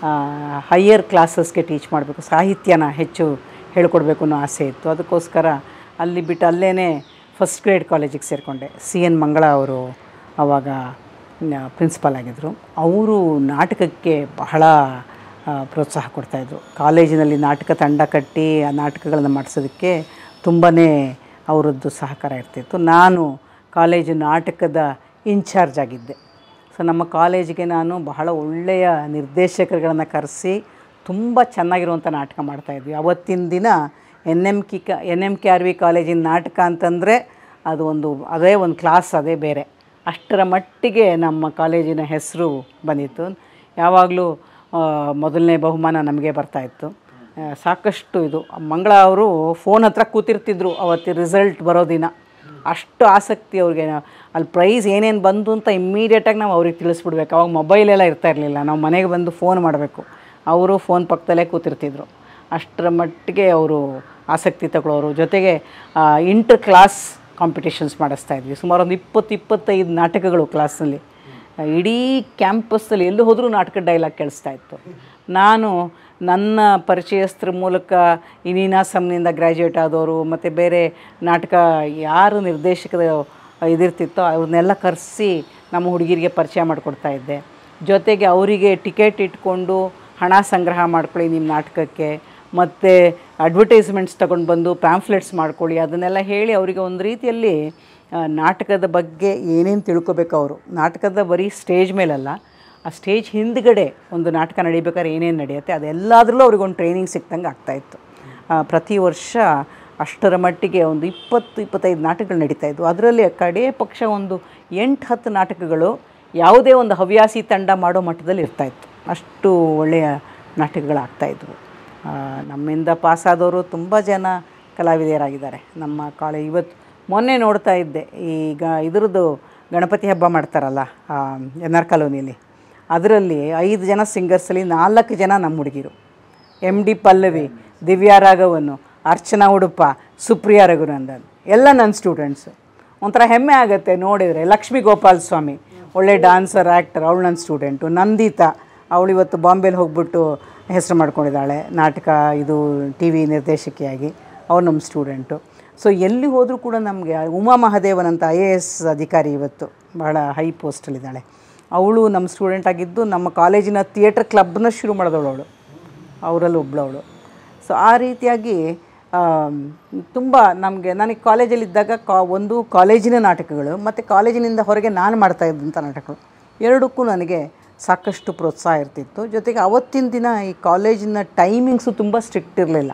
ಹೈಯರ್ ಕ್ಲಾಸಸ್ಗೆ ಟೀಚ್ ಮಾಡಬೇಕು ಸಾಹಿತ್ಯನ ಹೆಚ್ಚು ಹೇಳ್ಕೊಡ್ಬೇಕು ಅನ್ನೋ ಆಸೆ ಇತ್ತು ಅದಕ್ಕೋಸ್ಕರ ಅಲ್ಲಿ ಬಿಟ್ಟು ಅಲ್ಲೇ ಫಸ್ಟ್ ಗ್ರೇಡ್ ಕಾಲೇಜಿಗೆ ಸೇರಿಕೊಂಡೆ ಸಿ ಎನ್ ಮಂಗಳ ಅವರು ಆವಾಗ ಪ್ರಿನ್ಸಿಪಾಲ್ ಆಗಿದ್ದರು ಅವರು ನಾಟಕಕ್ಕೆ ಬಹಳ ಆ, ಪ್ರೋತ್ಸಾಹ ಕೊಡ್ತಾಯಿದ್ರು ಕಾಲೇಜಿನಲ್ಲಿ ನಾಟಕ ತಂಡ ಕಟ್ಟಿ ಆ ನಾಟಕಗಳನ್ನು ಮಾಡಿಸೋದಕ್ಕೆ ತುಂಬಾ ಅವರದ್ದು ಸಹಕಾರ ಇರ್ತಿತ್ತು ನಾನು ಕಾಲೇಜು ನಾಟಕದ ಇನ್ಚಾರ್ಜ್ ಆಗಿದ್ದೆ ಸೊ ಸೊ ನಮ್ಮ ಕಾಲೇಜಿಗೆ ನಾನು ಬಹಳ ಒಳ್ಳೆಯ ನಿರ್ದೇಶಕರುಗಳನ್ನು ಕರೆಸಿ ತುಂಬ ಚೆನ್ನಾಗಿರುವಂಥ ನಾಟಕ ಮಾಡ್ತಾಯಿದ್ವಿ ಅವತ್ತಿನ ದಿನ ಎನ್ ಎಮ್ ಕಿ ಕ N M K R V ಕಾಲೇಜಿನ ನಾಟಕ ಅಂತಂದರೆ ಅದು ಒಂದು ಅದೇ ಒಂದು ಕ್ಲಾಸ್ ಅದೇ ಬೇರೆ ಅಷ್ಟರ ಮಟ್ಟಿಗೆ ನಮ್ಮ ಕಾಲೇಜಿನ ಹೆಸರು ಬಂದಿತ್ತು ಯಾವಾಗಲೂ ಮೊದಲನೇ ಬಹುಮಾನ ನಮಗೆ ಬರ್ತಾಯಿತ್ತು ಆ, ಸಾಕಷ್ಟು ಇದು ಮಂಗಳ ಅವರು ಫೋನ್ ಹತ್ರ ಕೂತಿರ್ತಿದ್ರು ಅವತ್ತು ರಿಸಲ್ಟ್ ಬರೋ ದಿನ ಅಷ್ಟು ಆಸಕ್ತಿ ಅವ್ರಿಗೆ ಅಲ್ಲಿ ಪ್ರೈಸ್ ಏನೇನು ಬಂತು ಅಂತ ಇಮ್ಮಿಡಿಯೇಟಾಗಿ ನಾವು ಅವ್ರಿಗೆ ತಿಳಿಸ್ಬಿಡ್ಬೇಕು ಅವಾಗ ಮೊಬೈಲ್ ಎಲ್ಲ ಇರ್ತಾ ಇರಲಿಲ್ಲ ನಾವು ಮನೆಗೆ ಬಂದು ಫೋನ್ ಮಾಡಬೇಕು ಅವರು ಫೋನ್ ಪಕ್ಕದಲ್ಲೇ ಕೂತಿರ್ತಿದ್ರು ಅಷ್ಟರ ಮಟ್ಟಿಗೆ ಅವರು ಆಸಕ್ತಿ ತಗೊಳ್ಳೋರು ಜೊತೆಗೆ ಇಂಟರ್ ಕ್ಲಾಸ್ ಕಾಂಪಿಟೇಷನ್ಸ್ ಮಾಡಿಸ್ತಾ ಇದ್ವಿ ಸುಮಾರು ಒಂದು ಇಪ್ಪತ್ತು ಇಪ್ಪತ್ತೈದು ನಾಟಕಗಳು ಕ್ಲಾಸ್ನಲ್ಲಿ ಇಡೀ ಕ್ಯಾಂಪಸ್ಸಲ್ಲಿ ಎಲ್ಲೂ ಹೋದರೂ ನಾಟಕ ಡೈಲಾಗ್ ಕೇಳಿಸ್ತಾ ಇತ್ತು ನಾನು ನನ್ನ ಪರಿಚಯಸ್ಥರ ಮೂಲಕ ಈ ನೀನಾಸಮ್ನಿಂದ ಗ್ರ್ಯಾಜುಯೇಟ್ ಆದವರು ಮತ್ತು ಬೇರೆ ನಾಟಕ ಯಾರು ನಿರ್ದೇಶಕರ ಇದಿರ್ತಿತ್ತೋ ಅವ್ರನ್ನೆಲ್ಲ ಕರೆಸಿ ನಮ್ಮ ಹುಡುಗಿರಿಗೆ ಪರಿಚಯ ಮಾಡಿಕೊಡ್ತಾ ಇದ್ದೆ ಜೊತೆಗೆ ಅವರಿಗೆ ಟಿಕೆಟ್ ಇಟ್ಕೊಂಡು ಹಣ ಸಂಗ್ರಹ ಮಾಡ್ಕೊಳ್ಳಿ ನಿಮ್ಮ ನಾಟಕಕ್ಕೆ ಮತ್ತು ಅಡ್ವರ್ಟೈಸ್ಮೆಂಟ್ಸ್ ತಗೊಂಡು ಬಂದು ಪ್ಯಾಂಫ್ಲೆಟ್ಸ್ ಮಾಡ್ಕೊಳ್ಳಿ ಅದನ್ನೆಲ್ಲ ಹೇಳಿ ಅವರಿಗೆ ಒಂದು ರೀತಿಯಲ್ಲಿ ಆ, ನಾಟಕದ ಬಗ್ಗೆ ಏನೇನು ತಿಳ್ಕೊಬೇಕು ಅವರು ನಾಟಕದ ಬರೀ ಸ್ಟೇಜ್ ಮೇಲಲ್ಲ ಆ ಸ್ಟೇಜ್ ಹಿಂದ್ಗಡೆ ಒಂದು ನಾಟಕ ನಡಿಬೇಕಾದ್ರೆ ಏನೇನು ನಡೆಯುತ್ತೆ ಅದೆಲ್ಲದರಲ್ಲೂ ಅವ್ರಿಗೊಂದು ಟ್ರೈನಿಂಗ್ ಸಿಕ್ತಂಗೆ ಆಗ್ತಾಯಿತ್ತು ಆ, ಪ್ರತಿ ವರ್ಷ ಅಷ್ಟರ ಮಟ್ಟಿಗೆ ಒಂದು ಇಪ್ಪತ್ತು ಇಪ್ಪತ್ತೈದು ನಾಟಕಗಳು ನಡೀತಾ ಇದ್ವು ಅದರಲ್ಲಿ ಕಡೇ ಪಕ್ಷ ಒಂದು ಎಂಟು ಹತ್ತು ನಾಟಕಗಳು ಯಾವುದೇ ಒಂದು ಹವ್ಯಾಸಿ ತಂಡ ಮಾಡೋ ಮಟ್ಟದಲ್ಲಿ ಇರ್ತಾಯಿತ್ತು ಅಷ್ಟು ಒಳ್ಳೆಯ ನಾಟಕಗಳಾಗ್ತಾಯಿದ್ವು ಆ, ನಮ್ಮಿಂದ ಪಾಸಾದವರು ತುಂಬ ಜನ ಕಲಾವಿದರಾಗಿದ್ದಾರೆ ನಮ್ಮ ಕಾಲೇಜ್ ಇವತ್ತು ಮೊನ್ನೆ ನೋಡ್ತಾ ಇದ್ದೆ ಈಗ ಇದ್ರದ್ದು ಗಣಪತಿ ಹಬ್ಬ ಮಾಡ್ತಾರಲ್ಲ ಎನ್ ಆರ್ ಕಾಲೋನಿಯಲ್ಲಿ ಅದರಲ್ಲಿ ಐದು ಜನ ಸಿಂಗರ್ಸಲ್ಲಿ ನಾಲ್ಕು ಜನ ನಮ್ಮ ಹುಡುಗಿರು ಎಮ್ ಡಿ ಪಲ್ಲವಿ ದಿವ್ಯಾ ರಾಘವನು ಅರ್ಚನಾ ಉಡುಪ ಸುಪ್ರಿಯಾ ರಘುನಂದನ್ ಎಲ್ಲ ನನ್ನ ಸ್ಟೂಡೆಂಟ್ಸು ಒಂಥರ ಹೆಮ್ಮೆ ಆಗುತ್ತೆ ನೋಡಿದರೆ ಲಕ್ಷ್ಮೀ ಗೋಪಾಲ್ ಸ್ವಾಮಿ ಒಳ್ಳೆ ಡಾನ್ಸರ್ ಆ್ಯಕ್ಟರ್ ಅವಳು ನನ್ನ ಸ್ಟೂಡೆಂಟು ನಂದಿತಾ ಅವಳು ಇವತ್ತು ಬಾಂಬೆಲಿ ಹೋಗ್ಬಿಟ್ಟು ಹೆಸರು ಮಾಡ್ಕೊಂಡಿದ್ದಾಳೆ ನಾಟಕ ಇದು ಟಿ ವಿ ನಿರ್ದೇಶಕಿಯಾಗಿ ಅವಳು ನಮ್ಮ ಸ್ಟೂಡೆಂಟು ಸೊ ಎಲ್ಲಿ ಹೋದರೂ ಕೂಡ ನಮಗೆ ಉಮಾ ಮಹಾದೇವನ್ ಅಂತ ಐ ಎ ಎಸ್ ಅಧಿಕಾರಿ ಇವತ್ತು ಬಹಳ ಹೈ ಪೋಸ್ಟಲ್ಲಿದ್ದಾಳೆ ಅವಳು ನಮ್ಮ ಸ್ಟೂಡೆಂಟ್ ಆಗಿದ್ದು ನಮ್ಮ ಕಾಲೇಜಿನ ಥಿಯೇಟರ್ ಕ್ಲಬ್ನ ಶುರು ಮಾಡಿದವಳು ಅವಳು ಅವರಲ್ಲಿ ಒಬ್ಬಳವಳು ಸೊ ಆ ರೀತಿಯಾಗಿ ತುಂಬ ನಮಗೆ ನನಗೆ ಕಾಲೇಜಲ್ಲಿದ್ದಾಗ ಕಾ ಒಂದು ಕಾಲೇಜಿನ ನಾಟಕಗಳು ಮತ್ತು ಕಾಲೇಜಿನಿಂದ ಹೊರಗೆ ನಾನು ಮಾಡ್ತಾ ಇದ್ದಂಥ ನಾಟಕಗಳು ಎರಡಕ್ಕೂ ನನಗೆ ಸಾಕಷ್ಟು ಪ್ರೋತ್ಸಾಹ ಇರ್ತಿತ್ತು ಜೊತೆಗೆ ಅವತ್ತಿನ ದಿನ ಈ ಕಾಲೇಜಿನ ಟೈಮಿಂಗ್ಸು ತುಂಬ ಸ್ಟ್ರಿಕ್ಟ್ ಇರಲಿಲ್ಲ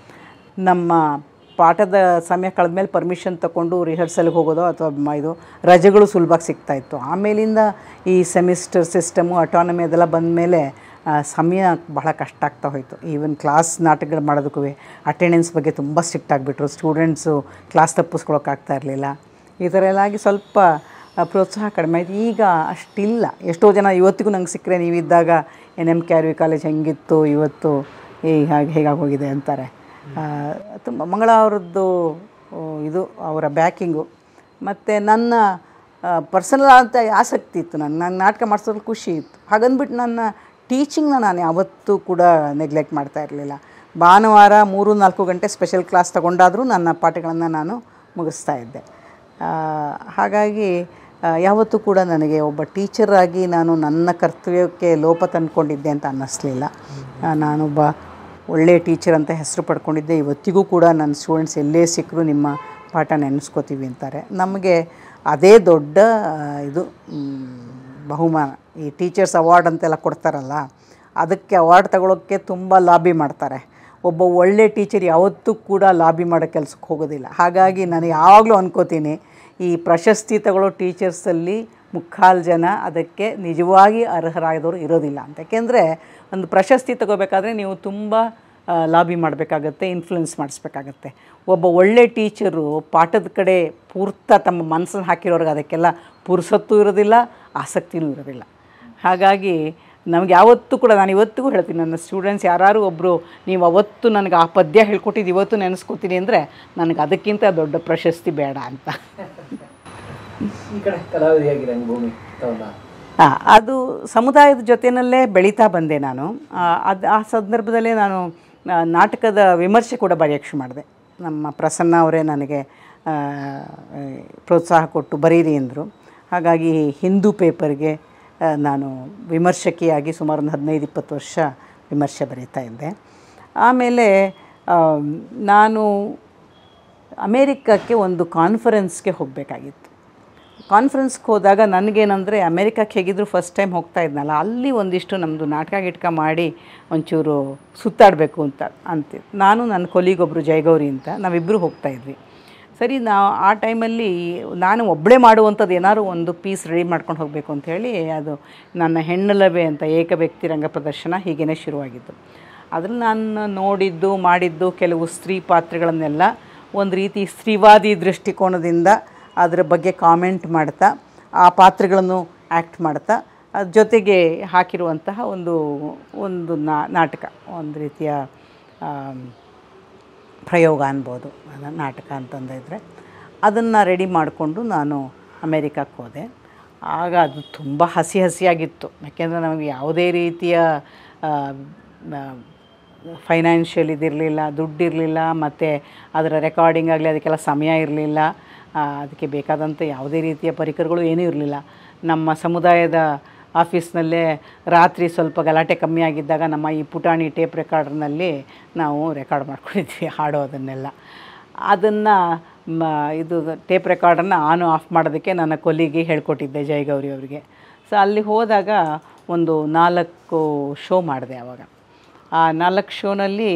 ನಮ್ಮ ಪಾಠದ ಸಮಯ ಕಳೆದ್ಮೇಲೆ ಪರ್ಮಿಷನ್ ತಗೊಂಡು ರಿಹರ್ಸಲ್ಗೆ ಹೋಗೋದು ಅಥವಾ ಮ- ಇದು ರಜೆಗಳು ಸುಲಭವಾಗಿ ಸಿಗ್ತಾಯಿತ್ತು ಆಮೇಲಿಂದ ಈ ಸೆಮಿಸ್ಟರ್ ಸಿಸ್ಟಮು ಅಟಾನಮಿ ಅದೆಲ್ಲ ಬಂದಮೇಲೆ ಸಮಯ ಬಹಳ ಕಷ್ಟ ಆಗ್ತಾ ಹೋಯಿತು ಈವನ್ ಕ್ಲಾಸ್ ನಾಟಕಗಳು ಮಾಡೋದಕ್ಕೂ ಅಟೆಂಡೆನ್ಸ್ ಬಗ್ಗೆ ತುಂಬ ಸ್ಟ್ರಿಕ್ಟ್ ಆಗಿಬಿಟ್ರು ಸ್ಟೂಡೆಂಟ್ಸು ಕ್ಲಾಸ್ ತಪ್ಪಿಸ್ಕೊಳಕ್ಕಾಗ್ತಾ ಇರಲಿಲ್ಲ ಈ ಥರ ಎಲ್ಲ ಆಗಿ ಸ್ವಲ್ಪ ಆ, ಪ್ರೋತ್ಸಾಹ ಕಡಿಮೆ ಆಯಿತು ಈಗ ಅಷ್ಟಿಲ್ಲ ಎಷ್ಟೋ ಜನ ಇವತ್ತಿಗೂ ನಂಗೆ ಸಿಕ್ಕರೆ ನೀವಿದ್ದಾಗ N M K R V college ಹೆಂಗಿತ್ತು ಇವತ್ತು ಈ ಹಾಗೆ ಹೇಗಾಗೋಗಿದೆ ಅಂತಾರೆ ತುಂಬ ಮಂಗಳ ಅವರದ್ದು ಆ, ಇದು ಅವರ ಬ್ಯಾಕಿಂಗು ಮತ್ತು ನನ್ನ ಪರ್ಸನಲ್ ಅಂತ ಆಸಕ್ತಿ ಇತ್ತು ನನ್ನ ನಾನು ನಾಟಕ ಮಾಡಿಸೋದ್ರಲ್ಲಿ ಖುಷಿ ಇತ್ತು ಹಾಗಂದ್ಬಿಟ್ಟು ನನ್ನ ಟೀಚಿಂಗ್ನ ನಾನು ಯಾವತ್ತೂ ಕೂಡ ನೆಗ್ಲೆಕ್ಟ್ ಮಾಡ್ತಾ ಇರಲಿಲ್ಲ ಭಾನುವಾರ ಮೂರು ನಾಲ್ಕು ಗಂಟೆ ಸ್ಪೆಷಲ್ ಕ್ಲಾಸ್ ತಗೊಂಡಾದರೂ ನನ್ನ ಪಾಠಗಳನ್ನು ನಾನು ಮುಗಿಸ್ತಾ ಇದ್ದೆ ಆ, ಹಾಗಾಗಿ ಆ, ಯಾವತ್ತೂ ಕೂಡ ನನಗೆ ಒಬ್ಬ ಟೀಚರಾಗಿ ನಾನು ನನ್ನ ಕರ್ತವ್ಯಕ್ಕೆ ಲೋಪ ತಂದ್ಕೊಂಡಿದ್ದೆ ಅಂತ ಅನ್ನಿಸ್ಲಿಲ್ಲ ಆ, ನಾನೊಬ್ಬ ಒಳ್ಳೆಯ ಟೀಚರ್ ಅಂತ ಹೆಸರು ಪಡ್ಕೊಂಡಿದ್ದೆ ಇವತ್ತಿಗೂ ಕೂಡ ನನ್ನ ಸ್ಟೂಡೆಂಟ್ಸ್ ಎಲ್ಲೇ ಸಿಕ್ಕರೂ ನಿಮ್ಮ ಪಾಠ ನೆನೆಸ್ಕೋತೀವಿ ಅಂತಾರೆ ನಮಗೆ ಅದೇ ದೊಡ್ಡ ಆ, ಇದು ಮ್, ಬಹುಮಾನ ಈ ಟೀಚರ್ಸ್ ಅವಾರ್ಡ್ ಅಂತೆಲ್ಲ ಕೊಡ್ತಾರಲ್ಲ ಅದಕ್ಕೆ ಅವಾರ್ಡ್ ತಗೊಳ್ಳೋಕ್ಕೆ ತುಂಬ ಲಾಬಿ ಮಾಡ್ತಾರೆ ಒಬ್ಬ ಒಳ್ಳೆ ಟೀಚರ್ ಯಾವತ್ತೂ ಕೂಡ ಲಾಬಿ ಮಾಡೋ ಕೆಲಸಕ್ಕೆ ಹೋಗೋದಿಲ್ಲ ಹಾಗಾಗಿ ನಾನು ಯಾವಾಗಲೂ ಅನ್ಕೋತೀನಿ ಈ ಪ್ರಶಸ್ತಿ ತಗೊಳ್ಳೋ ಟೀಚರ್ಸಲ್ಲಿ ಮುಕ್ಕಾಲು ಜನ ಅದಕ್ಕೆ ನಿಜವಾಗಿ ಅರ್ಹರಾದವರು ಇರೋದಿಲ್ಲ ಅಂತ ಯಾಕೆಂದರೆ ಒಂದು ಪ್ರಶಸ್ತಿ ತಗೋಬೇಕಾದ್ರೆ ನೀವು ತುಂಬ ಲಾಬಿ ಮಾಡಬೇಕಾಗತ್ತೆ ಇನ್ಫ್ಲುಯೆನ್ಸ್ ಮಾಡಿಸ್ಬೇಕಾಗತ್ತೆ ಒಬ್ಬ ಒಳ್ಳೆ ಟೀಚರು ಪಾಠದ ಕಡೆ ಪೂರ್ತ ತಮ್ಮ ಮನಸ್ಸನ್ನು ಹಾಕಿರೋರ್ಗೆ ಅದಕ್ಕೆಲ್ಲ ಪುರ್ಸತ್ತೂ ಇರೋದಿಲ್ಲ ಆಸಕ್ತಿನೂ ಇರೋದಿಲ್ಲ ಹಾಗಾಗಿ ನಮ್ಗೆ ಯಾವತ್ತೂ ಕೂಡ ನಾನು ಇವತ್ತಿಗೂ ಹೇಳ್ತೀನಿ ನನ್ನ ಸ್ಟೂಡೆಂಟ್ಸ್ ಯಾರು ಒಬ್ಬರು ನೀವು ಅವತ್ತು ನನಗೆ ಆ ಪದ್ಯ ಹೇಳ್ಕೊಟ್ಟಿದ್ದು ಇವತ್ತು ನೆನೆಸ್ಕೊತೀನಿ ಅಂದರೆ ನನಗೆ ಅದಕ್ಕಿಂತ ದೊಡ್ಡ ಪ್ರಶಸ್ತಿ ಬೇಡ ಅಂತ ಈ ಕಡೆ ಕಲಾವಿದೆಯಾಗಿ ರಂಗಭೂಮಿ ತಗೊಂಡ ಆ, ಅದು ಸಮುದಾಯದ ಜೊತೆಯಲ್ಲೇ ಬೆಳೀತಾ ಬಂದೆ ನಾನು ಅದು ಆ ಸಂದರ್ಭದಲ್ಲೇ ನಾನು ಆ, ನಾಟಕದ ವಿಮರ್ಶೆ ಕೂಡ ಬರೆಯೋಕ್ಕೆ ಶುರು ಮಾಡಿದೆ ನಮ್ಮ ಪ್ರಸನ್ನ ಅವರೇ ನನಗೆ ಆ, ಆ, ಪ್ರೋತ್ಸಾಹ ಕೊಟ್ಟು ಬರೀರಿ ಅಂದರು ಹಾಗಾಗಿ ಹಿಂದೂ ಪೇಪರ್ಗೆ ಆ, ನಾನು ವಿಮರ್ಶಕಿಯಾಗಿ ಸುಮಾರು ಒಂದು ಹದಿನೈದು ಇಪ್ಪತ್ತು ವರ್ಷ ವಿಮರ್ಶೆ ಬರೀತಾ ಇದ್ದೆ ಆಮೇಲೆ ಆ, ನಾನು ಅಮೇರಿಕಕ್ಕೆ ಒಂದು ಕಾನ್ಫರೆನ್ಸ್ಗೆ ಹೋಗಬೇಕಾಗಿತ್ತು ಕಾನ್ಫರೆನ್ಸ್ಗೆ ಹೋದಾಗ ನನಗೇನಂದರೆ ಅಮೇರಿಕಕ್ಕೆ ಹೇಗಿದ್ರು ಫಸ್ಟ್ ಟೈಮ್ ಹೋಗ್ತಾ ಇದ್ನಲ್ಲ ಅಲ್ಲಿ ಒಂದಿಷ್ಟು ನಮ್ಮದು ನಾಟಕ ಗಿಟ್ಕ ಮಾಡಿ ಒಂಚೂರು ಸುತ್ತಾಡಬೇಕು ಅಂತ ಅಂತೆ ನಾನು ನನ್ನ ಕೊಲಿಗೊಬ್ಬರು ಜಯಗೌರಿ ಅಂತ ನಾವಿಬ್ಬರು ಹೋಗ್ತಾ ಇದ್ವಿ ಸರಿ ನಾವು ಆ ಟೈಮಲ್ಲಿ ನಾನು ಒಬ್ಬಳೇ ಮಾಡುವಂಥದ್ದು ಏನಾದ್ರು ಒಂದು ಪೀಸ್ ರೆಡಿ ಮಾಡ್ಕೊಂಡು ಹೋಗಬೇಕು ಅಂತ ಹೇಳಿ ಅದು ನನ್ನ ಹೆಣ್ಣಲವೇ ಅಂತ ಏಕ ವ್ಯಕ್ತಿ ರಂಗ ಪ್ರದರ್ಶನ ಹೀಗೇ ಶುರುವಾಗಿದ್ದು ಅದ್ರಲ್ಲಿ ನಾನು ನೋಡಿದ್ದು ಮಾಡಿದ್ದು ಕೆಲವು ಸ್ತ್ರೀ ಪಾತ್ರಗಳನ್ನೆಲ್ಲ ಒಂದು ರೀತಿ ಸ್ತ್ರೀವಾದಿ ದೃಷ್ಟಿಕೋನದಿಂದ ಅದರ ಬಗ್ಗೆ ಕಾಮೆಂಟ್ ಮಾಡ್ತಾ ಆ ಪಾತ್ರಗಳನ್ನು ಆ್ಯಕ್ಟ್ ಮಾಡ್ತಾ ಅದ್ರ ಜೊತೆಗೆ ಹಾಕಿರುವಂತಹ ಒಂದು ಒಂದು ನಾ- ನಾಟಕ ಒಂದು ರೀತಿಯ ಆಮ್, ಪ್ರಯೋಗ ಅನ್ಬೋದು ಅದನ್ನ ನಾಟಕ ಅಂತಂದಿದ್ರೆ ಅದನ್ನು ರೆಡಿ ಮಾಡಿಕೊಂಡು ನಾನು ಅಮೇರಿಕಕ್ಕೆ ಹೋದೆ ಆಗ ಅದು ತುಂಬ ಹಸಿ ಹಸಿಯಾಗಿತ್ತು ಯಾಕೆಂದರೆ ನಮಗೆ ಯಾವುದೇ ರೀತಿಯ ಫೈನಾನ್ಷಿಯಲ್ ಇದಿರಲಿಲ್ಲ ದುಡ್ಡಿರಲಿಲ್ಲ ಮತ್ತು ಅದರ ರೆಕಾರ್ಡಿಂಗ್ ಆಗಲಿ ಅದಕ್ಕೆಲ್ಲ ಸಮಯ ಇರಲಿಲ್ಲ ಅದಕ್ಕೆ ಬೇಕಾದಂಥ ಯಾವುದೇ ರೀತಿಯ ಪರಿಕರಗಳು ಏನೂ ಇರಲಿಲ್ಲ ನಮ್ಮ ಸಮುದಾಯದ ಆಫೀಸ್ನಲ್ಲೇ ರಾತ್ರಿ ಸ್ವಲ್ಪ ಗಲಾಟೆ ಕಮ್ಮಿ ಆಗಿದ್ದಾಗ ನಮ್ಮ ಈ ಪುಟಾಣಿ ಟೇಪ್ ರೆಕಾರ್ಡರ್ನಲ್ಲಿ ನಾವು ರೆಕಾರ್ಡ್ ಮಾಡ್ಕೊಂಡಿದ್ವಿ ಹಾಡೋದನ್ನೆಲ್ಲ ಅದನ್ನು ಮ ಇದು ಟೇಪ್ ರೆಕಾರ್ಡನ್ನು ಆನ್ ಆಫ್ ಮಾಡೋದಕ್ಕೆ ನನ್ನ ಕೊಲ್ಲಿಗೆ ಹೇಳ್ಕೊಟ್ಟಿದ್ದೆ ಜಯಗೌರಿ ಅವರಿಗೆ ಸೊ ಅಲ್ಲಿ ಹೋದಾಗ ಒಂದು ನಾಲ್ಕು ಶೋ ಮಾಡಿದೆ ಆವಾಗ ಆ ನಾಲ್ಕು ಶೋನಲ್ಲಿ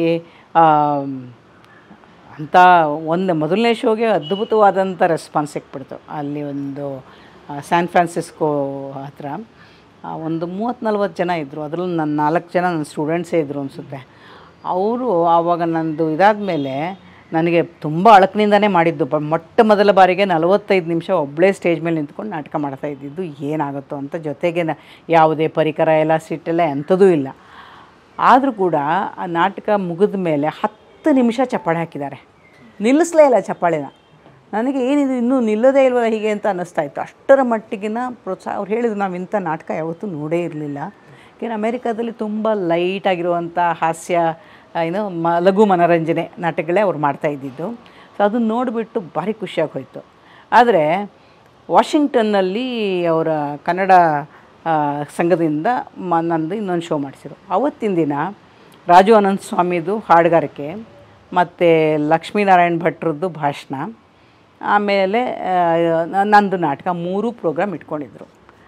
ಅಂಥ ಒಂದು ಮೊದಲನೇ ಶೋಗೆ ಅದ್ಭುತವಾದಂಥ ರೆಸ್ಪಾನ್ಸ್ ಸಿಕ್ಬಿಡ್ತು ಅಲ್ಲಿ ಒಂದು ಆ, ಸ್ಯಾನ್ ಫ್ರಾನ್ಸಿಸ್ಕೋ ಹತ್ರ ಆ, ಒಂದು ಮೂವತ್ತು ನಲ್ವತ್ತು ಜನ ಇದ್ದರು ಅದರಲ್ಲಿ ನನ್ನ ನಾಲ್ಕು ಜನ ನನ್ನ ಸ್ಟೂಡೆಂಟ್ಸೇ ಇದ್ದರು ಅನಿಸುತ್ತೆ ಅವರು ಆವಾಗ ನಂದು ಇದಾದಮೇಲೆ ನನಗೆ ತುಂಬ ಅಳಕಿನಿಂದನೇ ಮಾಡಿದ್ದು ಬ ಮೊಟ್ಟ ಮೊದಲ ಬಾರಿಗೆ ನಲವತ್ತೈದು ನಿಮಿಷ ಒಬ್ಬಳೇ ಸ್ಟೇಜ್ ಮೇಲೆ ನಿಂತ್ಕೊಂಡು ನಾಟಕ ಮಾಡ್ತಾ ಇದ್ದಿದ್ದು ಏನಾಗುತ್ತೋ ಅಂತ ಜೊತೆಗೆ ನ- ಯಾವುದೇ ಪರಿಕರ ಎಲ್ಲ ಸಿಟ್ಟೆಲ್ಲ ಎಂಥದೂ ಇಲ್ಲ ಆದರೂ ಕೂಡ ಆ ನಾಟಕ ಮುಗಿದ ಮೇಲೆ ಹತ್ತು ನಿಮಿಷ ಚಪ್ಪಾಳೆ ಹಾಕಿದ್ದಾರೆ ನಿಲ್ಲಿಸಲೇ ಇಲ್ಲ ಚಪ್ಪಾಳೆನ ನನಗೆ ಏನಿದು ಇನ್ನೂ ನಿಲ್ಲದೇ ಇಲ್ವಲ್ಲ ಹೀಗೆ ಅಂತ ಅನ್ನಿಸ್ತಾ ಇತ್ತು ಅಷ್ಟರ ಮಟ್ಟಿಗಿನ ಪ್ರೋತ್ಸಾಹ ಅವ್ರು ಹೇಳಿದ್ರು ನಾವು ಇಂಥ ನಾಟಕ ಯಾವತ್ತೂ ನೋಡೇ ಇರಲಿಲ್ಲ ಯಾಕೆಂದರೆ ಅಮೇರಿಕಾದಲ್ಲಿ ತುಂಬ ಲೈಟ್ ಆಗಿರುವಂಥ ಹಾಸ್ಯ ಆ, ಏನು ಮ ಲಘು ಮನೋರಂಜನೆ ನಾಟಕಗಳೇ ಅವ್ರು ಮಾಡ್ತಾ ಇದ್ದಿದ್ದು ಸೊ ಅದನ್ನು ನೋಡಿಬಿಟ್ಟು ಭಾರಿ ಖುಷಿಯಾಗಿ ಹೋಯಿತು ಆದರೆ ವಾಷಿಂಗ್ಟನ್ನಲ್ಲಿ ಅವರ ಕನ್ನಡ ಆ, ಸಂಘದಿಂದ ಮ ನಂದು ಇನ್ನೊಂದು ಶೋ ಮಾಡಿಸಿರು ಅವತ್ತಿನ ದಿನ ರಾಜು ಅನಂತ ಸ್ವಾಮಿದು ಹಾಡುಗಾರಿಕೆ ಮತ್ತು ಲಕ್ಷ್ಮೀನಾರಾಯಣ ಭಟ್ರದ್ದು ಭಾಷಣ ಆಮೇಲೆ ಆ, ನ- ನಂದು ನಾಟಕ ಮೂರು ಪ್ರೋಗ್ರಾಮ್ ಇಟ್ಕೊಂಡಿದ್ರು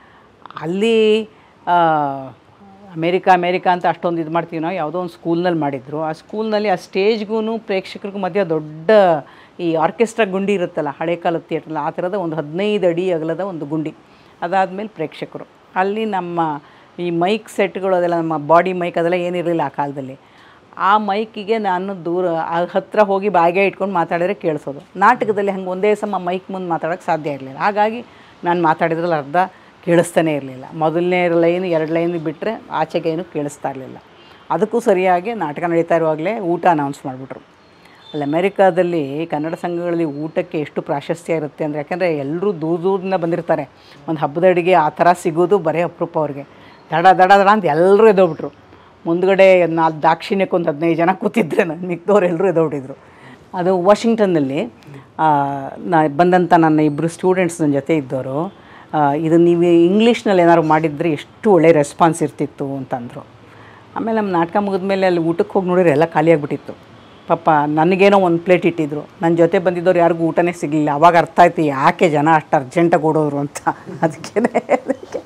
ಅಲ್ಲಿ ಆ, ಅಮೇರಿಕಾ ಅಮೇರಿಕಾ ಅಂತ ಅಷ್ಟೊಂದು ಇದು ಮಾಡ್ತೀವಿ ನಾವು ಯಾವುದೋ ಒಂದು ಸ್ಕೂಲ್ನಲ್ಲಿ ಮಾಡಿದ್ರು ಆ ಸ್ಕೂಲ್ನಲ್ಲಿ ಆ ಸ್ಟೇಜ್ಗೂ ಪ್ರೇಕ್ಷಕರಿಗೂ ಮಧ್ಯೆ ದೊಡ್ಡ ಈ ಆರ್ಕೆಸ್ಟ್ರಾ ಗುಂಡಿ ಇರುತ್ತಲ್ಲ ಹಳೆ ಕಾಲದ ಥಿಯೇಟ್ರಲ್ಲಿ ಆ ಥರದ ಒಂದು ಹದಿನೈದು ಅಡಿ ಅಗಲದ ಒಂದು ಗುಂಡಿ ಅದಾದಮೇಲೆ ಪ್ರೇಕ್ಷಕರು ಅಲ್ಲಿ ನಮ್ಮ ಈ ಮೈಕ್ ಸೆಟ್ಗಳು ಅದೆಲ್ಲ ನಮ್ಮ ಬಾಡಿ ಮೈಕ್ ಅದೆಲ್ಲ ಏನಿರಲಿಲ್ಲ ಆ ಕಾಲದಲ್ಲಿ ಆ ಮೈಕಿಗೆ ನಾನು ದೂರ ಆ ಹತ್ತಿರ ಹೋಗಿ ಬಾಯಿಗೆ ಇಟ್ಕೊಂಡು ಮಾತಾಡಿದ್ರೆ ಕೇಳಿಸೋದು ನಾಟಕದಲ್ಲಿ ಹಂಗೆ ಒಂದೇ ಸಮ ಮೈಕ್ ಮುಂದೆ ಮಾತಾಡೋಕ್ಕೆ ಸಾಧ್ಯ ಇರಲಿಲ್ಲ ಹಾಗಾಗಿ ನಾನು ಮಾತಾಡಿದ್ರಲ್ಲಿ ಅರ್ಧ ಕೇಳಿಸ್ತಾನೆ ಇರಲಿಲ್ಲ ಮೊದಲನೇ ಲೈನ್ ಎರಡು ಲೈನ್ ಬಿಟ್ಟರೆ ಆಚೆಗೆ ಏನು ಕೇಳಿಸ್ತಾ ಇರಲಿಲ್ಲ ಅದಕ್ಕೂ ಸರಿಯಾಗಿ ನಾಟಕ ನಡೀತಾ ಇರುವಾಗಲೇ ಊಟ ಅನೌನ್ಸ್ ಮಾಡಿಬಿಟ್ರು ಅಲ್ಲಿ ಅಮೆರಿಕಾದಲ್ಲಿ ಕನ್ನಡ ಸಂಘಗಳಲ್ಲಿ ಊಟಕ್ಕೆ ಎಷ್ಟು ಪ್ರಾಶಸ್ತ್ಯ ಇರುತ್ತೆ ಅಂದರೆ ಯಾಕಂದರೆ ಎಲ್ಲರೂ ದೂರ ದೂರದಿಂದ ಬಂದಿರ್ತಾರೆ ಒಂದು ಹಬ್ಬದ ಅಡುಗೆ ಆ ಥರ ಸಿಗೋದು ಬರೀ ಅಪರೂಪ ಅವ್ರಿಗೆ ದಡ ದಡ ದಡ ಅಂತ ಎಲ್ಲರೂ ಎದ್ದೋಗ್ಬಿಟ್ರು ಮುಂದ್ಗಡೆ ನಾಲ್ಕು ದಾಕ್ಷಿಣ್ಯಕ್ಕೆ ಒಂದು ಹದಿನೈದು ಜನ ಕೂತಿದ್ರೆ ನಾನು ಮಿಕ್ದವ್ರು ಎಲ್ಲರೂ ಎದ್ದೋಗ್ಬಿಟ್ಟಿದ್ರು ಅದು ವಾಷಿಂಗ್ಟನ್ನಲ್ಲಿ ಆ, ನಾ ಬಂದಂಥ ನನ್ನ ಇಬ್ಬರು ಸ್ಟೂಡೆಂಟ್ಸ್ ನನ್ನ ಜೊತೆ ಇದ್ದವರು ಇದು ನೀವು ಇಂಗ್ಲೀಷ್ನಲ್ಲಿ ಏನಾದ್ರು ಮಾಡಿದರೆ ಎಷ್ಟು ಒಳ್ಳೆ ರೆಸ್ಪಾನ್ಸ್ ಇರ್ತಿತ್ತು ಅಂತಂದರು ಆಮೇಲೆ ನಮ್ಮ ನಾಟಕ ಮುಗಿದ್ಮೇಲೆ ಅಲ್ಲಿ ಊಟಕ್ಕೆ ಹೋಗಿ ನೋಡಿದ್ರೆ ಎಲ್ಲ ಖಾಲಿಯಾಗ್ಬಿಟ್ಟಿತ್ತು ಪಾಪ ನನಗೇನೋ ಒಂದು ಪ್ಲೇಟ್ ಇಟ್ಟಿದ್ರು ನನ್ನ ಜೊತೆ ಬಂದಿದ್ದವ್ರು ಯಾರಿಗೂ ಊಟನೇ ಸಿಗಲಿಲ್ಲ ಅವಾಗ ಅರ್ಥ ಆಯ್ತು ಯಾಕೆ ಜನ ಅಷ್ಟು ಅರ್ಜೆಂಟಾಗಿ ಓಡೋರು ಅಂತ ಅದಕ್ಕೇ ಅದಕ್ಕೆ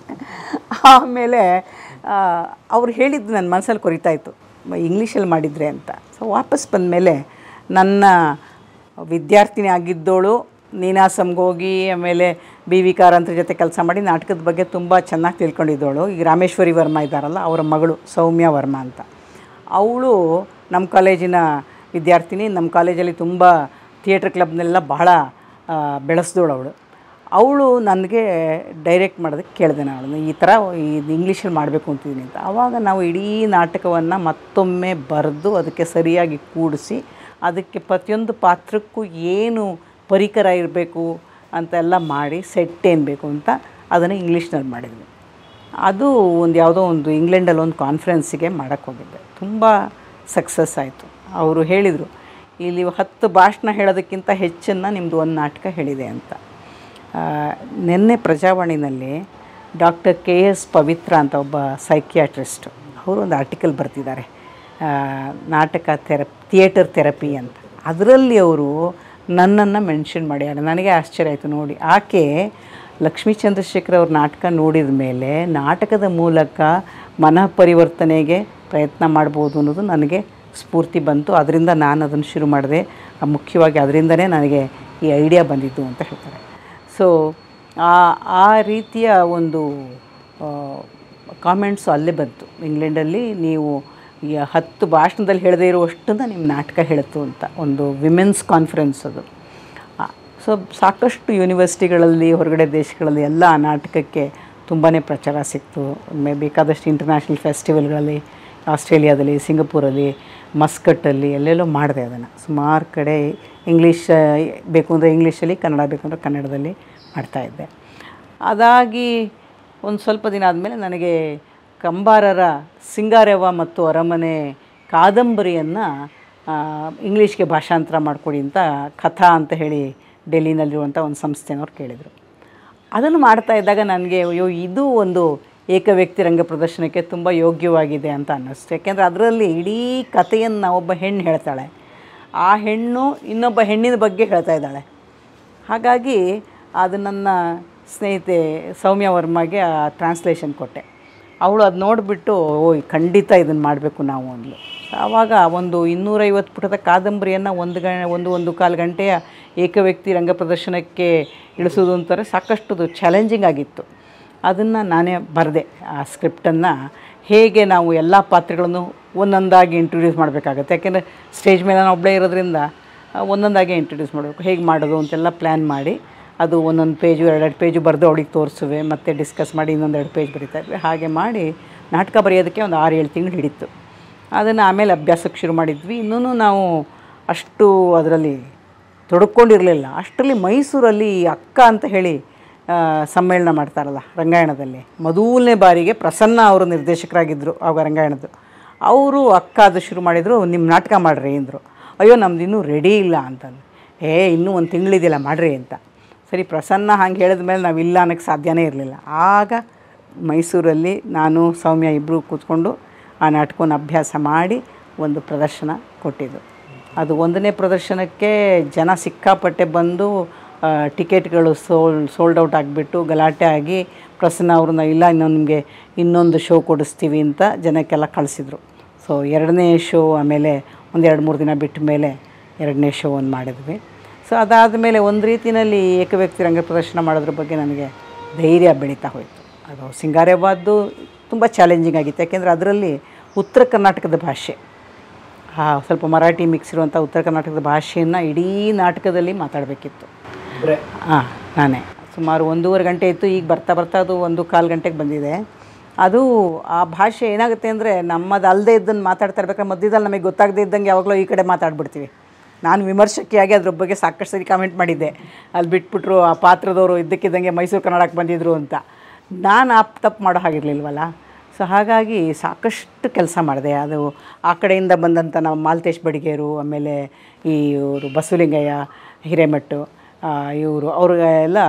ಆಮೇಲೆ ಆ, ಅವ್ರು ಹೇಳಿದ್ದು ನನ್ನ ಮನಸ್ಸಲ್ಲಿ ಕೊರಿತಾ ಇತ್ತು ಮ- ಇಂಗ್ಲೀಷಲ್ಲಿ ಮಾಡಿದರೆ ಅಂತ ಸೊ ವಾಪಸ್ ಬಂದಮೇಲೆ ನನ್ನ ವಿದ್ಯಾರ್ಥಿನಿ ಆಗಿದ್ದೋಳು ನೀನಾಸಮ್ಗೆ ಹೋಗಿ ಆಮೇಲೆ ಬಿ ವಿ ಕಾರಂತರ ಜೊತೆ ಕೆಲಸ ಮಾಡಿ ನಾಟಕದ ಬಗ್ಗೆ ತುಂಬ ಚೆನ್ನಾಗಿ ತಿಳ್ಕೊಂಡಿದ್ದವಳು ಈಗ ರಾಮೇಶ್ವರಿ ವರ್ಮ ಇದ್ದಾರಲ್ಲ ಅವರ ಮಗಳು ಸೌಮ್ಯ ವರ್ಮ ಅಂತ ಅವಳು ನಮ್ಮ ಕಾಲೇಜಿನ ವಿದ್ಯಾರ್ಥಿನಿ ನಮ್ಮ ಕಾಲೇಜಲ್ಲಿ ತುಂಬ ಥಿಯೇಟ್ರ್ ಕ್ಲಬ್ನೆಲ್ಲ ಬಹಳ ಆ, ಬೆಳೆಸ್ದೋಳು ಅವಳು ಅವಳು ನನಗೆ ಡೈರೆಕ್ಟ್ ಮಾಡೋದಕ್ಕೆ ಕೇಳಿದೆ ನಾನು ಅವಳನ್ನ ಈ ಥರ ಈ ಇಂಗ್ಲೀಷಲ್ಲಿ ಮಾಡಬೇಕು ಅಂತಿದ್ದೀನಿ ಅಂತ ಆವಾಗ ನಾವು ಇಡೀ ನಾಟಕವನ್ನು ಮತ್ತೊಮ್ಮೆ ಬರೆದು ಅದಕ್ಕೆ ಸರಿಯಾಗಿ ಕೂಡಿಸಿ ಅದಕ್ಕೆ ಪ್ರತಿಯೊಂದು ಪಾತ್ರಕ್ಕೂ ಏನು ಪರಿಕರ ಇರಬೇಕು ಅಂತೆಲ್ಲ ಮಾಡಿ ಸೆಟ್ ಏನು ಬೇಕು ಅಂತ ಅದನ್ನು ಇಂಗ್ಲೀಷ್ನಲ್ಲಿ ಮಾಡಿದ್ವಿ ಅದು ಒಂದು ಯಾವುದೋ ಒಂದು ಇಂಗ್ಲೆಂಡಲ್ಲಿ ಒಂದು ಕಾನ್ಫರೆನ್ಸಿಗೆ ಮಾಡೋಕ್ಕೆ ಹೋಗಿದ್ದೆ ತುಂಬ ಸಕ್ಸಸ್ ಆಯಿತು ಅವರು ಹೇಳಿದರು ಇಲ್ಲಿ ಹತ್ತು ಭಾಷಣ ಹೇಳೋದಕ್ಕಿಂತ ಹೆಚ್ಚನ್ನು ನಿಮ್ಮದು ಒಂದು ನಾಟಕ ಹೇಳಿದೆ ಅಂತ ಆ, ನಿನ್ನೆ ಪ್ರಜಾವಾಣಿನಲ್ಲಿ ಡಾಕ್ಟರ್ ಕೆ ಎಸ್ ಪವಿತ್ರ ಅಂತ ಒಬ್ಬ ಸೈಕಿಯಾಟ್ರಿಸ್ಟ್ ಅವರು ಒಂದು ಆರ್ಟಿಕಲ್ ಬರ್ತಿದ್ದಾರೆ ಆ, ನಾಟಕ ಥೆರಪ್ ಥಿಯೇಟರ್ ಥೆರಪಿ ಅಂತ ಅದರಲ್ಲಿ ಅವರು ನನ್ನನ್ನು ಮೆನ್ಷನ್ ಮಾಡ್ಯಾರ ನನಗೆ ಆಶ್ಚರ್ಯ ಆಯಿತು ನೋಡಿ ಆಕೆ ಲಕ್ಷ್ಮೀ ಚಂದ್ರಶೇಖರ್ ಅವ್ರ ನಾಟಕ ನೋಡಿದ ಮೇಲೆ ನಾಟಕದ ಮೂಲಕ ಮನಃ ಪರಿವರ್ತನೆಗೆ ಪ್ರಯತ್ನ ಮಾಡ್ಬೋದು ಅನ್ನೋದು ನನಗೆ ಸ್ಫೂರ್ತಿ ಬಂತು ಅದರಿಂದ ನಾನು ಅದನ್ನು ಶುರು ಮಾಡಿದೆ ಆ ಮುಖ್ಯವಾಗಿ ಅದರಿಂದನೇ ನನಗೆ ಈ ಐಡಿಯಾ ಬಂದಿದ್ದು ಅಂತ ಹೇಳ್ತಾರೆ ಸೊ ಆ ಆ ರೀತಿಯ ಒಂದು ಕಾಮೆಂಟ್ಸು ಅಲ್ಲೇ ಬಂತು ಇಂಗ್ಲೆಂಡಲ್ಲಿ ನೀವು ಈ ಹತ್ತು ಭಾಷಣದಲ್ಲಿ ಹೇಳದೇ ಇರುವಷ್ಟನ್ನು ನಿಮ್ಮ ನಾಟಕ ಹೇಳುತ್ತು ಅಂತ ಒಂದು ವಿಮೆನ್ಸ್ ಕಾನ್ಫರೆನ್ಸ್ ಅದು ಸೊ ಸಾಕಷ್ಟು ಯೂನಿವರ್ಸಿಟಿಗಳಲ್ಲಿ ಹೊರಗಡೆ ದೇಶಗಳಲ್ಲಿ ಎಲ್ಲ ಆ ನಾಟಕಕ್ಕೆ ತುಂಬಾ ಪ್ರಚಾರ ಸಿಕ್ತು ಮೇ ಬೇಕಾದಷ್ಟು ಇಂಟರ್ನ್ಯಾಷನಲ್ ಫೆಸ್ಟಿವಲ್ಗಳಲ್ಲಿ ಆಸ್ಟ್ರೇಲಿಯಾದಲ್ಲಿ ಸಿಂಗಪೂರಲ್ಲಿ ಮಸ್ಕಟ್ಟಲ್ಲಿ ಎಲ್ಲೆಲ್ಲೋ ಮಾಡಿದೆ ಅದನ್ನು ಸುಮಾರು ಕಡೆ ಇಂಗ್ಲೀಷ್ ಬೇಕು ಅಂದರೆ ಇಂಗ್ಲೀಷಲ್ಲಿ ಕನ್ನಡ ಬೇಕು ಅಂದರೆ ಕನ್ನಡದಲ್ಲಿ ಮಾಡ್ತಾಯಿದ್ದೆ ಅದಾಗಿ ಒಂದು ಸ್ವಲ್ಪ ದಿನ ಆದಮೇಲೆ ನನಗೆ ಕಂಬಾರರ ಸಿಂಗಾರವ್ವ ಮತ್ತು ಅರಮನೆ ಕಾದಂಬರಿಯನ್ನು ಇಂಗ್ಲೀಷ್ಗೆ ಭಾಷಾಂತರ ಮಾಡಿಕೊಡಿ ಅಂತ ಕಥಾ ಅಂತ ಹೇಳಿ ಡೆಲ್ಲಿನಲ್ಲಿರುವಂಥ ಒಂದು ಸಂಸ್ಥೆನವ್ರು ಕೇಳಿದರು ಅದನ್ನು ಮಾಡ್ತಾ ಇದ್ದಾಗ ನನಗೆ ಅಯ್ಯೋ ಇದು ಒಂದು ಏಕವ್ಯಕ್ತಿ ರಂಗ ಪ್ರದರ್ಶನಕ್ಕೆ ತುಂಬ ಯೋಗ್ಯವಾಗಿದೆ ಅಂತ ಅನ್ನಿಸ್ತು ಯಾಕೆಂದರೆ ಅದರಲ್ಲಿ ಇಡೀ ಕಥೆಯನ್ನು ಒಬ್ಬ ಹೆಣ್ಣು ಹೇಳ್ತಾಳೆ ಆ ಹೆಣ್ಣು ಇನ್ನೊಬ್ಬ ಹೆಣ್ಣಿನ ಬಗ್ಗೆ ಹೇಳ್ತಾ ಇದ್ದಾಳೆ ಹಾಗಾಗಿ ಅದು ನನ್ನ ಸ್ನೇಹಿತೆ ಸೌಮ್ಯ ವರ್ಮಗೆ ಆ ಟ್ರಾನ್ಸ್ಲೇಷನ್ ಕೊಟ್ಟೆ ಅವಳು ಅದು ನೋಡಿಬಿಟ್ಟು ಓಯ್ ಖಂಡಿತ ಇದನ್ನು ಮಾಡಬೇಕು ನಾವು ಅಂದ್ಲು ಆವಾಗ ಒಂದು ಇನ್ನೂರೈವತ್ತು ಪುಟದ ಕಾದಂಬರಿಯನ್ನು ಒಂದು ಗ ಒಂದು ಒಂದು ಕಾಲು ಗಂಟೆಯ ಏಕವ್ಯಕ್ತಿ ರಂಗ ಪ್ರದರ್ಶನಕ್ಕೆ ಇಳಿಸೋದು ಅಂತಾರೆ ಸಾಕಷ್ಟು ಚಾಲೆಂಜಿಂಗ್ ಆಗಿತ್ತು ಅದನ್ನು ನಾನೇ ಬರೆದೆ ಆ ಸ್ಕ್ರಿಪ್ಟನ್ನು ಹೇಗೆ ನಾವು ಎಲ್ಲ ಪಾತ್ರಗಳನ್ನು ಒಂದೊಂದಾಗಿ ಇಂಟ್ರೊಡ್ಯೂಸ್ ಮಾಡಬೇಕಾಗತ್ತೆ ಯಾಕೆಂದರೆ ಸ್ಟೇಜ್ ಮೇಲೆ ನಾನು ಒಬ್ಬಳೇ ಇರೋದ್ರಿಂದ ಆ, ಒಂದೊಂದಾಗಿ ಇಂಟ್ರೊಡ್ಯೂಸ್ ಮಾಡಬೇಕು ಹೇಗೆ ಮಾಡೋದು ಅಂತೆಲ್ಲ ಪ್ಲ್ಯಾನ್ ಮಾಡಿ ಅದು ಒಂದೊಂದು ಪೇಜು ಎರಡೆರಡು ಪೇಜು ಬರೆದು ಅವಳಿಗೆ ತೋರಿಸುವೆ ಮತ್ತು ಡಿಸ್ಕಸ್ ಮಾಡಿ ಇನ್ನೊಂದೆರಡು ಪೇಜ್ ಬರೀತಾ ಇದ್ವಿ ಹಾಗೆ ಮಾಡಿ ನಾಟಕ ಬರೆಯೋದಕ್ಕೆ ಒಂದು ಆರು ಏಳು ತಿಂಗಳು ಹಿಡಿತು ಅದನ್ನು ಆಮೇಲೆ ಅಭ್ಯಾಸಕ್ಕೆ ಶುರು ಮಾಡಿದ್ವಿ ಇನ್ನೂ ನಾವು ಅಷ್ಟು ಅದರಲ್ಲಿ ತೊಡ್ಕೊಂಡಿರಲಿಲ್ಲ ಅಷ್ಟರಲ್ಲಿ ಮೈಸೂರಲ್ಲಿ ಅಕ್ಕ ಅಂತ ಹೇಳಿ ಆ, ಸಮ್ಮೇಳನ ಮಾಡ್ತಾರಲ್ಲ ರಂಗಾಯಣದಲ್ಲಿ ಮೊದಲನೇ ಬಾರಿಗೆ ಪ್ರಸನ್ನ ಅವರು ನಿರ್ದೇಶಕರಾಗಿದ್ದರು ಆವಾಗ ರಂಗಾಯಣದ್ದು ಅವರು ಅಕ್ಕ ಅದು ಶುರು ಮಾಡಿದರು ನಿಮ್ಮ ನಾಟಕ ಮಾಡಿರಿ ಅಂದರು ಅಯ್ಯೋ ನಮ್ದು ಇನ್ನೂ ರೆಡಿ ಇಲ್ಲ ಅಂತಂದು ಏ ಇನ್ನೂ ಒಂದು ತಿಂಗಳಿದೆಯಲ್ಲ ಮಾಡಿರಿ ಅಂತ ಸರಿ ಪ್ರಸನ್ನ ಹಂಗೆ ಹೇಳಿದ ಮೇಲೆ ನಾವು ಇಲ್ಲ ಅನ್ನೋಕ್ಕೆ ಸಾಧ್ಯನೇ ಇರಲಿಲ್ಲ ಆಗ ಮೈಸೂರಲ್ಲಿ ನಾನು ಸೌಮ್ಯ ಇಬ್ಬರು ಕೂತ್ಕೊಂಡು ಆ ನಾಟಕವನ್ನು ಅಭ್ಯಾಸ ಮಾಡಿ ಒಂದು ಪ್ರದರ್ಶನ ಕೊಟ್ಟಿದ್ದು ಅದು ಒಂದನೇ ಪ್ರದರ್ಶನಕ್ಕೆ ಜನ ಸಿಕ್ಕಾಪಟ್ಟೆ ಬಂದು ಆ, ಟಿಕೆಟ್ಗಳು ಸೋಲ್ ಸೋಲ್ಡ್ ಔಟ್ ಆಗಿಬಿಟ್ಟು ಗಲಾಟೆ ಆಗಿ ಪ್ರಸನ್ನ ಅವ್ರನ್ನ ಇಲ್ಲ ಇನ್ನೊಂದು ನಿಮಗೆ ಇನ್ನೊಂದು ಶೋ ಕೊಡಿಸ್ತೀವಿ ಅಂತ ಜನಕ್ಕೆಲ್ಲ ಕಳಿಸಿದ್ರು ಸೊ ಎರಡನೇ ಶೋ ಆಮೇಲೆ ಒಂದು ಎರಡು ಮೂರು ದಿನ ಬಿಟ್ಟ ಮೇಲೆ ಎರಡನೇ ಶೋ ಒಂದು ಮಾಡಿದ್ವಿ ಸೊ ಅದಾದ ಮೇಲೆ ಒಂದು ರೀತಿಯಲ್ಲಿ ಏಕವ್ಯಕ್ತಿ ರಂಗ ಪ್ರದರ್ಶನ ಮಾಡೋದ್ರ ಬಗ್ಗೆ ನನಗೆ ಧೈರ್ಯ ಬೆಳೀತಾ ಹೋಯಿತು ಅದು ಸಿಂಗಾರವಾದ್ದು ತುಂಬ ಚಾಲೆಂಜಿಂಗ್ ಆಗಿತ್ತು ಯಾಕೆಂದರೆ ಅದರಲ್ಲಿ ಉತ್ತರ ಕರ್ನಾಟಕದ ಭಾಷೆ ಆ, ಸ್ವಲ್ಪ ಮರಾಠಿ ಮಿಕ್ಸ್ ಇರುವಂಥ ಉತ್ತರ ಕರ್ನಾಟಕದ ಭಾಷೆಯನ್ನು ಇಡೀ ನಾಟಕದಲ್ಲಿ ಮಾತಾಡಬೇಕಿತ್ತು ಒಬ್ಬರೇ ಹಾಂ ನಾನೇ ಸುಮಾರು ಒಂದೂವರೆ ಗಂಟೆ ಇತ್ತು ಈಗ ಬರ್ತಾ ಬರ್ತಾ ಅದು ಒಂದು ಕಾಲು ಗಂಟೆಗೆ ಬಂದಿದೆ ಅದು ಆ ಭಾಷೆ ಏನಾಗುತ್ತೆ ಅಂದರೆ ನಮ್ಮದು ಅಲ್ಲದೆ ಇದ್ದನ್ನು ಮಾತಾಡ್ತಾ ಇರ್ಬೇಕಾದ್ರೆ ಮಧ್ಯದಲ್ಲಿ ನಮಗೆ ಗೊತ್ತಾಗದೇ ಇದ್ದಂಗೆ ಯಾವಾಗಲೂ ಈ ಕಡೆ ಮಾತಾಡ್ಬಿಡ್ತೀವಿ ನಾನು ವಿಮರ್ಶಕಿಯಾಗಿ ಅದ್ರ ಬಗ್ಗೆ ಸಾಕಷ್ಟು ಸರಿ ಕಾಮೆಂಟ್ ಮಾಡಿದ್ದೆ ಅಲ್ಲಿ ಬಿಟ್ಬಿಟ್ರು ಆ ಪಾತ್ರದವರು ಇದ್ದಕ್ಕಿದ್ದಂಗೆ ಮೈಸೂರು ಕನ್ನಡಕ್ಕೆ ಬಂದಿದ್ರು ಅಂತ ನಾನು ಆ ತಪ್ಪು ಮಾಡೋ ಹಾಗಿರಲಿಲ್ವಲ್ಲ ಸೊ ಹಾಗಾಗಿ ಸಾಕಷ್ಟು ಕೆಲಸ ಮಾಡಿದೆ ಅದು ಆ ಕಡೆಯಿಂದ ಬಂದಂಥ ನಮ್ಮ ಮಾಲ್ತೇಶ್ ಬಡಿಗೇರು ಆಮೇಲೆ ಈ ಇವರು ಬಸವಲಿಂಗಯ್ಯ ಹಿರೇಮಠು ಇವರು ಅವ್ರಿಗೆಲ್ಲ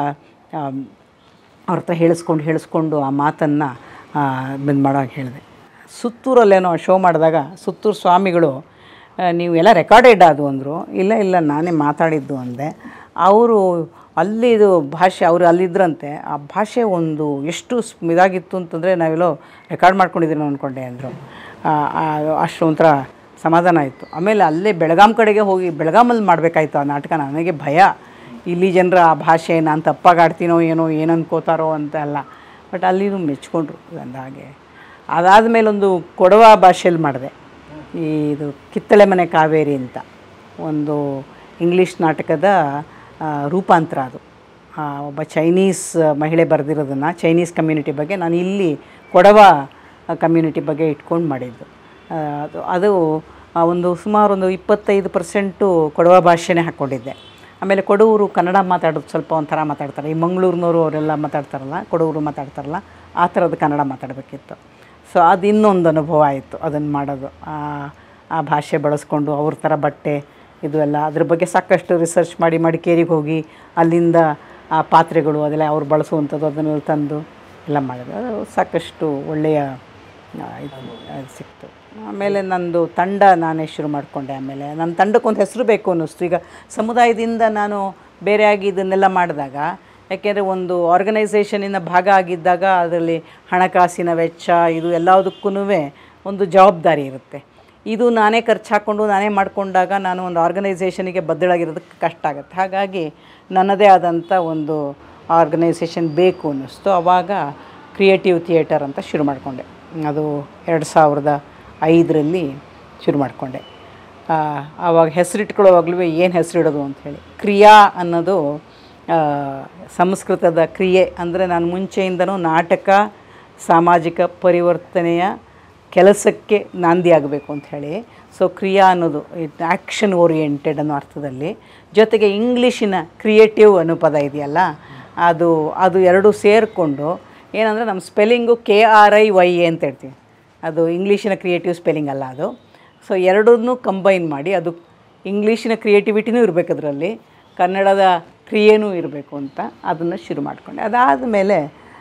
ಅವ್ರ ಹತ್ರ ಹೇಳಿಸ್ಕೊಂಡು ಹೇಳಿಸ್ಕೊಂಡು ಆ ಮಾತನ್ನು ಬಂದು ಮಾಡೋಕೆ ಹೇಳಿದೆ ಸುತ್ತೂರಲ್ಲೇನೋ ಶೋ ಮಾಡಿದಾಗ ಸುತ್ತೂರು ಸ್ವಾಮಿಗಳು ಆ, ನೀವು ಎಲ್ಲ ರೆಕಾರ್ಡೆಡ್ ಅದು ಅಂದರು ಇಲ್ಲ ಇಲ್ಲ ನಾನೇ ಮಾತಾಡಿದ್ದು ಅಂದೆ ಅವರು ಅಲ್ಲಿದು ಭಾಷೆ ಅವರು ಅಲ್ಲಿದ್ದರಂತೆ ಆ ಭಾಷೆ ಒಂದು ಎಷ್ಟು ಸ್- ಇದಾಗಿತ್ತು ಅಂತಂದರೆ ನಾವೆಲ್ಲೋ ರೆಕಾರ್ಡ್ ಮಾಡ್ಕೊಂಡಿದ್ದೀವಿ ಅಂದ್ಕೊಂಡೆ ಅಂದರು ಅಷ್ಟು ಒಂಥರ ಸಮಾಧಾನ ಆಯಿತು ಆಮೇಲೆ ಅಲ್ಲೇ ಬೆಳಗಾಂ ಕಡೆಗೆ ಹೋಗಿ ಬೆಳಗಾಮಲ್ಲಿ ಮಾಡಬೇಕಾಯ್ತು ಆ ನಾಟಕ ನನಗೆ ಭಯ ಇಲ್ಲಿ ಜನರ ಆ ಭಾಷೆ ನಾನು ತಪ್ಪಾಗಿ ಆಡ್ತೀನೋ ಏನೋ ಏನು ಅನ್ಕೋತಾರೋ ಅಂತ ಅಲ್ಲ ಬಟ್ ಅಲ್ಲಿನೂ ಮೆಚ್ಕೊಂಡ್ರು ಅಂದಾಗೆ ಅದಾದಮೇಲೆ ಒಂದು ಕೊಡವ ಭಾಷೆಯಲ್ಲಿ ಮಾಡಿದೆ ಈ ಇದು ಕಿತ್ತಳೆ ಮನೆ ಕಾವೇರಿ ಅಂತ ಒಂದು ಇಂಗ್ಲೀಷ್ ನಾಟಕದ ಆ, ರೂಪಾಂತರ ಅದು ಆ, ಒಬ್ಬ ಚೈನೀಸ್ ಮಹಿಳೆ ಬರೆದಿರೋದನ್ನು ಚೈನೀಸ್ ಕಮ್ಯುನಿಟಿ ಬಗ್ಗೆ ನಾನು ಇಲ್ಲಿ ಕೊಡವ ಕಮ್ಯುನಿಟಿ ಬಗ್ಗೆ ಇಟ್ಕೊಂಡು ಮಾಡಿದ್ದು ಆ, ಅದು ಅದು ಆ, ಒಂದು ಸುಮಾರು ಒಂದು ಇಪ್ಪತ್ತೈದು ಪರ್ಸೆಂಟು ಕೊಡವ ಭಾಷೆನೇ ಹಾಕ್ಕೊಂಡಿದ್ದೆ ಆಮೇಲೆ ಕೊಡೂರು ಕನ್ನಡ ಮಾತಾಡೋದು ಸ್ವಲ್ಪ ಒಂಥರ ಮಾತಾಡ್ತಾರೆ ಈ ಮಂಗಳೂರಿನವರು ಅವರೆಲ್ಲ ಮಾತಾಡ್ತಾರಲ್ಲ ಕೊಡೂರು ಮಾತಾಡ್ತಾರಲ್ಲ ಆ ಥರದ ಕನ್ನಡ ಮಾತಾಡಬೇಕಿತ್ತು ಸೊ ಅದು ಇನ್ನೊಂದು ಅನುಭವ ಆಯಿತು ಅದನ್ನು ಮಾಡೋದು ಆ ಆ ಭಾಷೆ ಬಳಸ್ಕೊಂಡು ಅವ್ರ ಥರ ಬಟ್ಟೆ ಇದು ಎಲ್ಲ ಅದ್ರ ಬಗ್ಗೆ ಸಾಕಷ್ಟು ರಿಸರ್ಚ್ ಮಾಡಿ ಮಡಿಕೇರಿಗೆ ಹೋಗಿ ಅಲ್ಲಿಂದ ಆ ಪಾತ್ರೆಗಳು ಅದೆಲ್ಲ ಅವ್ರು ಬಳಸುವಂಥದ್ದು ಅದನ್ನೆಲ್ಲ ತಂದು ಎಲ್ಲ ಮಾಡಿದ್ರು ಅದು ಸಾಕಷ್ಟು ಒಳ್ಳೆಯ ಆ, ಇದು ಅದು ಸಿಕ್ತು ಆಮೇಲೆ ನಂದು ತಂಡ ನಾನೇ ಶುರು ಮಾಡಿಕೊಂಡೆ ಆಮೇಲೆ ನನ್ನ ತಂಡಕ್ಕೊಂದು ಹೆಸರು ಬೇಕು ಅನ್ನಿಸ್ತು ಈಗ ಸಮುದಾಯದಿಂದ ನಾನು ಬೇರೆಯಾಗಿ ಇದನ್ನೆಲ್ಲ ಮಾಡಿದಾಗ ಯಾಕೆಂದರೆ ಒಂದು ಆರ್ಗನೈಸೇಷನಿನ ಭಾಗ ಆಗಿದ್ದಾಗ ಅದರಲ್ಲಿ ಹಣಕಾಸಿನ ವೆಚ್ಚ ಇದು ಎಲ್ಲದಕ್ಕೂ ಒಂದು ಜವಾಬ್ದಾರಿ ಇರುತ್ತೆ ಇದು ನಾನೇ ಖರ್ಚು ಹಾಕ್ಕೊಂಡು ನಾನೇ ಮಾಡಿಕೊಂಡಾಗ ನಾನು ಒಂದು ಆರ್ಗನೈಸೇಷನಿಗೆ ಬದ್ಧಳಾಗಿರೋದಕ್ಕೆ ಕಷ್ಟ ಆಗುತ್ತೆ ಹಾಗಾಗಿ ನನ್ನದೇ ಆದಂಥ ಒಂದು ಆರ್ಗನೈಸೇಷನ್ ಬೇಕು ಅನ್ನಿಸ್ತು ಆವಾಗ ಕ್ರಿಯೇಟಿವ್ ಥಿಯೇಟರ್ ಅಂತ ಶುರು ಮಾಡಿಕೊಂಡೆ ಅದು ಎರಡು ಸಾವಿರದ ಐದರಲ್ಲಿ ಶುರು ಮಾಡಿಕೊಂಡೆ ಆ, ಆವಾಗ ಹೆಸರಿಟ್ಕೊಳ್ಳೋವಾಗಲೂ ಏನು ಹೆಸರಿಡೋದು ಅಂಥೇಳಿ ಕ್ರಿಯಾ ಅನ್ನೋದು ಆ, ಸಂಸ್ಕೃತದ ಕ್ರಿಯೆ ಅಂದರೆ ನಾನು ಮುಂಚೆಯಿಂದನೂ ನಾಟಕ ಸಾಮಾಜಿಕ ಪರಿವರ್ತನೆಯ ಕೆಲಸಕ್ಕೆ ನಾಂದಿ ಆಗಬೇಕು ಅಂಥೇಳಿ ಸೊ ಕ್ರಿಯಾ ಅನ್ನೋದು ಆ್ಯಕ್ಷನ್ ಓರಿಯೆಂಟೆಡ್ ಅನ್ನೋ ಅರ್ಥದಲ್ಲಿ ಜೊತೆಗೆ ಇಂಗ್ಲೀಷಿನ ಕ್ರಿಯೇಟಿವ್ ಅನ್ನೋ ಪದ ಇದೆಯಲ್ಲ ಅದು ಅದು ಎರಡು ಸೇರಿಕೊಂಡು ಏನಂದರೆ ನಮ್ಮ spelling K R I Y A ಅಂತ ಹೇಳ್ತೀವಿ ಅದು ಇಂಗ್ಲೀಷಿನ ಕ್ರಿಯೇಟಿವ್ ಸ್ಪೆಲ್ಲಿಂಗ್ ಅಲ್ಲ ಅದು ಸೊ ಎರಡನ್ನೂ ಕಂಬೈನ್ ಮಾಡಿ ಅದು ಇಂಗ್ಲೀಷಿನ ಕ್ರಿಯೇಟಿವಿಟಿನೂ ಇರಬೇಕು ಅದರಲ್ಲಿ ಕನ್ನಡದ ಕ್ರಿಯೆನೂ ಇರಬೇಕು ಅಂತ ಅದನ್ನು ಶುರು ಮಾಡಿಕೊಂಡೆ ಅದಾದ ಮೇಲೆ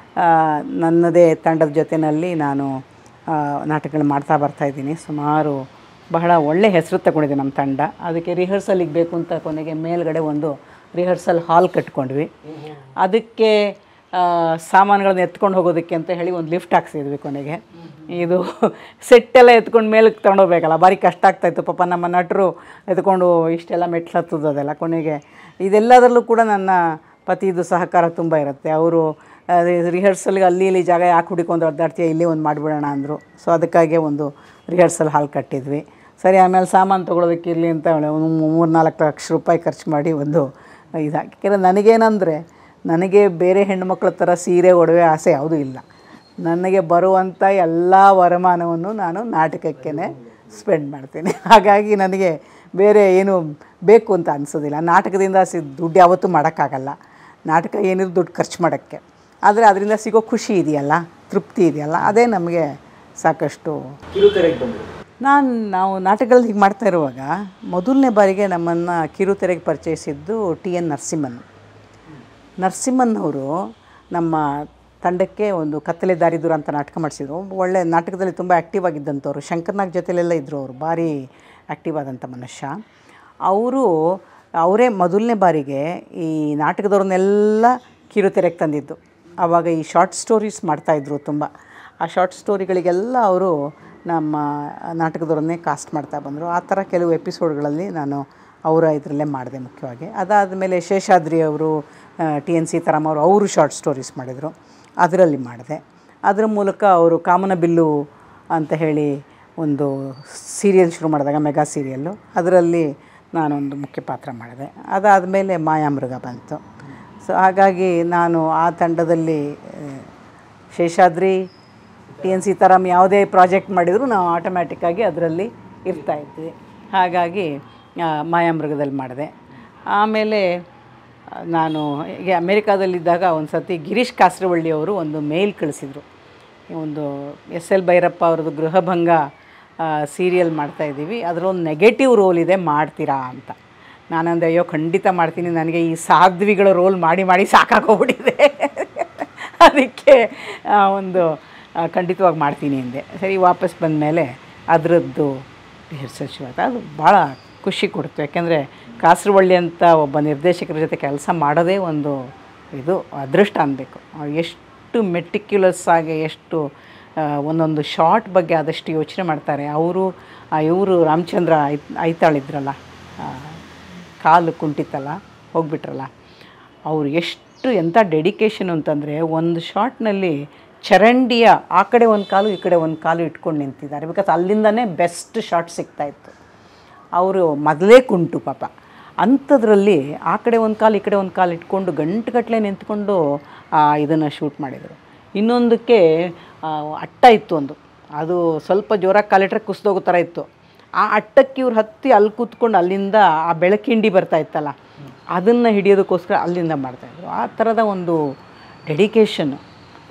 ನನ್ನದೇ ತಂಡದ ಜೊತೆಯಲ್ಲಿ ನಾನು ಆ, ನಾಟಕಗಳು ಮಾಡ್ತಾ ಬರ್ತಾಯಿದ್ದೀನಿ ಸುಮಾರು ಬಹಳ ಒಳ್ಳೆ ಹೆಸರು ತಗೊಂಡಿದೆ ನಮ್ಮ ತಂಡ ಅದಕ್ಕೆ ರಿಹರ್ಸಲಿಗೆ ಬೇಕು ಅಂತ ಕೊನೆಗೆ ಮೇಲ್ಗಡೆ ಒಂದು ರಿಹರ್ಸಲ್ ಹಾಲ್ ಕಟ್ಕೊಂಡ್ವಿ ಅದಕ್ಕೆ ಆ, ಸಾಮಾನುಗಳನ್ನ ಎತ್ಕೊಂಡು ಹೋಗೋದಕ್ಕೆ ಅಂತ ಹೇಳಿ ಒಂದು ಲಿಫ್ಟ್ ಹಾಕ್ಸಿದ್ವಿ ಕೊನೆಗೆ ಇದು ಸೆಟ್ಟೆಲ್ಲ ಎತ್ಕೊಂಡು ಮೇಲಕ್ಕೆ ತೊಗೊಂಡೋಗ್ಬೇಕಲ್ಲ ಭಾರಿ ಕಷ್ಟ ಆಗ್ತಾಯಿತ್ತು ಪಾಪ ನಮ್ಮ ನಟರು ಎತ್ಕೊಂಡು ಇಷ್ಟೆಲ್ಲ ಮೆಟ್ಲು ಹತ್ತೋದು ಅದೆಲ್ಲ ಕೊನೆಗೆ ಇದೆಲ್ಲದರಲ್ಲೂ ಕೂಡ ನನ್ನ ಪತಿದು ಸಹಕಾರ ತುಂಬ ಇರುತ್ತೆ ಅವರು ರಿಹರ್ಸಲ್ಗೆ ಅಲ್ಲಿ ಇಲ್ಲಿ ಜಾಗ ಯಾಕೆ ಹುಡುಕೊಂಡು ಒದ್ದಾಡ್ತೀಯ ಇಲ್ಲೇ ಒಂದು ಮಾಡಿಬಿಡೋಣ ಅಂದರು ಸೊ ಅದಕ್ಕಾಗಿ ಒಂದು ರಿಹರ್ಸಲ್ ಹಾಲ್ ಕಟ್ಟಿದ್ವಿ ಸರಿ ಆಮೇಲೆ ಸಾಮಾನು ತೊಗೊಳೋದಕ್ಕೆ ಇರಲಿ ಅಂತ ಹೇಳಿ ಒಂದು ಮೂರು ನಾಲ್ಕು ಲಕ್ಷ ರೂಪಾಯಿ ಖರ್ಚು ಮಾಡಿ ಒಂದು ಇದು ಯಾಕೆಂದರೆ ನನಗೇನಂದರೆ ನನಗೆ ಬೇರೆ ಹೆಣ್ಮಕ್ಳ ಥರ ಸೀರೆ ಒಡವೆ ಆಸೆ ಯಾವುದೂ ಇಲ್ಲ ನನಗೆ ಬರುವಂಥ ಎಲ್ಲ ವರಮಾನವನ್ನು ನಾನು ನಾಟಕಕ್ಕೇ ಸ್ಪೆಂಡ್ ಮಾಡ್ತೀನಿ ಹಾಗಾಗಿ ನನಗೆ ಬೇರೆ ಏನು ಬೇಕು ಅಂತ ಅನಿಸೋದಿಲ್ಲ ನಾಟಕದಿಂದ ಸಿ ದುಡ್ಡು ಯಾವತ್ತೂ ಮಾಡೋಕ್ಕಾಗಲ್ಲ ನಾಟಕ ಏನಿದ್ರು ದುಡ್ಡು ಖರ್ಚು ಮಾಡೋಕ್ಕೆ ಆದರೆ ಅದರಿಂದ ಸಿಗೋ ಖುಷಿ ಇದೆಯಲ್ಲ ತೃಪ್ತಿ ಇದೆಯಲ್ಲ ಅದೇ ನಮಗೆ ಸಾಕಷ್ಟು ಕಿರುತೆರೆಗೆ ಬಂದರು ನಾನು ನಾವು ನಾಟಕಗಳಲ್ಲಿ ಹೀಗೆ ಮಾಡ್ತಾ ಇರುವಾಗ ಮೊದಲನೇ ಬಾರಿಗೆ ನಮ್ಮನ್ನು ಕಿರುತೆರೆಗೆ ಪರಿಚಯಿಸಿದ್ದು ಟಿ ಎನ್ ನರಸಿಂಹನ್ ನರಸಿಂಹನ್ ಅವರು ನಮ್ಮ ತಂಡಕ್ಕೆ ಒಂದು ಕತ್ತಲೆ ದಾರಿ ದೂರ ಅಂತ ನಾಟಕ ಮಾಡಿಸಿದ್ರು ಒಳ್ಳೆ ನಾಟಕದಲ್ಲಿ ತುಂಬ ಆ್ಯಕ್ಟಿವ್ ಆಗಿದ್ದಂಥವ್ರು ಶಂಕರ್ನಾಗ್ ಜೊತೆಲೆಲ್ಲ ಇದ್ದರು ಅವರು ಭಾರಿ ಆ್ಯಕ್ಟಿವ್ ಆದಂಥ ಮನುಷ್ಯ ಅವರು ಅವರೇ ಮೊದಲನೇ ಬಾರಿಗೆ ಈ ನಾಟಕದವ್ರನ್ನೆಲ್ಲ ಕಿರುತೆರೆಗೆ ತಂದಿದ್ದು ಆವಾಗ ಈ ಶಾರ್ಟ್ ಸ್ಟೋರೀಸ್ ಮಾಡ್ತಾಯಿದ್ರು ತುಂಬ ಆ ಶಾರ್ಟ್ ಸ್ಟೋರಿಗಳಿಗೆಲ್ಲ ಅವರು ನಮ್ಮ ನಾಟಕದವ್ರನ್ನೇ ಕಾಸ್ಟ್ ಮಾಡ್ತಾ ಬಂದರು ಆ ಥರ ಕೆಲವು ಎಪಿಸೋಡ್ಗಳಲ್ಲಿ ನಾನು ಅವರ ಇದರಲ್ಲೇ ಮಾಡಿದೆ ಮುಖ್ಯವಾಗಿ ಅದಾದಮೇಲೆ ಶೇಷಾದ್ರಿ ಅವರು ಟಿ ಎನ್ ಸೀತಾರಾಮ್ ಅವರು ಅವರು ಶಾರ್ಟ್ ಸ್ಟೋರೀಸ್ ಮಾಡಿದರು ಅದರಲ್ಲಿ ಮಾಡಿದೆ ಅದರ ಮೂಲಕ ಅವರು ಕಾಮನಬಿಲ್ಲು ಅಂತ ಹೇಳಿ ಒಂದು ಸೀರಿಯಲ್ ಶುರು ಮಾಡಿದಾಗ ಮೆಗಾ ಸೀರಿಯಲ್ಲು ಅದರಲ್ಲಿ ನಾನೊಂದು ಮುಖ್ಯ ಪಾತ್ರ ಮಾಡಿದೆ ಅದಾದಮೇಲೆ ಮಾಯಾಮೃಗ ಬಂತು ಸೊ ಹಾಗಾಗಿ ನಾನು ಆ ತಂಡದಲ್ಲಿ ಆ, ಶೇಷಾದ್ರಿ ಟಿ ಎನ್ ಸೀತಾರಾಮ್ ಯಾವುದೇ ಪ್ರಾಜೆಕ್ಟ್ ಮಾಡಿದರೂ ನಾವು ಆಟೋಮ್ಯಾಟಿಕ್ಕಾಗಿ ಅದರಲ್ಲಿ ಇರ್ತಾಯಿದ್ವಿ ಹಾಗಾಗಿ ಆ, ಮಾಯಾಮೃಗದಲ್ಲಿ ಮಾಡಿದೆ ಆಮೇಲೆ ಆ, ನಾನು ಹೀಗೆ ಅಮೇರಿಕಾದಲ್ಲಿದ್ದಾಗ ಒಂದು ಸತಿ ಗಿರೀಶ್ ಕಾಸರವಳ್ಳಿ ಅವರು ಒಂದು ಮೇಲ್ ಕಳಿಸಿದರು ಒಂದು ಎಸ್ ಎಲ್ ಭೈರಪ್ಪ ಅವ್ರದ್ದು ಗೃಹಭಂಗ ಸೀರಿಯಲ್ ಮಾಡ್ತಾಯಿದ್ದೀವಿ ಅದರೊಂದು ನೆಗೆಟಿವ್ ರೋಲ್ ಇದೆ ಮಾಡ್ತೀರಾ ಅಂತ ನಾನಂದೆ ಅಯ್ಯೋ ಖಂಡಿತ ಮಾಡ್ತೀನಿ ನನಗೆ ಈ ಸಾಧ್ವಿಗಳ ರೋಲ್ ಮಾಡಿ ಮಾಡಿ ಸಾಕಾಗೋಗ್ಬಿಟ್ಟಿದೆ ಅದಕ್ಕೆ ಆ, ಒಂದು ಆ, ಖಂಡಿತವಾಗಿ ಮಾಡ್ತೀನಿ ಅಂದೆ ಸರಿ ವಾಪಸ್ ಬಂದಮೇಲೆ ಅದರದ್ದು ರಿಹರ್ಸಲ್ ಶುರು ಆಯ್ತು ಅದು ಭಾಳ ಖುಷಿ ಕೊಡ್ತು ಯಾಕೆಂದರೆ ಕಾಸರವಳ್ಳಿ ಅಂತ ಒಬ್ಬ ನಿರ್ದೇಶಕರ ಜೊತೆ ಕೆಲಸ ಮಾಡೋದೇ ಒಂದು ಇದು ಅದೃಷ್ಟ ಅನ್ಬೇಕು ಅವ್ರು ಎಷ್ಟು ಮೆಟಿಕ್ಯುಲಸ್ ಆಗಿ ಎಷ್ಟು ಆ, ಒಂದೊಂದು ಶಾರ್ಟ್ ಬಗ್ಗೆ ಆದಷ್ಟು ಯೋಚನೆ ಮಾಡ್ತಾರೆ ಅವರು ಇವರು ರಾಮಚಂದ್ರ ಐ ಐತಾಳಿದ್ರಲ್ಲ ಆ, ಕಾಲು ಕುಂಟಿತಲ್ಲ ಹೋಗ್ಬಿಟ್ರಲ್ಲ ಅವ್ರು ಎಷ್ಟು ಎಂಥ ಡೆಡಿಕೇಶನ್ ಅಂತಂದರೆ ಒಂದು ಶಾಟ್ನಲ್ಲಿ ಚರಂಡಿಯ ಆ ಕಡೆ ಒಂದು ಕಾಲು ಈ ಕಡೆ ಒಂದು ಕಾಲು ಇಟ್ಕೊಂಡು ನಿಂತಿದ್ದಾರೆ ಬಿಕಾಸ್ ಅಲ್ಲಿಂದನೇ ಬೆಸ್ಟ್ ಶಾಟ್ ಸಿಗ್ತಾಯಿತ್ತು ಅವರು ಮೊದಲೇ ಕುಂಟು ಪಾಪ ಅಂಥದ್ರಲ್ಲಿ ಆ ಕಡೆ ಒಂದು ಕಾಲು ಈ ಕಡೆ ಒಂದು ಕಾಲು ಇಟ್ಕೊಂಡು ಗಂಟುಗಟ್ಟಲೆ ನಿಂತ್ಕೊಂಡು ಇದನ್ನು ಶೂಟ್ ಮಾಡಿದರು ಇನ್ನೊಂದಕ್ಕೆ ಆ, ಅಟ್ಟ ಇತ್ತು ಒಂದು ಅದು ಸ್ವಲ್ಪ ಜೋರಾಗಿ ಕಾಲಿಟ್ರೆ ಕುಸ್ದೋಗೋ ಥರ ಇತ್ತು ಆ ಅಟ್ಟಕ್ಕೆ ಇವ್ರು ಹತ್ತಿ ಅಲ್ಲಿ ಕೂತ್ಕೊಂಡು ಅಲ್ಲಿಂದ ಆ ಬೆಳಕಿಂಡಿ ಬರ್ತಾ ಇತ್ತಲ್ಲ ಅದನ್ನು ಹಿಡಿಯೋದಕ್ಕೋಸ್ಕರ ಅಲ್ಲಿಂದ ಮಾಡ್ತಾಯಿದ್ರು ಆ ಥರದ ಒಂದು ಡೆಡಿಕೇಶನ್ನು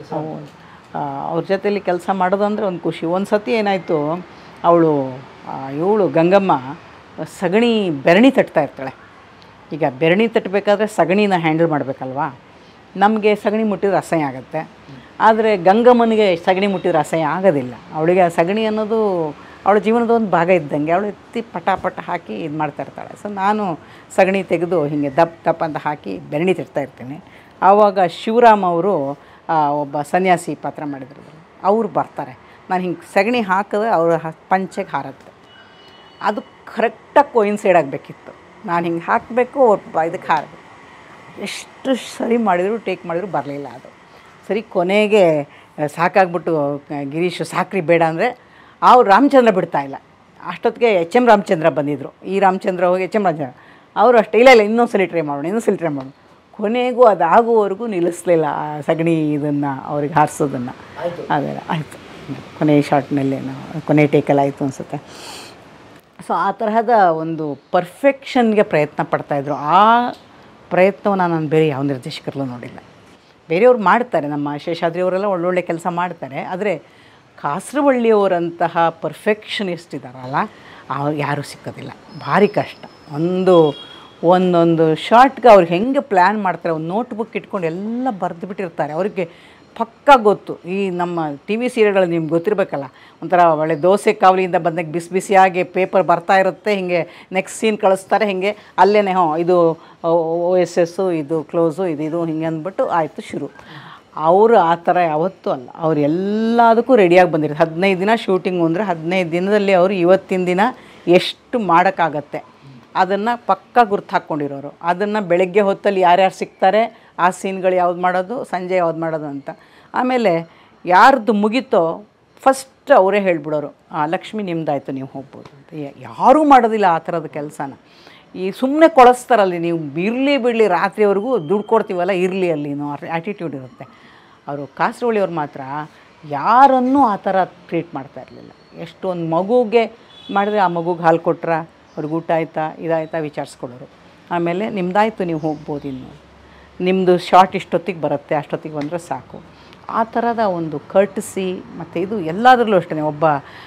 ಅವ್ರ ಜೊತೆಲಿ ಕೆಲಸ ಮಾಡೋದಂದ್ರೆ ಒಂದು ಖುಷಿ ಒಂದು ಸತಿ ಏನಾಯಿತು ಅವಳು ಇವಳು ಗಂಗಮ್ಮ ಸಗಣಿ ಬೆರಣಿ ತಟ್ತಾ ಇರ್ತಾಳೆ ಈಗ ಬೆರಣಿ ತಟ್ಟಬೇಕಾದ್ರೆ ಸಗಣಿನ ಹ್ಯಾಂಡಲ್ ಮಾಡಬೇಕಲ್ವಾ ನಮಗೆ ಸಗಣಿ ಮುಟ್ಟಿದ್ರೆ ಅಸಹ್ಯ ಆಗುತ್ತೆ ಆದರೆ ಗಂಗಮ್ಮನಿಗೆ ಸಗಣಿ ಮುಟ್ಟಿದ್ರೆ ಅಸಹ್ಯ ಆಗೋದಿಲ್ಲ ಅವಳಿಗೆ ಆ ಸಗಣಿ ಅನ್ನೋದು ಅವಳ ಜೀವನದ ಒಂದು ಭಾಗ ಇದ್ದಂಗೆ ಅವಳು ಎತ್ತಿ ಪಟ ಪಟ ಹಾಕಿ ಇದು ಮಾಡ್ತಾ ಇರ್ತಾಳೆ ಸೊ ನಾನು ಸಗಣಿ ತೆಗೆದು ಹೀಗೆ ದಪ್ ದಪ್ ಅಂತ ಹಾಕಿ ಬೆರಣಿ ತಟ್ತಾ ಇರ್ತೀನಿ ಆವಾಗ ಶಿವರಾಮ್ ಅವರು ಆ, ಒಬ್ಬ ಸನ್ಯಾಸಿ ಪಾತ್ರ ಮಾಡಿದ್ರು ಅವ್ರು ಬರ್ತಾರೆ ನಾನು ಹಿಂಗೆ ಸಗಣಿ ಹಾಕಿದ್ರೆ ಅವ್ರ ಹ- ಪಂಚೆಗೆ ಹಾರತ್ತೆ ಅದು ಕರೆಕ್ಟಾಗಿ ಕೋಯಿನ್ಸೈಡ್ ಆಗಬೇಕಿತ್ತು ನಾನು ಹಿಂಗೆ ಹಾಕಬೇಕು ಅವ್ರ ಬ- ಇದಕ್ಕೆ ಹಾರಬೇಕು ಎಷ್ಟು ಸರಿ ಮಾಡಿದ್ರು ಟೇಕ್ ಮಾಡಿದ್ರು ಬರಲಿಲ್ಲ ಅದು ಸರಿ ಕೊನೆಗೆ ಆ, ಸಾಕಾಗ್ಬಿಟ್ಟು ಆ, ಗಿರೀಶ್ ಸಾಕ್ರಿ ಬೇಡ ಅಂದರೆ ಅವ್ರು ರಾಮಚಂದ್ರ ಬಿಡ್ತಾ ಇಲ್ಲ ಅಷ್ಟೊತ್ತಿಗೆ ಎಚ್ ಎಮ್ ರಾಮಚಂದ್ರ ಬಂದಿದ್ದರು ಈ ರಾಮಚಂದ್ರ ಹೋಗಿ ಎಚ್ ಎಮ್ ರಾಮಚಂದ್ರ ಅವರು ಅಷ್ಟೇ ಇಲ್ಲ ಇಲ್ಲ ಇನ್ನೊಂದ್ಸಲಿ ಟ್ರೈ ಮಾಡೋಣ ಇನ್ನೊಂದ್ಸಲಿ ಟ್ರೈ ಮಾಡೋಣ ಕೊನೆಗೂ ಅದಾಗುವವರೆಗೂ ನಿಲ್ಲಿಸ್ಲಿಲ್ಲ ಆ ಸಗಣಿ ಇದನ್ನು ಅವ್ರಿಗೆ ಹಾರಿಸೋದನ್ನು ಅದೆಲ್ಲ ಆಯಿತು ಕೊನೆ ಶಾರ್ಟ್ನಲ್ಲೇ ನಾವು ಕೊನೆ ಟೇಕಲ್ಲಿ ಆಯಿತು ಅನಿಸುತ್ತೆ ಸೊ ಆ ತರಹದ ಒಂದು ಪರ್ಫೆಕ್ಷನ್ಗೆ ಪ್ರಯತ್ನ ಪಡ್ತಾಯಿದ್ರು ಆ ಪ್ರಯತ್ನವನ್ನು ನಾನು ಬೇರೆ ಯಾವ ನಿರ್ದೇಶಕರಲ್ಲೂ ನೋಡಿಲ್ಲ ಬೇರೆಯವ್ರು ಮಾಡ್ತಾರೆ ನಮ್ಮ ಶೇಷಾದ್ರಿ ಅವರೆಲ್ಲ ಒಳ್ಳೊಳ್ಳೆ ಕೆಲಸ ಮಾಡ್ತಾರೆ ಆದರೆ ಕಾಸರವಳ್ಳಿಯವರಂತಹ ಪರ್ಫೆಕ್ಷನಿಸ್ಟ್ ಇದ್ದಾರಲ್ಲ ಅವ್ರು ಯಾರೂ ಸಿಕ್ಕೋದಿಲ್ಲ ಭಾರಿ ಕಷ್ಟ ಒಂದು ಒಂದೊಂದು ಶಾರ್ಟ್ಗೆ ಅವ್ರು ಹೆಂಗೆ ಪ್ಲ್ಯಾನ್ ಮಾಡ್ತಾರೆ ಒಂದು ನೋಟ್ಬುಕ್ ಇಟ್ಕೊಂಡು ಎಲ್ಲ ಬರೆದು ಬಿಟ್ಟಿರ್ತಾರೆ ಅವ್ರಿಗೆ ಪಕ್ಕ ಗೊತ್ತು ಈ ನಮ್ಮ ಟಿ ವಿ ಸೀರಿಯಲ್ಗಳು ನಿಮ್ಗೆ ಗೊತ್ತಿರಬೇಕಲ್ಲ ಒಂಥರ ಒಳ್ಳೆ ದೋಸೆ ಕಾವಲಿಯಿಂದ ಬಂದಾಗ ಬಿಸಿ ಬಿಸಿಯಾಗಿ ಪೇಪರ್ ಬರ್ತಾ ಇರುತ್ತೆ ಹಿಂಗೆ ನೆಕ್ಸ್ಟ್ ಸೀನ್ ಕಳಿಸ್ತಾರೆ ಹಿಂಗೆ ಅಲ್ಲೇ ಹ್ಞೂ ಇದು ಓ ಎಸ್ ಎಸ್ಸು ಇದು ಕ್ಲೋಸು ಇದು ಇದು ಹಿಂಗೆ ಅಂದ್ಬಿಟ್ಟು ಆಯಿತು ಶುರು ಅವರು ಆ ಥರ ಯಾವತ್ತೂ ಅಲ್ಲ ಅವ್ರು ಎಲ್ಲದಕ್ಕೂ ರೆಡಿಯಾಗಿ ಬಂದಿರ್ತಾರೆ ಹದಿನೈದು ದಿನ ಶೂಟಿಂಗು ಅಂದರೆ ಹದಿನೈದು ದಿನದಲ್ಲಿ ಅವರು ಇವತ್ತಿನ ದಿನ ಎಷ್ಟು ಮಾಡೋಕ್ಕಾಗತ್ತೆ ಅದನ್ನು ಪಕ್ಕ ಗುರ್ತು ಹಾಕ್ಕೊಂಡಿರೋರು ಅದನ್ನು ಬೆಳಗ್ಗೆ ಹೊತ್ತಲ್ಲಿ ಯಾರ್ಯಾರು ಸಿಗ್ತಾರೆ ಆ ಸೀನ್ಗಳು ಯಾವ್ದು ಮಾಡೋದು ಸಂಜೆ ಯಾವ್ದು ಮಾಡೋದು ಅಂತ ಆಮೇಲೆ ಯಾರ್ದು ಮುಗೀತೋ ಫಸ್ಟ್ ಅವರೇ ಹೇಳ್ಬಿಡೋರು ಆ ಲಕ್ಷ್ಮಿ ನಿಮ್ದಾಯ್ತು ನೀವು ಹೋಗ್ಬೋದು ಅಂತ ಯಾ- ಯಾರೂ ಮಾಡೋದಿಲ್ಲ ಆ ಥರದ ಕೆಲಸನ ಈ ಸುಮ್ಮನೆ ಕೊಳಿಸ್ತಾರಲ್ಲಿ ನೀವು ಇರಲಿ ಬಿಡಲಿ ರಾತ್ರಿವರೆಗೂ ದುಡ್ಡು ಕೊಡ್ತೀವಲ್ಲ ಇರಲಿ ಅಲ್ಲಿ ಅನ್ನೋ ಆ್ಯಟಿಟ್ಯೂಡ್ ಇರುತ್ತೆ ಅವರು ಕಾಸರವಳ್ಳಿಯವ್ರು ಮಾತ್ರ ಯಾರನ್ನೂ ಆ ಥರ ಟ್ರೀಟ್ ಮಾಡ್ತಾ ಇರಲಿಲ್ಲ ಎಷ್ಟು ಒಂದು ಮಗುಗೆ ಮಾಡಿದ್ರೆ ಆ ಮಗುಗೆ ಹಾಲು ಕೊಟ್ರ ಅವ್ರಿಗೆ ಊಟ ಆಯ್ತಾ ಇದಾಯ್ತಾ ವಿಚಾರಿಸ್ಕೊಡೋರು ಆಮೇಲೆ ನಿಮ್ದಾಯ್ತು ನೀವು ಹೋಗ್ಬೋದು ಇನ್ನು ನಿಮ್ಮದು ಶಾರ್ಟ್ ಇಷ್ಟೊತ್ತಿಗೆ ಬರುತ್ತೆ ಅಷ್ಟೊತ್ತಿಗೆ ಬಂದರೆ ಸಾಕು ಆ ಥರದ ಒಂದು ಕರ್ಟಿಸಿ ಮತ್ತು ಇದು ಎಲ್ಲದರಲ್ಲೂ ಅಷ್ಟೇ ಒಬ್ಬ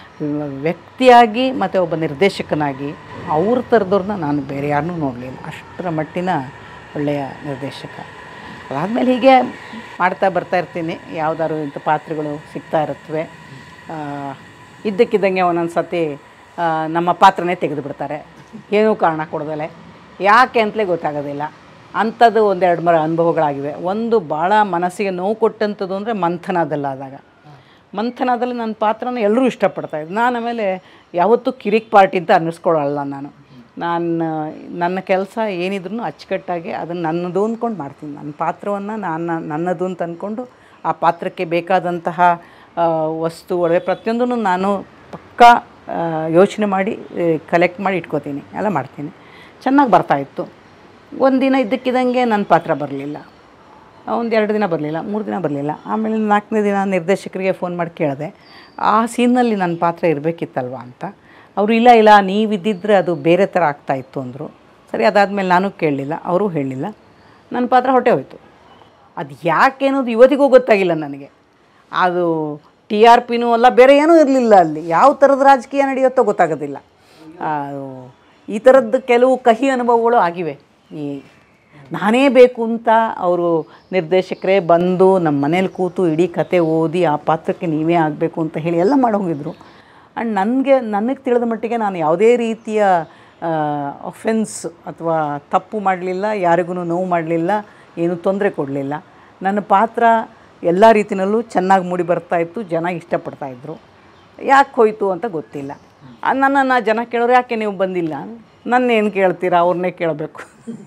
ವ್ಯಕ್ತಿಯಾಗಿ ಮತ್ತು ಒಬ್ಬ ನಿರ್ದೇಶಕನಾಗಿ ಅವ್ರ ಥರದವ್ರನ್ನ ನಾನು ಬೇರೆ ಯಾರನ್ನೂ ನೋಡಲಿಲ್ಲ ಅಷ್ಟರ ಮಟ್ಟಿನ ಒಳ್ಳೆಯ ನಿರ್ದೇಶಕ ಅದಾದಮೇಲೆ ಹೀಗೆ ಮಾಡ್ತಾ ಬರ್ತಾ ಇರ್ತೀನಿ ಯಾವುದಾದ್ರು ಇಂಥ ಪಾತ್ರಗಳು ಸಿಗ್ತಾ ಇರುತ್ತವೆ ಆ, ಇದ್ದಕ್ಕಿದ್ದಂಗೆ ಒಂದೊಂದು ಸತಿ ಆ, ನಮ್ಮ ಪಾತ್ರನೇ ತೆಗೆದು ಬಿಡ್ತಾರೆ ಏನೂ ಕಾರಣ ಕೊಡದಲೆ ಯಾಕೆ ಅಂತಲೇ ಗೊತ್ತಾಗೋದಿಲ್ಲ ಅಂಥದ್ದು ಒಂದೆರಡು ಮರ ಅನುಭವಗಳಾಗಿವೆ ಒಂದು ಭಾಳ ಮನಸ್ಸಿಗೆ ನೋವು ಕೊಟ್ಟಂಥದ್ದು ಅಂದರೆ ಮಂಥನದಲ್ಲಾದಾಗ ಮಂಥನದಲ್ಲಿ ನನ್ನ ಪಾತ್ರನ ಎಲ್ಲರೂ ಇಷ್ಟಪಡ್ತಾಯಿದ್ರು ನಾನು ಆಮೇಲೆ ಯಾವತ್ತೂ ಕಿರಿಕ್ ಪಾರ್ಟಿ ಅಂತ ಅನ್ನಿಸ್ಕೊಳ್ಳಲ್ಲ ನಾನು ನಾನು ನನ್ನ ಕೆಲಸ ಏನಿದ್ರು ಅಚ್ಚುಕಟ್ಟಾಗಿ ಅದನ್ನು ನನ್ನದು ಅಂದ್ಕೊಂಡು ಮಾಡ್ತೀನಿ ನನ್ನ ಪಾತ್ರವನ್ನು ನಾನು ನನ್ನದು ಅಂತ ಅಂದ್ಕೊಂಡು ಆ ಪಾತ್ರಕ್ಕೆ ಬೇಕಾದಂತಹ ಆ, ವಸ್ತು ಒಡವೆ ಪ್ರತಿಯೊಂದನ್ನು ನಾನು ಪಕ್ಕಾ ಯೋಚನೆ ಮಾಡಿ ಕಲೆಕ್ಟ್ ಮಾಡಿ ಇಟ್ಕೋತೀನಿ ಎಲ್ಲ ಮಾಡ್ತೀನಿ ಚೆನ್ನಾಗಿ ಬರ್ತಾಯಿತ್ತು ಒಂದಿನ ಇದ್ದಕ್ಕಿದ್ದಂಗೆ ನನ್ನ ಪಾತ್ರ ಬರಲಿಲ್ಲ ಒಂದು ಎರಡು ದಿನ ಬರಲಿಲ್ಲ ಮೂರು ದಿನ ಬರಲಿಲ್ಲ ಆಮೇಲೆ ನಾಲ್ಕನೇ ದಿನ ನಿರ್ದೇಶಕರಿಗೆ ಫೋನ್ ಮಾಡಿ ಕೇಳಿದೆ ಆ ಸೀನಲ್ಲಿ ನನ್ನ ಪಾತ್ರ ಇರಬೇಕಿತ್ತಲ್ವ ಅಂತ ಅವರು ಇಲ್ಲ ಇಲ್ಲ ನೀವಿದ್ದಿದ್ರೆ ಅದು ಬೇರೆ ಥರ ಆಗ್ತಾಯಿತ್ತು ಅಂದರು ಸರಿ ಅದಾದಮೇಲೆ ನಾನು ಕೇಳಲಿಲ್ಲ ಅವರು ಹೇಳಲಿಲ್ಲ ನನ್ನ ಪಾತ್ರ ಹೊಟ್ಟೆ ಹೋಯಿತು ಅದು ಯಾಕೆ ಅನ್ನೋದು ಇವತ್ತಿಗೂ ಗೊತ್ತಾಗಿಲ್ಲ ನನಗೆ ಅದು ಟಿ ಆರ್ ಪಿನೂ ಅಲ್ಲ ಬೇರೆ ಏನೂ ಇರಲಿಲ್ಲ ಅಲ್ಲಿ ಯಾವ ಥರದ ರಾಜಕೀಯ ನಡೆಯುತ್ತೋ ಗೊತ್ತಾಗೋದಿಲ್ಲ ಅದು ಈ ಥರದ್ದು ಕೆಲವು ಕಹಿ ಅನುಭವಗಳು ಆಗಿವೆ ಈ ನಾನೇ ಬೇಕು ಅಂತ ಅವರು ನಿರ್ದೇಶಕರೇ ಬಂದು ನಮ್ಮ ಮನೇಲಿ ಕೂತು ಇಡೀ ಕತೆ ಓದಿ ಆ ಪಾತ್ರಕ್ಕೆ ನೀವೇ ಆಗಬೇಕು ಅಂತ ಹೇಳಿ ಎಲ್ಲ ಮಾಡೋಗಿದ್ರು ಆ್ಯಂಡ್ ನನಗೆ ನನಗೆ ತಿಳಿದ ಮಟ್ಟಿಗೆ ನಾನು ಯಾವುದೇ ರೀತಿಯ ಅಫೆನ್ಸ್ ಅಥವಾ ತಪ್ಪು ಮಾಡಲಿಲ್ಲ ಯಾರಿಗೂ ನೋವು ಮಾಡಲಿಲ್ಲ ಏನೂ ತೊಂದರೆ ಕೊಡಲಿಲ್ಲ ನನ್ನ ಪಾತ್ರ ಎಲ್ಲ ರೀತಿಯಲ್ಲೂ ಚೆನ್ನಾಗಿ ಮೂಡಿ ಬರ್ತಾ ಇತ್ತು ಜನ ಇಷ್ಟಪಡ್ತಾಯಿದ್ರು ಯಾಕೆ ಹೋಯಿತು ಅಂತ ಗೊತ್ತಿಲ್ಲ ಆ, ನನ್ನನ್ನು ಜನ ಕೇಳೋರು ಯಾಕೆ ನೀವು ಬಂದಿಲ್ಲ ನನ್ನೇನು ಕೇಳ್ತೀರಾ ಅವ್ರನ್ನೇ ಕೇಳಬೇಕು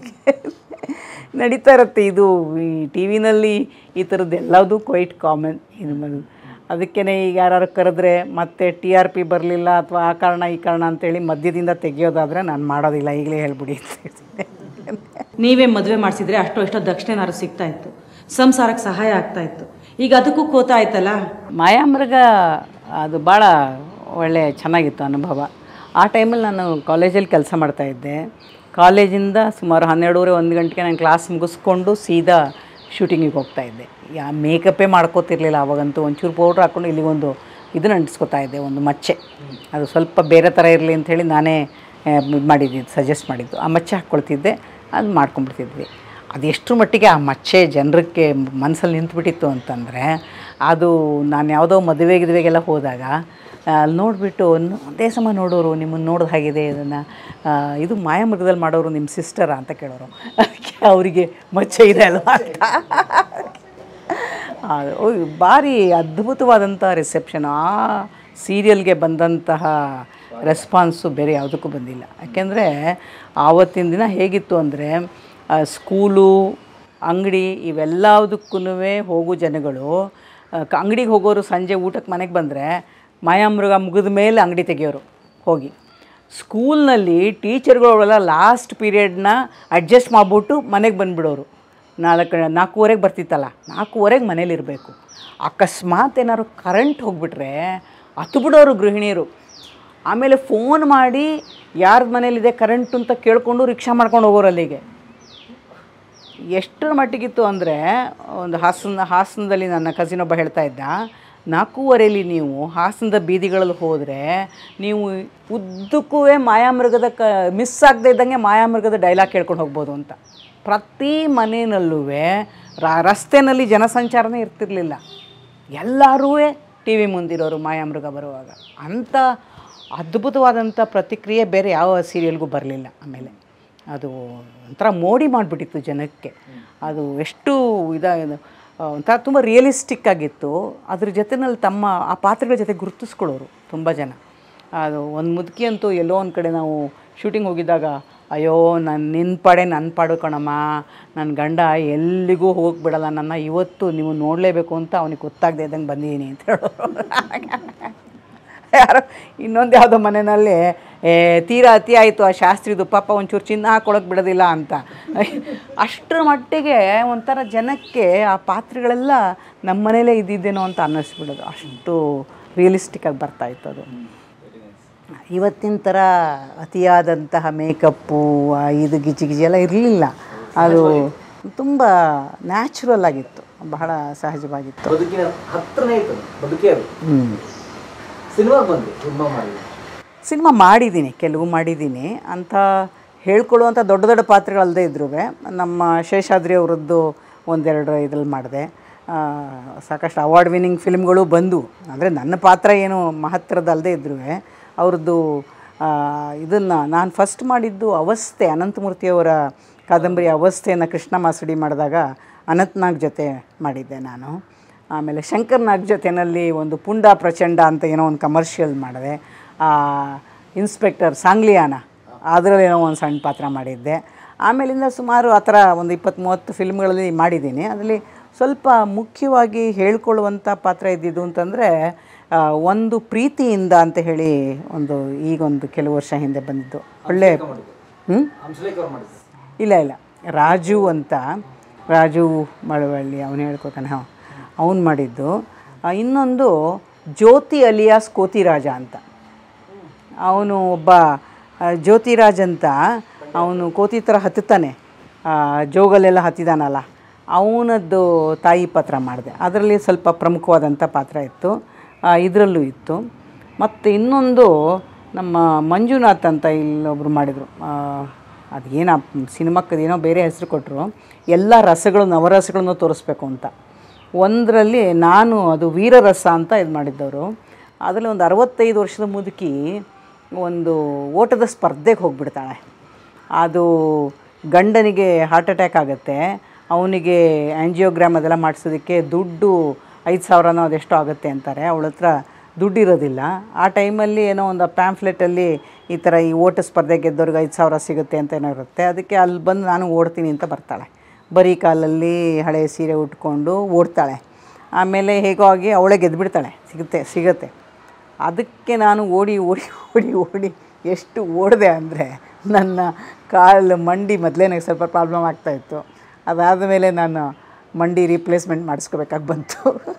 ನಡೀತಾ ಇರುತ್ತೆ ಇದು ಈ ಟಿ ವಿನಲ್ಲಿ ಈ ಥರದ್ದು ಎಲ್ಲದೂ ಕ್ವೈಟ್ ಕಾಮನ್ ಇದು ಅದಕ್ಕೇ ಈಗ ಯಾರು ಕರೆದ್ರೆ ಮತ್ತೆ ಟಿ ಆರ್ ಪಿ ಬರಲಿಲ್ಲ ಅಥವಾ ಆ ಕಾರಣ ಈ ಕಾರಣ ಅಂತೇಳಿ ಮಧ್ಯದಿಂದ ತೆಗಿಯೋದಾದರೆ ನಾನು ಮಾಡೋದಿಲ್ಲ ಈಗಲೇ ಹೇಳ್ಬಿಡಿ ನೀವೇ ಮದುವೆ ಮಾಡಿಸಿದ್ರೆ ಅಷ್ಟೋ ಎಷ್ಟೋ ದಕ್ಷಿಣೇನಾದ್ರು ಸಿಗ್ತಾ ಇತ್ತು ಸಂಸಾರಕ್ಕೆ ಸಹಾಯ ಆಗ್ತಾ ಇತ್ತು ಈಗ ಅದಕ್ಕೂ ಕೋತ ಆಯ್ತಲ್ಲ ಮಾಯಾಮೃಗ ಅದು ಭಾಳ ಒಳ್ಳೆ ಚೆನ್ನಾಗಿತ್ತು ಅನುಭವ ಆ ಟೈಮಲ್ಲಿ ನಾನು ಕಾಲೇಜಲ್ಲಿ ಕೆಲಸ ಮಾಡ್ತಾಯಿದ್ದೆ ಕಾಲೇಜಿಂದ ಸುಮಾರು ಹನ್ನೆರಡೂವರೆ ಒಂದು ಗಂಟೆಗೆ ನಾನು ಕ್ಲಾಸ್ ಮುಗಿಸ್ಕೊಂಡು ಸೀದಾ ಶೂಟಿಂಗಿಗೆ ಹೋಗ್ತಾಯಿದ್ದೆ ಯಾ ಮೇಕಪ್ಪೇ ಮಾಡ್ಕೋತಿರ್ಲಿಲ್ಲ ಅವಾಗಂತೂ ಒಂಚೂರು ಪೌಡ್ರ್ ಹಾಕ್ಕೊಂಡು ಇಲ್ಲಿಗೊಂದು ಇದನ್ನ ಅಂಟಿಸ್ಕೊತಾ ಇದ್ದೆ ಒಂದು ಮಚ್ಚೆ ಅದು ಸ್ವಲ್ಪ ಬೇರೆ ಥರ ಇರಲಿ ಅಂಥೇಳಿ ನಾನೇ ಇದು ಮಾಡಿದ್ದು ಸಜೆಸ್ಟ್ ಮಾಡಿದ್ದು ಆ ಮಚ್ಚೆ ಹಾಕ್ಕೊಳ್ತಿದ್ದೆ ಅದು ಮಾಡ್ಕೊಂಡ್ಬಿಡ್ತಿದ್ವಿ ಅದು ಎಷ್ಟು ಮಟ್ಟಿಗೆ ಆ ಮಚ್ಚೆ ಜನರಿಗೆ ಮನಸ್ಸಲ್ಲಿ ನಿಂತುಬಿಟ್ಟಿತ್ತು ಅಂತಂದರೆ ಅದು ನಾನು ಯಾವುದೋ ಮದುವೆ ಗಿದುವೆಗೆಲ್ಲ ಹೋದಾಗ ಅಲ್ಲಿ ನೋಡಿಬಿಟ್ಟು ಒಂದೇ ಸಮ ನೋಡೋರು ನಿಮ್ಮನ್ನು ನೋಡಿದ ಹಾಗಿದೆ ಇದನ್ನು ಇದು ಮಾಯಾಮೃಗದಲ್ಲಿ ಮಾಡೋರು ನಿಮ್ಮ ಸಿಸ್ಟರಾ ಅಂತ ಕೇಳೋರು ಅದಕ್ಕೆ ಅವರಿಗೆ ಮಚ್ಚೆ ಇದೆ ಅಲ್ವಾ ಅಂತ ಅದು ಓ- ಭಾರಿ ಅದ್ಭುತವಾದಂಥ ರಿಸೆಪ್ಷನ್ ಆ ಸೀರಿಯಲ್ಗೆ ಬಂದಂತಹ ರೆಸ್ಪಾನ್ಸು ಬೇರೆ ಯಾವುದಕ್ಕೂ ಬಂದಿಲ್ಲ ಯಾಕೆಂದರೆ ಆವತ್ತಿನ ದಿನ ಹೇಗಿತ್ತು ಅಂದರೆ ಸ್ಕೂಲು ಅಂಗಡಿ ಇವೆಲ್ಲದಕ್ಕೂ ಹೋಗೋ ಜನಗಳು ಅಂಗಡಿಗೆ ಹೋಗೋರು ಸಂಜೆ ಊಟಕ್ಕೆ ಮನೆಗೆ ಬಂದರೆ ಮಾಯಾಮೃಗ ಮುಗಿದ ಮೇಲೆ ಅಂಗಡಿ ತೆಗಿಯೋರು ಹೋಗಿ ಸ್ಕೂಲ್ನಲ್ಲಿ ಟೀಚರ್ಗಳೆಲ್ಲ ಲಾಸ್ಟ್ ಪೀರಿಯಡ್ನ ಅಡ್ಜಸ್ಟ್ ಮಾಡಿಬಿಟ್ಟು ಮನೆಗೆ ಬಂದುಬಿಡೋರು ನಾಲ್ಕು ನಾಲ್ಕೂವರೆಗೆ ಬರ್ತಿತ್ತಲ್ಲ ನಾಲ್ಕೂವರೆಗೆ ಮನೇಲಿರಬೇಕು ಅಕಸ್ಮಾತ್ ಏನಾದ್ರು ಕರೆಂಟ್ ಹೋಗ್ಬಿಟ್ರೆ ಹತ್ತು ಬಿಡೋರು ಗೃಹಿಣಿಯರು ಆಮೇಲೆ ಫೋನ್ ಮಾಡಿ ಯಾರ್ದು ಮನೇಲಿದೆ ಕರೆಂಟು ಅಂತ ಕೇಳಿಕೊಂಡು ರಿಕ್ಷಾ ಮಾಡ್ಕೊಂಡು ಹೋಗೋರು ಅಲ್ಲಿಗೆ ಎಷ್ಟರ ಮಟ್ಟಿಗಿತ್ತು ಅಂದರೆ ಒಂದು ಹಾಸನ ಹಾಸನದಲ್ಲಿ ನನ್ನ ಕಸಿನ್ ಒಬ್ಬ ಹೇಳ್ತಾ ಇದ್ದ ನಾಲ್ಕೂವರೆಯಲ್ಲಿ ನೀವು ಹಾಸನದ ಬೀದಿಗಳಲ್ಲಿ ಹೋದರೆ ನೀವು ಉದ್ದಕ್ಕೂ ಮಾಯಾಮೃಗದ ಕ ಮಿಸ್ ಆಗದೆ ಇದ್ದಂಗೆ ಮಾಯಾಮೃಗದ ಡೈಲಾಗ್ ಕೇಳ್ಕೊಂಡು ಹೋಗ್ಬೋದು ಅಂತ ಪ್ರತಿ ಮನೆಯಲ್ಲೂ ರಸ್ತೆಯಲ್ಲಿ ಜನಸಂಚಾರನೇ ಇರ್ತಿರ್ಲಿಲ್ಲ ಎಲ್ಲರೂ ಟಿ ವಿ ಮುಂದಿರೋರು ಮಾಯಾಮೃಗ ಬರುವಾಗ ಅಂಥ ಅದ್ಭುತವಾದಂಥ ಪ್ರತಿಕ್ರಿಯೆ ಬೇರೆ ಯಾವ ಸೀರಿಯಲ್ಗೂ ಬರಲಿಲ್ಲ ಆಮೇಲೆ ಅದು ಒಂಥರ ಮೋಡಿ ಮಾಡಿಬಿಟ್ಟಿತ್ತು ಜನಕ್ಕೆ ಅದು ಎಷ್ಟು ಇದ ಇದು, ಆ, ಒಂಥರ ತುಂಬ ರಿಯಲಿಸ್ಟಿಕ್ ಆಗಿತ್ತು ಅದ್ರ ಜೊತೆನಲ್ಲಿ ತಮ್ಮ ಆ ಪಾತ್ರಗಳ ಜೊತೆ ಗುರುತಿಸ್ಕೊಳ್ಳೋರು ತುಂಬ ಜನ ಅದು ಒಂದು ಮುದುಕಿ ಅಂತೂ ಎಲ್ಲೋ ಒಂದು ಕಡೆ ನಾವು ಶೂಟಿಂಗ್ ಹೋಗಿದ್ದಾಗ ಅಯ್ಯೋ ನನ್ನ ನಿನ್ನ ಪಾಡೆ ನನ್ನ ಪಾಡು ಕಣಮ್ಮ ನನ್ನ ಗಂಡ ಎಲ್ಲಿಗೂ ಹೋಗ್ಬಿಡಲ್ಲ ನನ್ನ ಇವತ್ತು ನೀವು ನೋಡಲೇಬೇಕು ಅಂತ ಅವನಿಗೆ ಗೊತ್ತಾಗದೆ ಇದ್ದಂಗೆ ಬಂದಿದ್ದೀನಿ ಅಂತ ಹೇಳೋರು ಯಾರೋ ಇನ್ನೊಂದು ಯಾವುದೋ ಮನೆಯಲ್ಲಿ ಏ ತೀರಾ ಅತಿ ಆಯಿತು ಆ ಶಾಸ್ತ್ರಿದು ಪಾಪ ಒಂಚೂರು ಚಿನ್ನ ಹಾಕೊಳಕ್ಕೆ ಬಿಡೋದಿಲ್ಲ ಅಂತ ಅಷ್ಟರ ಮಟ್ಟಿಗೆ ಒಂಥರ ಜನಕ್ಕೆ ಆ ಪಾತ್ರೆಗಳೆಲ್ಲ ನಮ್ಮ ಮನೇಲೇ ಇದ್ದಿದ್ದೇನೋ ಅಂತ ಅನ್ನಿಸ್ಬಿಡೋದು ಅಷ್ಟು ರಿಯಲಿಸ್ಟಿಕ್ಕಾಗಿ ಬರ್ತಾಯಿತ್ತು ಅದು ಇವತ್ತಿನ ಥರ ಅತಿಯಾದಂತಹ ಮೇಕಪ್ಪು ಆ ಇದು ಗಿಜಿ ಗಿಜಿ ಎಲ್ಲ ಇರಲಿಲ್ಲ ಅದು ತುಂಬ ನ್ಯಾಚುರಲ್ ಆಗಿತ್ತು ಬಹಳ ಸಹಜವಾಗಿತ್ತು ಬದುಕಿನ ಹತ್ರನೇ ಇತ್ತು ಅದು. ಬದುಕೇ ಅದು ಹ್ಞೂ ಸಿನಿಮಾಗೆ ಬಂದ್ರಿ ಸಿನಿಮಾ ಮಾಡಿ ಸಿನಿಮಾ ಮಾಡಿದ್ದೀನಿ ಕೆಲವು ಮಾಡಿದ್ದೀನಿ ಅಂತ ಹೇಳ್ಕೊಳ್ಳುವಂಥ ದೊಡ್ಡ ದೊಡ್ಡ ಪಾತ್ರಗಳಲ್ಲದೆ ಇದ್ರೂ ನಮ್ಮ ಶೇಷಾದ್ರಿ ಅವರದ್ದು ಒಂದೆರಡು ಇದ್ರಲ್ಲಿ ಮಾಡಿದೆ ಆ, ಸಾಕಷ್ಟು ಅವಾರ್ಡ್ ವಿನ್ನಿಂಗ್ ಫಿಲ್ಮ್ಗಳು ಬಂದು ಅಂದರೆ ನನ್ನ ಪಾತ್ರ ಏನು ಮಹತ್ತರದಲ್ಲದೆ ಇದ್ರೂ ಅವ್ರದ್ದು ಇದನ್ನು ನಾನು ಫಸ್ಟ್ ಮಾಡಿದ್ದು ಅವಸ್ಥೆ ಅನಂತಮೂರ್ತಿಯವರ ಕಾದಂಬರಿ ಅವಸ್ಥೆಯನ್ನು ಕೃಷ್ಣ ಮಾಸಡಿ ಮಾಡಿದಾಗ ಅನಂತ್ನಾಗ್ ಜೊತೆ ಮಾಡಿದ್ದೆ ನಾನು ಆಮೇಲೆ ಶಂಕರ್ ನಾಗ್ ಜೊತೆನಲ್ಲಿ ಒಂದು ಪುಂಡ ಪ್ರಚಂಡ ಅಂತ ಏನೋ ಒಂದು ಕಮರ್ಷಿಯಲ್ ಮಾಡಿದೆ ಆ, ಇನ್ಸ್ಪೆಕ್ಟರ್ ಸಾಂಗ್ಲಿಯಾನ ಅದರಲ್ಲಿ ಏನೋ ಒಂದು ಸಣ್ಣ ಪಾತ್ರ ಮಾಡಿದ್ದೆ ಆಮೇಲಿಂದ ಸುಮಾರು ಆ ಥರ ಒಂದು ಇಪ್ಪತ್ತು ಮೂವತ್ತು ಫಿಲ್ಮ್ಗಳಲ್ಲಿ ಮಾಡಿದ್ದೀನಿ ಅದರಲ್ಲಿ ಸ್ವಲ್ಪ ಮುಖ್ಯವಾಗಿ ಹೇಳ್ಕೊಳ್ಳುವಂಥ ಪಾತ್ರ ಇದ್ದಿದ್ದು ಅಂತಂದರೆ ಆ, ಒಂದು ಪ್ರೀತಿಯಿಂದ ಅಂತ ಹೇಳಿ ಒಂದು ಈಗೊಂದು ಕೆಲವು ವರ್ಷ ಹಿಂದೆ ಬಂದಿದ್ದು ಒಳ್ಳೆ ಹ್ಞೂ ಹಂಸಲೇಖ ಅವ್ರು ಮಾಡಿದ್ರು ಇಲ್ಲ ಇಲ್ಲ ರಾಜು ಅಂತ ರಾಜು ಮಳವಳ್ಳಿ ಅವನು ಹೇಳ್ಕೊತಾನೆ ಹಾಂ ಅವನು ಮಾಡಿದ್ದು ಆ, ಇನ್ನೊಂದು ಜ್ಯೋತಿ ಅಲಿಯಾಸ್ ಕೋತಿರಾಜ ಅಂತ ಅವನು ಒಬ್ಬ ಆ, ಜ್ಯೋತಿರಾಜ್ ಅಂತ ಅವನು ಕೋತಿ ಥರ ಹತ್ತುತ್ತಾನೆ ಆ, ಜೋಗಲೆಲ್ಲ ಹತ್ತಿದಾನಲ್ಲ ಅವನದ್ದು ತಾಯಿ ಪಾತ್ರ ಮಾಡಿದೆ ಅದರಲ್ಲಿ ಸ್ವಲ್ಪ ಪ್ರಮುಖವಾದಂಥ ಪಾತ್ರ ಇತ್ತು ಇದರಲ್ಲೂ ಇತ್ತು ಮತ್ತು ಇನ್ನೊಂದು ನಮ್ಮ ಮಂಜುನಾಥ್ ಅಂತ ಇಲ್ಲೊಬ್ರು ಮಾಡಿದರು ಅದೇನೋ ಸಿನಿಮಾಕ್ಕೆ ಏನೋ ಬೇರೆ ಹೆಸರು ಕೊಟ್ಟರು ಎಲ್ಲ ರಸಗಳು ನವರಸಗಳನ್ನು ತೋರಿಸ್ಬೇಕು ಅಂತ ಒಂದರಲ್ಲಿ ನಾನು ಅದು ವೀರರಸ ಅಂತ ಇದು ಮಾಡಿದ್ದವರು ಅದರಲ್ಲಿ ಒಂದು ಅರವತ್ತೈದು ವರ್ಷದ ಮುದುಕಿ ಒಂದು ಓಟದ ಸ್ಪರ್ಧೆಗೆ ಹೋಗ್ಬಿಡ್ತಾಳೆ ಅದು ಗಂಡನಿಗೆ ಹಾರ್ಟ್ ಅಟ್ಯಾಕ್ ಆಗುತ್ತೆ ಅವನಿಗೆ ಆ್ಯಂಜಿಯೋಗ್ರಾಮ್ ಅದೆಲ್ಲ ಮಾಡಿಸೋದಕ್ಕೆ ದುಡ್ಡು ಐದು ಸಾವಿರನೋ ಅದೆಷ್ಟೋ ಆಗುತ್ತೆ ಅಂತಾರೆ ಅವಳ ಹತ್ರ ದುಡ್ಡಿರೋದಿಲ್ಲ ಆ ಟೈಮಲ್ಲಿ ಏನೋ ಒಂದು ಪ್ಯಾಂಫ್ಲೆಟಲ್ಲಿ ಈ ಥರ ಈ ಓಟ ಸ್ಪರ್ಧೆ ಗೆದ್ದವ್ರಿಗೆ ಐದು ಸಾವಿರ ಸಿಗುತ್ತೆ ಅಂತ ಏನೋ ಇರುತ್ತೆ ಅದಕ್ಕೆ ಅಲ್ಲಿ ಬಂದು ನಾನು ಓಡ್ತೀನಿ ಅಂತ ಬರ್ತಾಳೆ ಬರೀ ಕಾಲಲ್ಲಿ ಹಳೆ ಸೀರೆ ಉಟ್ಕೊಂಡು ಓಡ್ತಾಳೆ ಆಮೇಲೆ ಹೇಗೋ ಆಗಿ ಅವಳೇ ಗೆದ್ದುಬಿಡ್ತಾಳೆ ಸಿಗುತ್ತೆ ಸಿಗುತ್ತೆ ಅದಕ್ಕೆ ನಾನು ಓಡಿ ಓಡಿ ಓಡಿ ಓಡಿ ಎಷ್ಟು ಓಡಿದೆ ಅಂದರೆ ನನ್ನ ಕಾಲು ಮಂಡಿ ಮೊದಲೇ ನನಗೆ ಸ್ವಲ್ಪ ಪ್ರಾಬ್ಲಮ್ ಆಗ್ತಾಯಿತ್ತು ಅದಾದ ಮೇಲೆ ನಾನು ಮಂಡಿ ರೀಪ್ಲೇಸ್ಮೆಂಟ್ ಮಾಡಿಸ್ಕೋಬೇಕಾಗಿ ಬಂತು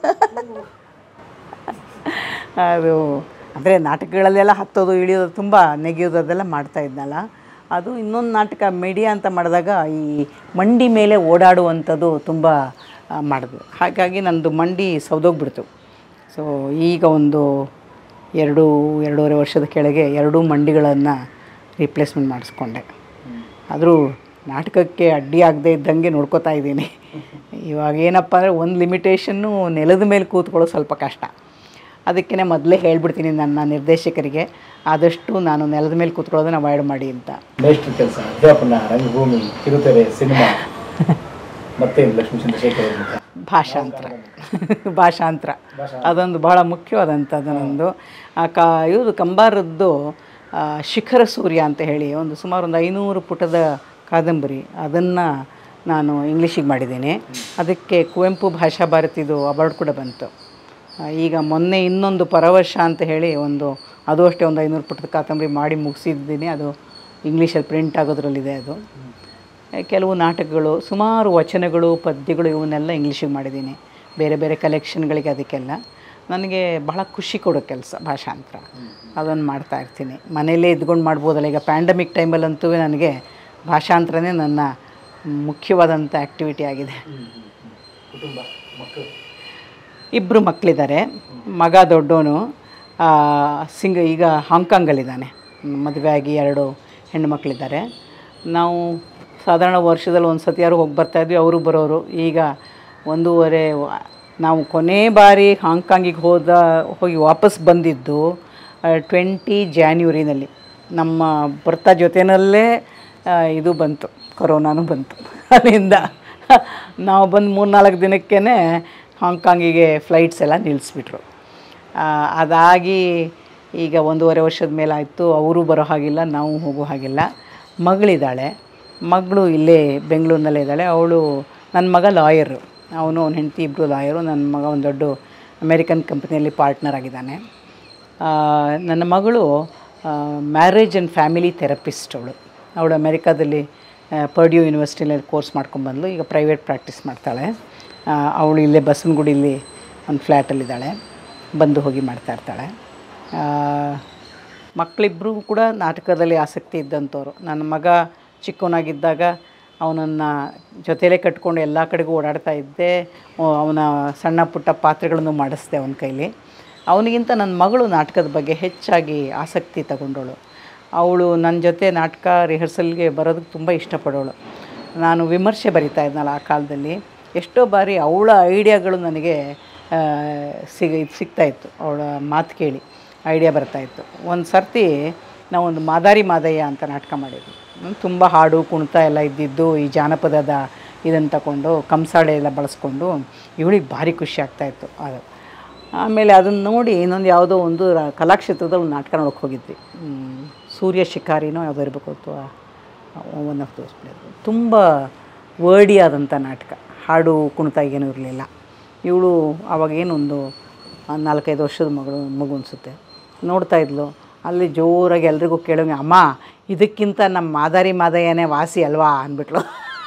ಅದು ಅಂದರೆ ನಾಟಕಗಳಲ್ಲೆಲ್ಲ ಹತ್ತೋದು ಇಳಿಯೋದು ತುಂಬ ನೆಗೆಯೋದು ಅದೆಲ್ಲ ಮಾಡ್ತಾ ಇದ್ನಲ್ಲ ಅದು ಇನ್ನೊಂದು ನಾಟಕ ಮೀಡಿಯಾ ಅಂತ ಮಾಡಿದಾಗ ಈ ಮಂಡಿ ಮೇಲೆ ಓಡಾಡುವಂಥದ್ದು ತುಂಬ ಆ, ಮಾಡಿದ್ವಿ ಹಾಗಾಗಿ ನಂದು ಮಂಡಿ ಸೌದೋಗ್ಬಿಡ್ತು ಸೊ ಈಗ ಒಂದು ಎರಡು ಎರಡೂವರೆ ವರ್ಷದ ಕೆಳಗೆ ಎರಡೂ ಮಂಡಿಗಳನ್ನು ರೀಪ್ಲೇಸ್ಮೆಂಟ್ ಮಾಡಿಸ್ಕೊಂಡೆ ಆದರೂ ನಾಟಕಕ್ಕೆ ಅಡ್ಡಿ ಆಗದೆ ಇದ್ದಂಗೆ ನೋಡ್ಕೋತಾ ಇದ್ದೀನಿ ಇವಾಗ ಏನಪ್ಪ ಅಂದರೆ ಒಂದು ಲಿಮಿಟೇಷನ್ನು ನೆಲದ ಮೇಲೆ ಕೂತ್ಕೊಳ್ಳೋದು ಸ್ವಲ್ಪ ಕಷ್ಟ ಅದಕ್ಕೇ ಮೊದಲೇ ಹೇಳ್ಬಿಡ್ತೀನಿ ನನ್ನ ನಿರ್ದೇಶಕರಿಗೆ ಆದಷ್ಟು ನಾನು ನೆಲದ ಮೇಲೆ ಕೂತ್ಕೊಳ್ಳೋದನ್ನ ಅವಾಯ್ಡ್ ಮಾಡಿ ಅಂತ ಮೇಷ್ಟ್ರ ಕೆಲಸ ಅಧ್ಯಾಪನ ರಂಗಭೂಮಿ ಕಿರುತೆರೆ ಸಿನಿಮಾ ಮತ್ತೆ ಲಕ್ಷ್ಮೀ ಚಂದ್ರಶೇಖರ್ ಅವ್ರ ಮುಖ ಭಾಷಾಂತರ ಭಾಷಾಂತರ ಅದೊಂದು ಬಹಳ ಮುಖ್ಯವಾದಂಥದ್ದು ನಂದು ಆ ಕಾ ಇವರು ಕಂಬಾರದ್ದು ಆ, ಶಿಖರ ಸೂರ್ಯ ಅಂತ ಹೇಳಿ ಒಂದು ಸುಮಾರು ಒಂದು ಐನೂರು ಪುಟದ ಕಾದಂಬರಿ ಅದನ್ನು ನಾನು ಇಂಗ್ಲೀಷಿಗೆ ಮಾಡಿದ್ದೀನಿ ಅದಕ್ಕೆ ಕುವೆಂಪು ಭಾಷಾ ಭಾರತಿದು ಅವಾರ್ಡ್ ಕೂಡ ಬಂತು ಆ, ಈಗ ಮೊನ್ನೆ ಇನ್ನೊಂದು ಪರವಶ ಅಂತ ಹೇಳಿ ಒಂದು ಅದು ಅಷ್ಟೇ ಒಂದು ಐನೂರು ಪುಟದ ಕಾದಂಬರಿ ಮಾಡಿ ಮುಗಿಸಿದ್ದೀನಿ ಅದು ಇಂಗ್ಲೀಷಲ್ಲಿ ಪ್ರಿಂಟ್ ಆಗೋದ್ರಲ್ಲಿದೆ ಅದು ಕೆಲವು ನಾಟಕಗಳು ಸುಮಾರು ವಚನಗಳು ಪದ್ಯಗಳು ಇವನ್ನೆಲ್ಲ ಇಂಗ್ಲೀಷಿಗೆ ಮಾಡಿದ್ದೀನಿ ಬೇರೆ ಬೇರೆ ಕಲೆಕ್ಷನ್ಗಳಿಗೆ ಅದಕ್ಕೆಲ್ಲ ನನಗೆ ಬಹಳ ಖುಷಿ ಕೊಡೋ ಕೆಲಸ ಭಾಷಾಂತರ ಅದನ್ನು ಮಾಡ್ತಾ ಇರ್ತೀನಿ ಮನೇಲೇ ಇದ್ಕೊಂಡು ಮಾಡ್ಬೋದಲ್ಲ ಈಗ ಪ್ಯಾಂಡಮಿಕ್ ಟೈಮಲ್ಲಂತೂ ನನಗೆ ಭಾಷಾಂತರನೇ ನನ್ನ ಮುಖ್ಯವಾದಂಥ ಆ್ಯಕ್ಟಿವಿಟಿ ಆಗಿದೆ ಕುಟುಂಬ ಮಕ್ಕಳು ಇಬ್ಬರು ಮಕ್ಕಳಿದ್ದಾರೆ ಮಗ ದೊಡ್ಡವನು ಸಿಂಗ್ ಈಗ ಹಾಂಗ್ಕಾಂಗಲ್ಲಿದ್ದಾನೆ ಮದುವೆ ಆಗಿ ಎರಡು ಹೆಣ್ಣು ಮಕ್ಕಳಿದ್ದಾರೆ ನಾವು ಸಾಧಾರಣ ವರ್ಷದಲ್ಲಿ ಒಂದು ಸತಿ ಯಾರು ಹೋಗಿ ಬರ್ತಾಯಿದ್ವಿ ಅವರು ಬರೋರು ಈಗ ಒಂದೂವರೆ ವ- ನಾವು ಕೊನೆ ಬಾರಿ ಹಾಂಗ್ಕಾಂಗಿಗೆ ಹೋದ ಹೋಗಿ ವಾಪಸ್ ಬಂದಿದ್ದು ಟ್ವೆಂಟಿ ಜಾನ್ವರಿನಲ್ಲಿ ನಮ್ಮ ಬರ್ತಾ ಜೊತೆಯಲ್ಲೇ ಆ, ಇದು ಬಂತು ಕೊರೋನಾನು ಬಂತು ಅಲ್ಲಿಂದ ನಾವು ಬಂದು ಮೂರು ನಾಲ್ಕು ದಿನಕ್ಕೇ ಹಾಂಗ್ಕಾಂಗಿಗೆ ಫ್ಲೈಟ್ಸ್ ಎಲ್ಲ ನಿಲ್ಲಿಸ್ಬಿಟ್ರು ಆ, ಅದಾಗಿ ಈಗ ಒಂದೂವರೆ ವರ್ಷದ ಮೇಲೆ ಆಯಿತು ಅವರು ಬರೋ ಹಾಗಿಲ್ಲ ನಾವು ಹೋಗೋ ಹಾಗಿಲ್ಲ ಮಗಳಿದ್ದಾಳೆ ಮಗಳು ಇಲ್ಲೇ ಬೆಂಗಳೂರಿನಲ್ಲೇ ಇದ್ದಾಳೆ ಅವಳು ನನ್ನ ಮಗ ಲಾಯರು ಅವನು ಅವ್ನ ಹೆಂಡತಿ ಇಬ್ಬರು ಲಾಯರು ನನ್ನ ಮಗ ಒಂದು ದೊಡ್ಡ ಅಮೇರಿಕನ್ ಕಂಪ್ನಿಯಲ್ಲಿ ಪಾರ್ಟ್ನರ್ ಆಗಿದ್ದಾನೆ ಆ, ನನ್ನ ಮಗಳು ಮ್ಯಾರೇಜ್ ಆ್ಯಂಡ್ ಫ್ಯಾಮಿಲಿ ಥೆರಪಿಸ್ಟ್ ಅವಳು ಅವಳು ಅಮೇರಿಕಾದಲ್ಲಿ ಪರ್ಡ್ಯೂ ಯೂನಿವರ್ಸಿಟಿಯಲ್ಲಿ ಕೋರ್ಸ್ ಮಾಡ್ಕೊಂಡ್ಬಂದ್ಲು ಈಗ ಪ್ರೈವೇಟ್ ಪ್ರಾಕ್ಟೀಸ್ ಮಾಡ್ತಾಳೆ ಆ, ಅವಳು ಇಲ್ಲೇ ಬಸವನಗುಡಿಲಿ ಒಂದು ಫ್ಲ್ಯಾಟಲ್ಲಿದ್ದಾಳೆ ಬಂದು ಹೋಗಿ ಮಾಡ್ತಾ ಇರ್ತಾಳೆ ಆ, ಮಕ್ಕಳಿಬ್ಬರು ಕೂಡ ನಾಟಕದಲ್ಲಿ ಆಸಕ್ತಿ ಇದ್ದಂಥವ್ರು ನನ್ನ ಮಗ ಚಿಕ್ಕವನಾಗಿದ್ದಾಗ ಅವನನ್ನು ಜೊತೆಲೇ ಕಟ್ಕೊಂಡು ಎಲ್ಲ ಕಡೆಗೂ ಓಡಾಡ್ತಾ ಇದ್ದೆ ಅವ- ಅವನ ಸಣ್ಣ ಪುಟ್ಟ ಪಾತ್ರಗಳನ್ನು ಮಾಡಿಸ್ದೆ ಅವನ ಕೈಲಿ ಅವನಿಗಿಂತ ನನ್ನ ಮಗಳು ನಾಟಕದ ಬಗ್ಗೆ ಹೆಚ್ಚಾಗಿ ಆಸಕ್ತಿ ತಗೊಂಡವಳು ಅವಳು ನನ್ನ ಜೊತೆ ನಾಟಕ ರಿಹರ್ಸಲ್ಗೆ ಬರೋದಕ್ಕೆ ತುಂಬ ಇಷ್ಟಪಡೋಳು ನಾನು ವಿಮರ್ಶೆ ಬರಿತಾ ಇದ್ನಲ್ಲ ಆ ಕಾಲದಲ್ಲಿ ಎಷ್ಟೋ ಬಾರಿ ಅವಳ ಐಡಿಯಾಗಳು ನನಗೆ ಆ, ಸಿಗ ಇದು ಸಿಗ್ತಾಯಿತ್ತು ಅವಳ ಮಾತು ಕೇಳಿ ಐಡಿಯಾ ಬರ್ತಾಯಿತ್ತು ಒಂದು ಸರ್ತಿ ನಾವೊಂದು ಮಾದಾರಿ ಮಾದಯ್ಯ ಅಂತ ನಾಟಕ ಮಾಡಿದ್ವಿ ತುಂಬ ಹಾಡು ಕುಣಿತ ಎಲ್ಲ ಇದ್ದಿದ್ದು ಈ ಜಾನಪದದ ಇದನ್ನು ತಗೊಂಡು ಕಂಸಾಳೆ ಎಲ್ಲ ಬಳಸ್ಕೊಂಡು ಇವಳಿಗೆ ಭಾರಿ ಖುಷಿ ಆಗ್ತಾಯಿತ್ತು ಅದು ಆಮೇಲೆ ಅದನ್ನು ನೋಡಿ ಇನ್ನೊಂದು ಯಾವುದೋ ಒಂದು ರ- ಕಲಾಕ್ಷೇತ್ರದಲ್ಲಿ ಒಂದು ನಾಟಕ ನೋಡೋಕೆ ಹೋಗಿದ್ವಿ ಹ್ಮ್, ಸೂರ್ಯ ಶಿಕಾರಿನೋ ಯಾವುದೋ ಇರಬೇಕು ಅಥವಾ ಒನ್ ಆಫ್ ದೋಸ್ ತುಂಬ ವರ್ಡಿ ಆದಂಥ ನಾಟಕ ಹಾಡು ಕುಣಿತ ಏನೂ ಇರಲಿಲ್ಲ ಇವಳು ಆವಾಗ ಏನೊಂದು ಆ, ನಾಲ್ಕೈದು ವರ್ಷದ ಮಗಳು ಮಗು ಅನಿಸುತ್ತೆ ನೋಡ್ತಾ ಇದ್ಲು ಅಲ್ಲಿ ಜೋರಾಗಿ ಎಲ್ರಿಗೂ ಕೇಳೋಂಗೆ ಅಮ್ಮ ಇದಕ್ಕಿಂತ ನಮ್ಮ ಮಾದಾರಿ ಮಾದಯ್ಯನೇ ವಾಸಿ ಅಲ್ವಾ ಅಂದ್ಬಿಟ್ಲು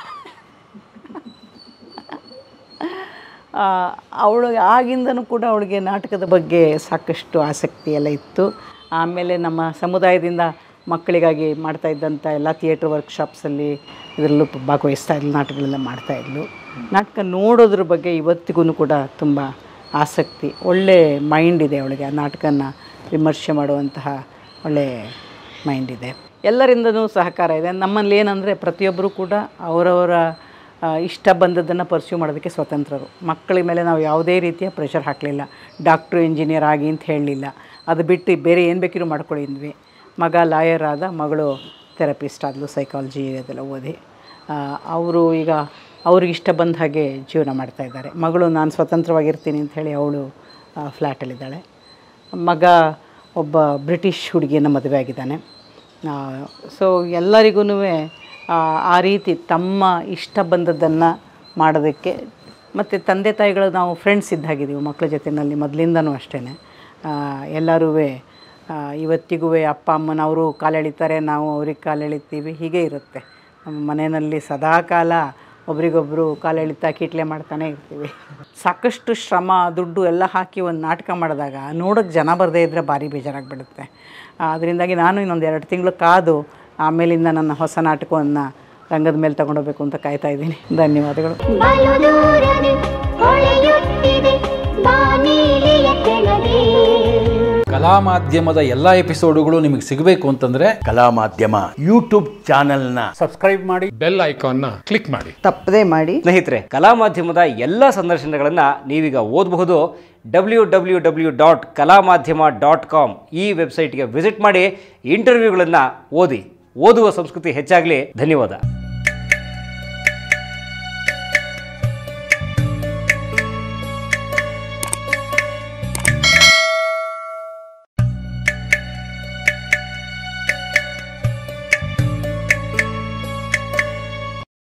ಅವಳು ಆಗಿಂದನೂ ಕೂಡ ಅವಳಿಗೆ ನಾಟಕದ ಬಗ್ಗೆ ಸಾಕಷ್ಟು ಆಸಕ್ತಿ ಎಲ್ಲ ಇತ್ತು ಆಮೇಲೆ ನಮ್ಮ ಸಮುದಾಯದಿಂದ ಮಕ್ಕಳಿಗಾಗಿ ಮಾಡ್ತಾ ಇದ್ದಂಥ ಎಲ್ಲ ಥಿಯೇಟ್ರ್ ವರ್ಕ್ಶಾಪ್ಸಲ್ಲಿ ಇದರಲ್ಲೂ ಭಾಗವಹಿಸ್ತಾ ಇದ್ಲು ನಾಟಕಗಳೆಲ್ಲ ಮಾಡ್ತಾಯಿದ್ಲು ನಾಟಕ ನೋಡೋದ್ರ ಬಗ್ಗೆ ಇವತ್ತಿಗೂ ಕೂಡ ತುಂಬ ಆಸಕ್ತಿ ಒಳ್ಳೆ ಮೈಂಡ್ ಇದೆ ಅವಳಿಗೆ ಆ ನಾಟಕನ ವಿಮರ್ಶೆ ಮಾಡುವಂತಹ ಒಳ್ಳೆ ಮೈಂಡ್ ಇದೆ ಎಲ್ಲರಿಂದನೂ ಸಹಕಾರ ಇದೆ ನಮ್ಮಲ್ಲಿ ಏನಂದರೆ ಪ್ರತಿಯೊಬ್ಬರು ಕೂಡ ಅವರವರ ಆ, ಇಷ್ಟ ಬಂದದ್ದನ್ನು ಪರ್ಸ್ಯೂ ಮಾಡೋದಕ್ಕೆ ಸ್ವತಂತ್ರರು ಮಕ್ಕಳ ಮೇಲೆ ನಾವು ಯಾವುದೇ ರೀತಿಯ ಪ್ರೆಷರ್ ಹಾಕಲಿಲ್ಲ ಡಾಕ್ಟ್ರು ಇಂಜಿನಿಯರ್ ಆಗಿ ಅಂತ ಹೇಳಲಿಲ್ಲ ಅದು ಬಿಟ್ಟು ಬೇರೆ ಏನು ಬೇಕಿರೋ ಮಾಡ್ಕೊಂಡಿದ್ವಿ ಮಗ ಲಾಯರ್ ಆದ ಮಗಳು ಥೆರಪಿಸ್ಟ್ ಆದಲು ಸೈಕಾಲಜಿ ಅದೆಲ್ಲ ಓದಿ ಅವರು ಈಗ ಅವ್ರಿಗೆ ಇಷ್ಟ ಬಂದ ಹಾಗೆ ಜೀವನ ಮಾಡ್ತಾ ಇದ್ದಾರೆ ಮಗಳು ನಾನು ಸ್ವತಂತ್ರವಾಗಿರ್ತೀನಿ ಅಂತ ಹೇಳಿ ಅವಳು ಫ್ಲ್ಯಾಟಲ್ಲಿದ್ದಾಳೆ ಮಗ ಒಬ್ಬ ಬ್ರಿಟಿಷ್ ಹುಡುಗಿಯನ್ನು ಮದುವೆ ಆಗಿದ್ದಾನೆ ಸೊ ಎಲ್ಲರಿಗೂ ಆ ರೀತಿ ತಮ್ಮ ಇಷ್ಟ ಬಂದದ್ದನ್ನು ಮಾಡೋದಕ್ಕೆ ಮತ್ತು ತಂದೆ ತಾಯಿಗಳು ನಾವು ಫ್ರೆಂಡ್ಸ್ ಇದ್ದಾಗಿದ್ದೀವಿ ಮಕ್ಕಳ ಜೊತೆಯಲ್ಲಿ ಮೊದಲಿಂದನೂ ಅಷ್ಟೇ ಎಲ್ಲರೂ ಇವತ್ತಿಗೂ ಅಪ್ಪ ಅಮ್ಮನವರು ಕಾಲೆಳಿತಾರೆ ನಾವು ಅವ್ರಿಗೆ ಕಾಲೆಳಿತೀವಿ ಹೀಗೆ ಇರುತ್ತೆ ನಮ್ಮ ಮನೆಯಲ್ಲಿ ಸದಾಕಾಲ ಒಬ್ರಿಗೊಬ್ಬರು ಕಾಲೆಳಿತಾ ಕೀಟ್ಲೆ ಮಾಡ್ತಾನೆ ಇರ್ತೀವಿ ಸಾಕಷ್ಟು ಶ್ರಮ ದುಡ್ಡು ಎಲ್ಲ ಹಾಕಿ ಒಂದು ನಾಟಕ ಮಾಡಿದಾಗ ನೋಡೋಕ್ಕೆ ಜನ ಬರದೇ ಇದ್ದರೆ ಭಾರಿ ಬೇಜಾರಾಗಿಬಿಡುತ್ತೆ ಅದರಿಂದಾಗಿ ನಾನು ಇನ್ನೊಂದು ಎರಡು ತಿಂಗಳು ಕಾದು ಆಮೇಲಿಂದ ನನ್ನ ಹೊಸ ನಾಟಕವನ್ನು ರಂಗದ ಮೇಲೆ ತಗೊಂಡೋಗ್ಬೇಕು ಅಂತ ಕಾಯ್ತಾ ಇದ್ದೀನಿ ಧನ್ಯವಾದಗಳು ಬಲು ದೂರದೆ ಹೊಳೆಯುತ್ತಿದೆ ಬಾನೀಲಿಯ ಕೆಳಗೆ ಕಲಾ ಮಾಧ್ಯಮದ ಎಲ್ಲ ಎಪಿಸೋಡುಗಳು ನಿಮಗೆ ಸಿಗಬೇಕು ಅಂತಂದ್ರೆ ಕಲಾ ಮಾಧ್ಯಮ ಯೂಟ್ಯೂಬ್ ಚಾನೆಲ್ನ ಸಬ್ಸ್ಕ್ರೈಬ್ ಮಾಡಿ ಬೆಲ್ ಐಕಾನ್ನ ಕ್ಲಿಕ್ ಮಾಡಿ ತಪ್ಪದೇ ಮಾಡಿ ಸ್ನೇಹಿತರೆ ಕಲಾ ಮಾಧ್ಯಮದ ಎಲ್ಲ ಸಂದರ್ಶನಗಳನ್ನು ನೀವೀಗ ಓದಬಹುದು ಡಬ್ಲ್ಯೂ ಡಬ್ಲ್ಯೂ ಡಬ್ಲ್ಯೂ ಡಾಟ್ ಕಲಾ ಮಾಧ್ಯಮ ಡಾಟ್ ಕಾಮ್ ಈ ವೆಬ್ಸೈಟ್ಗೆ ವಿಸಿಟ್ ಮಾಡಿ ಇಂಟರ್ವ್ಯೂಗಳನ್ನು ಓದಿ ಓದುವ ಸಂಸ್ಕೃತಿ ಹೆಚ್ಚಾಗಲಿ ಧನ್ಯವಾದ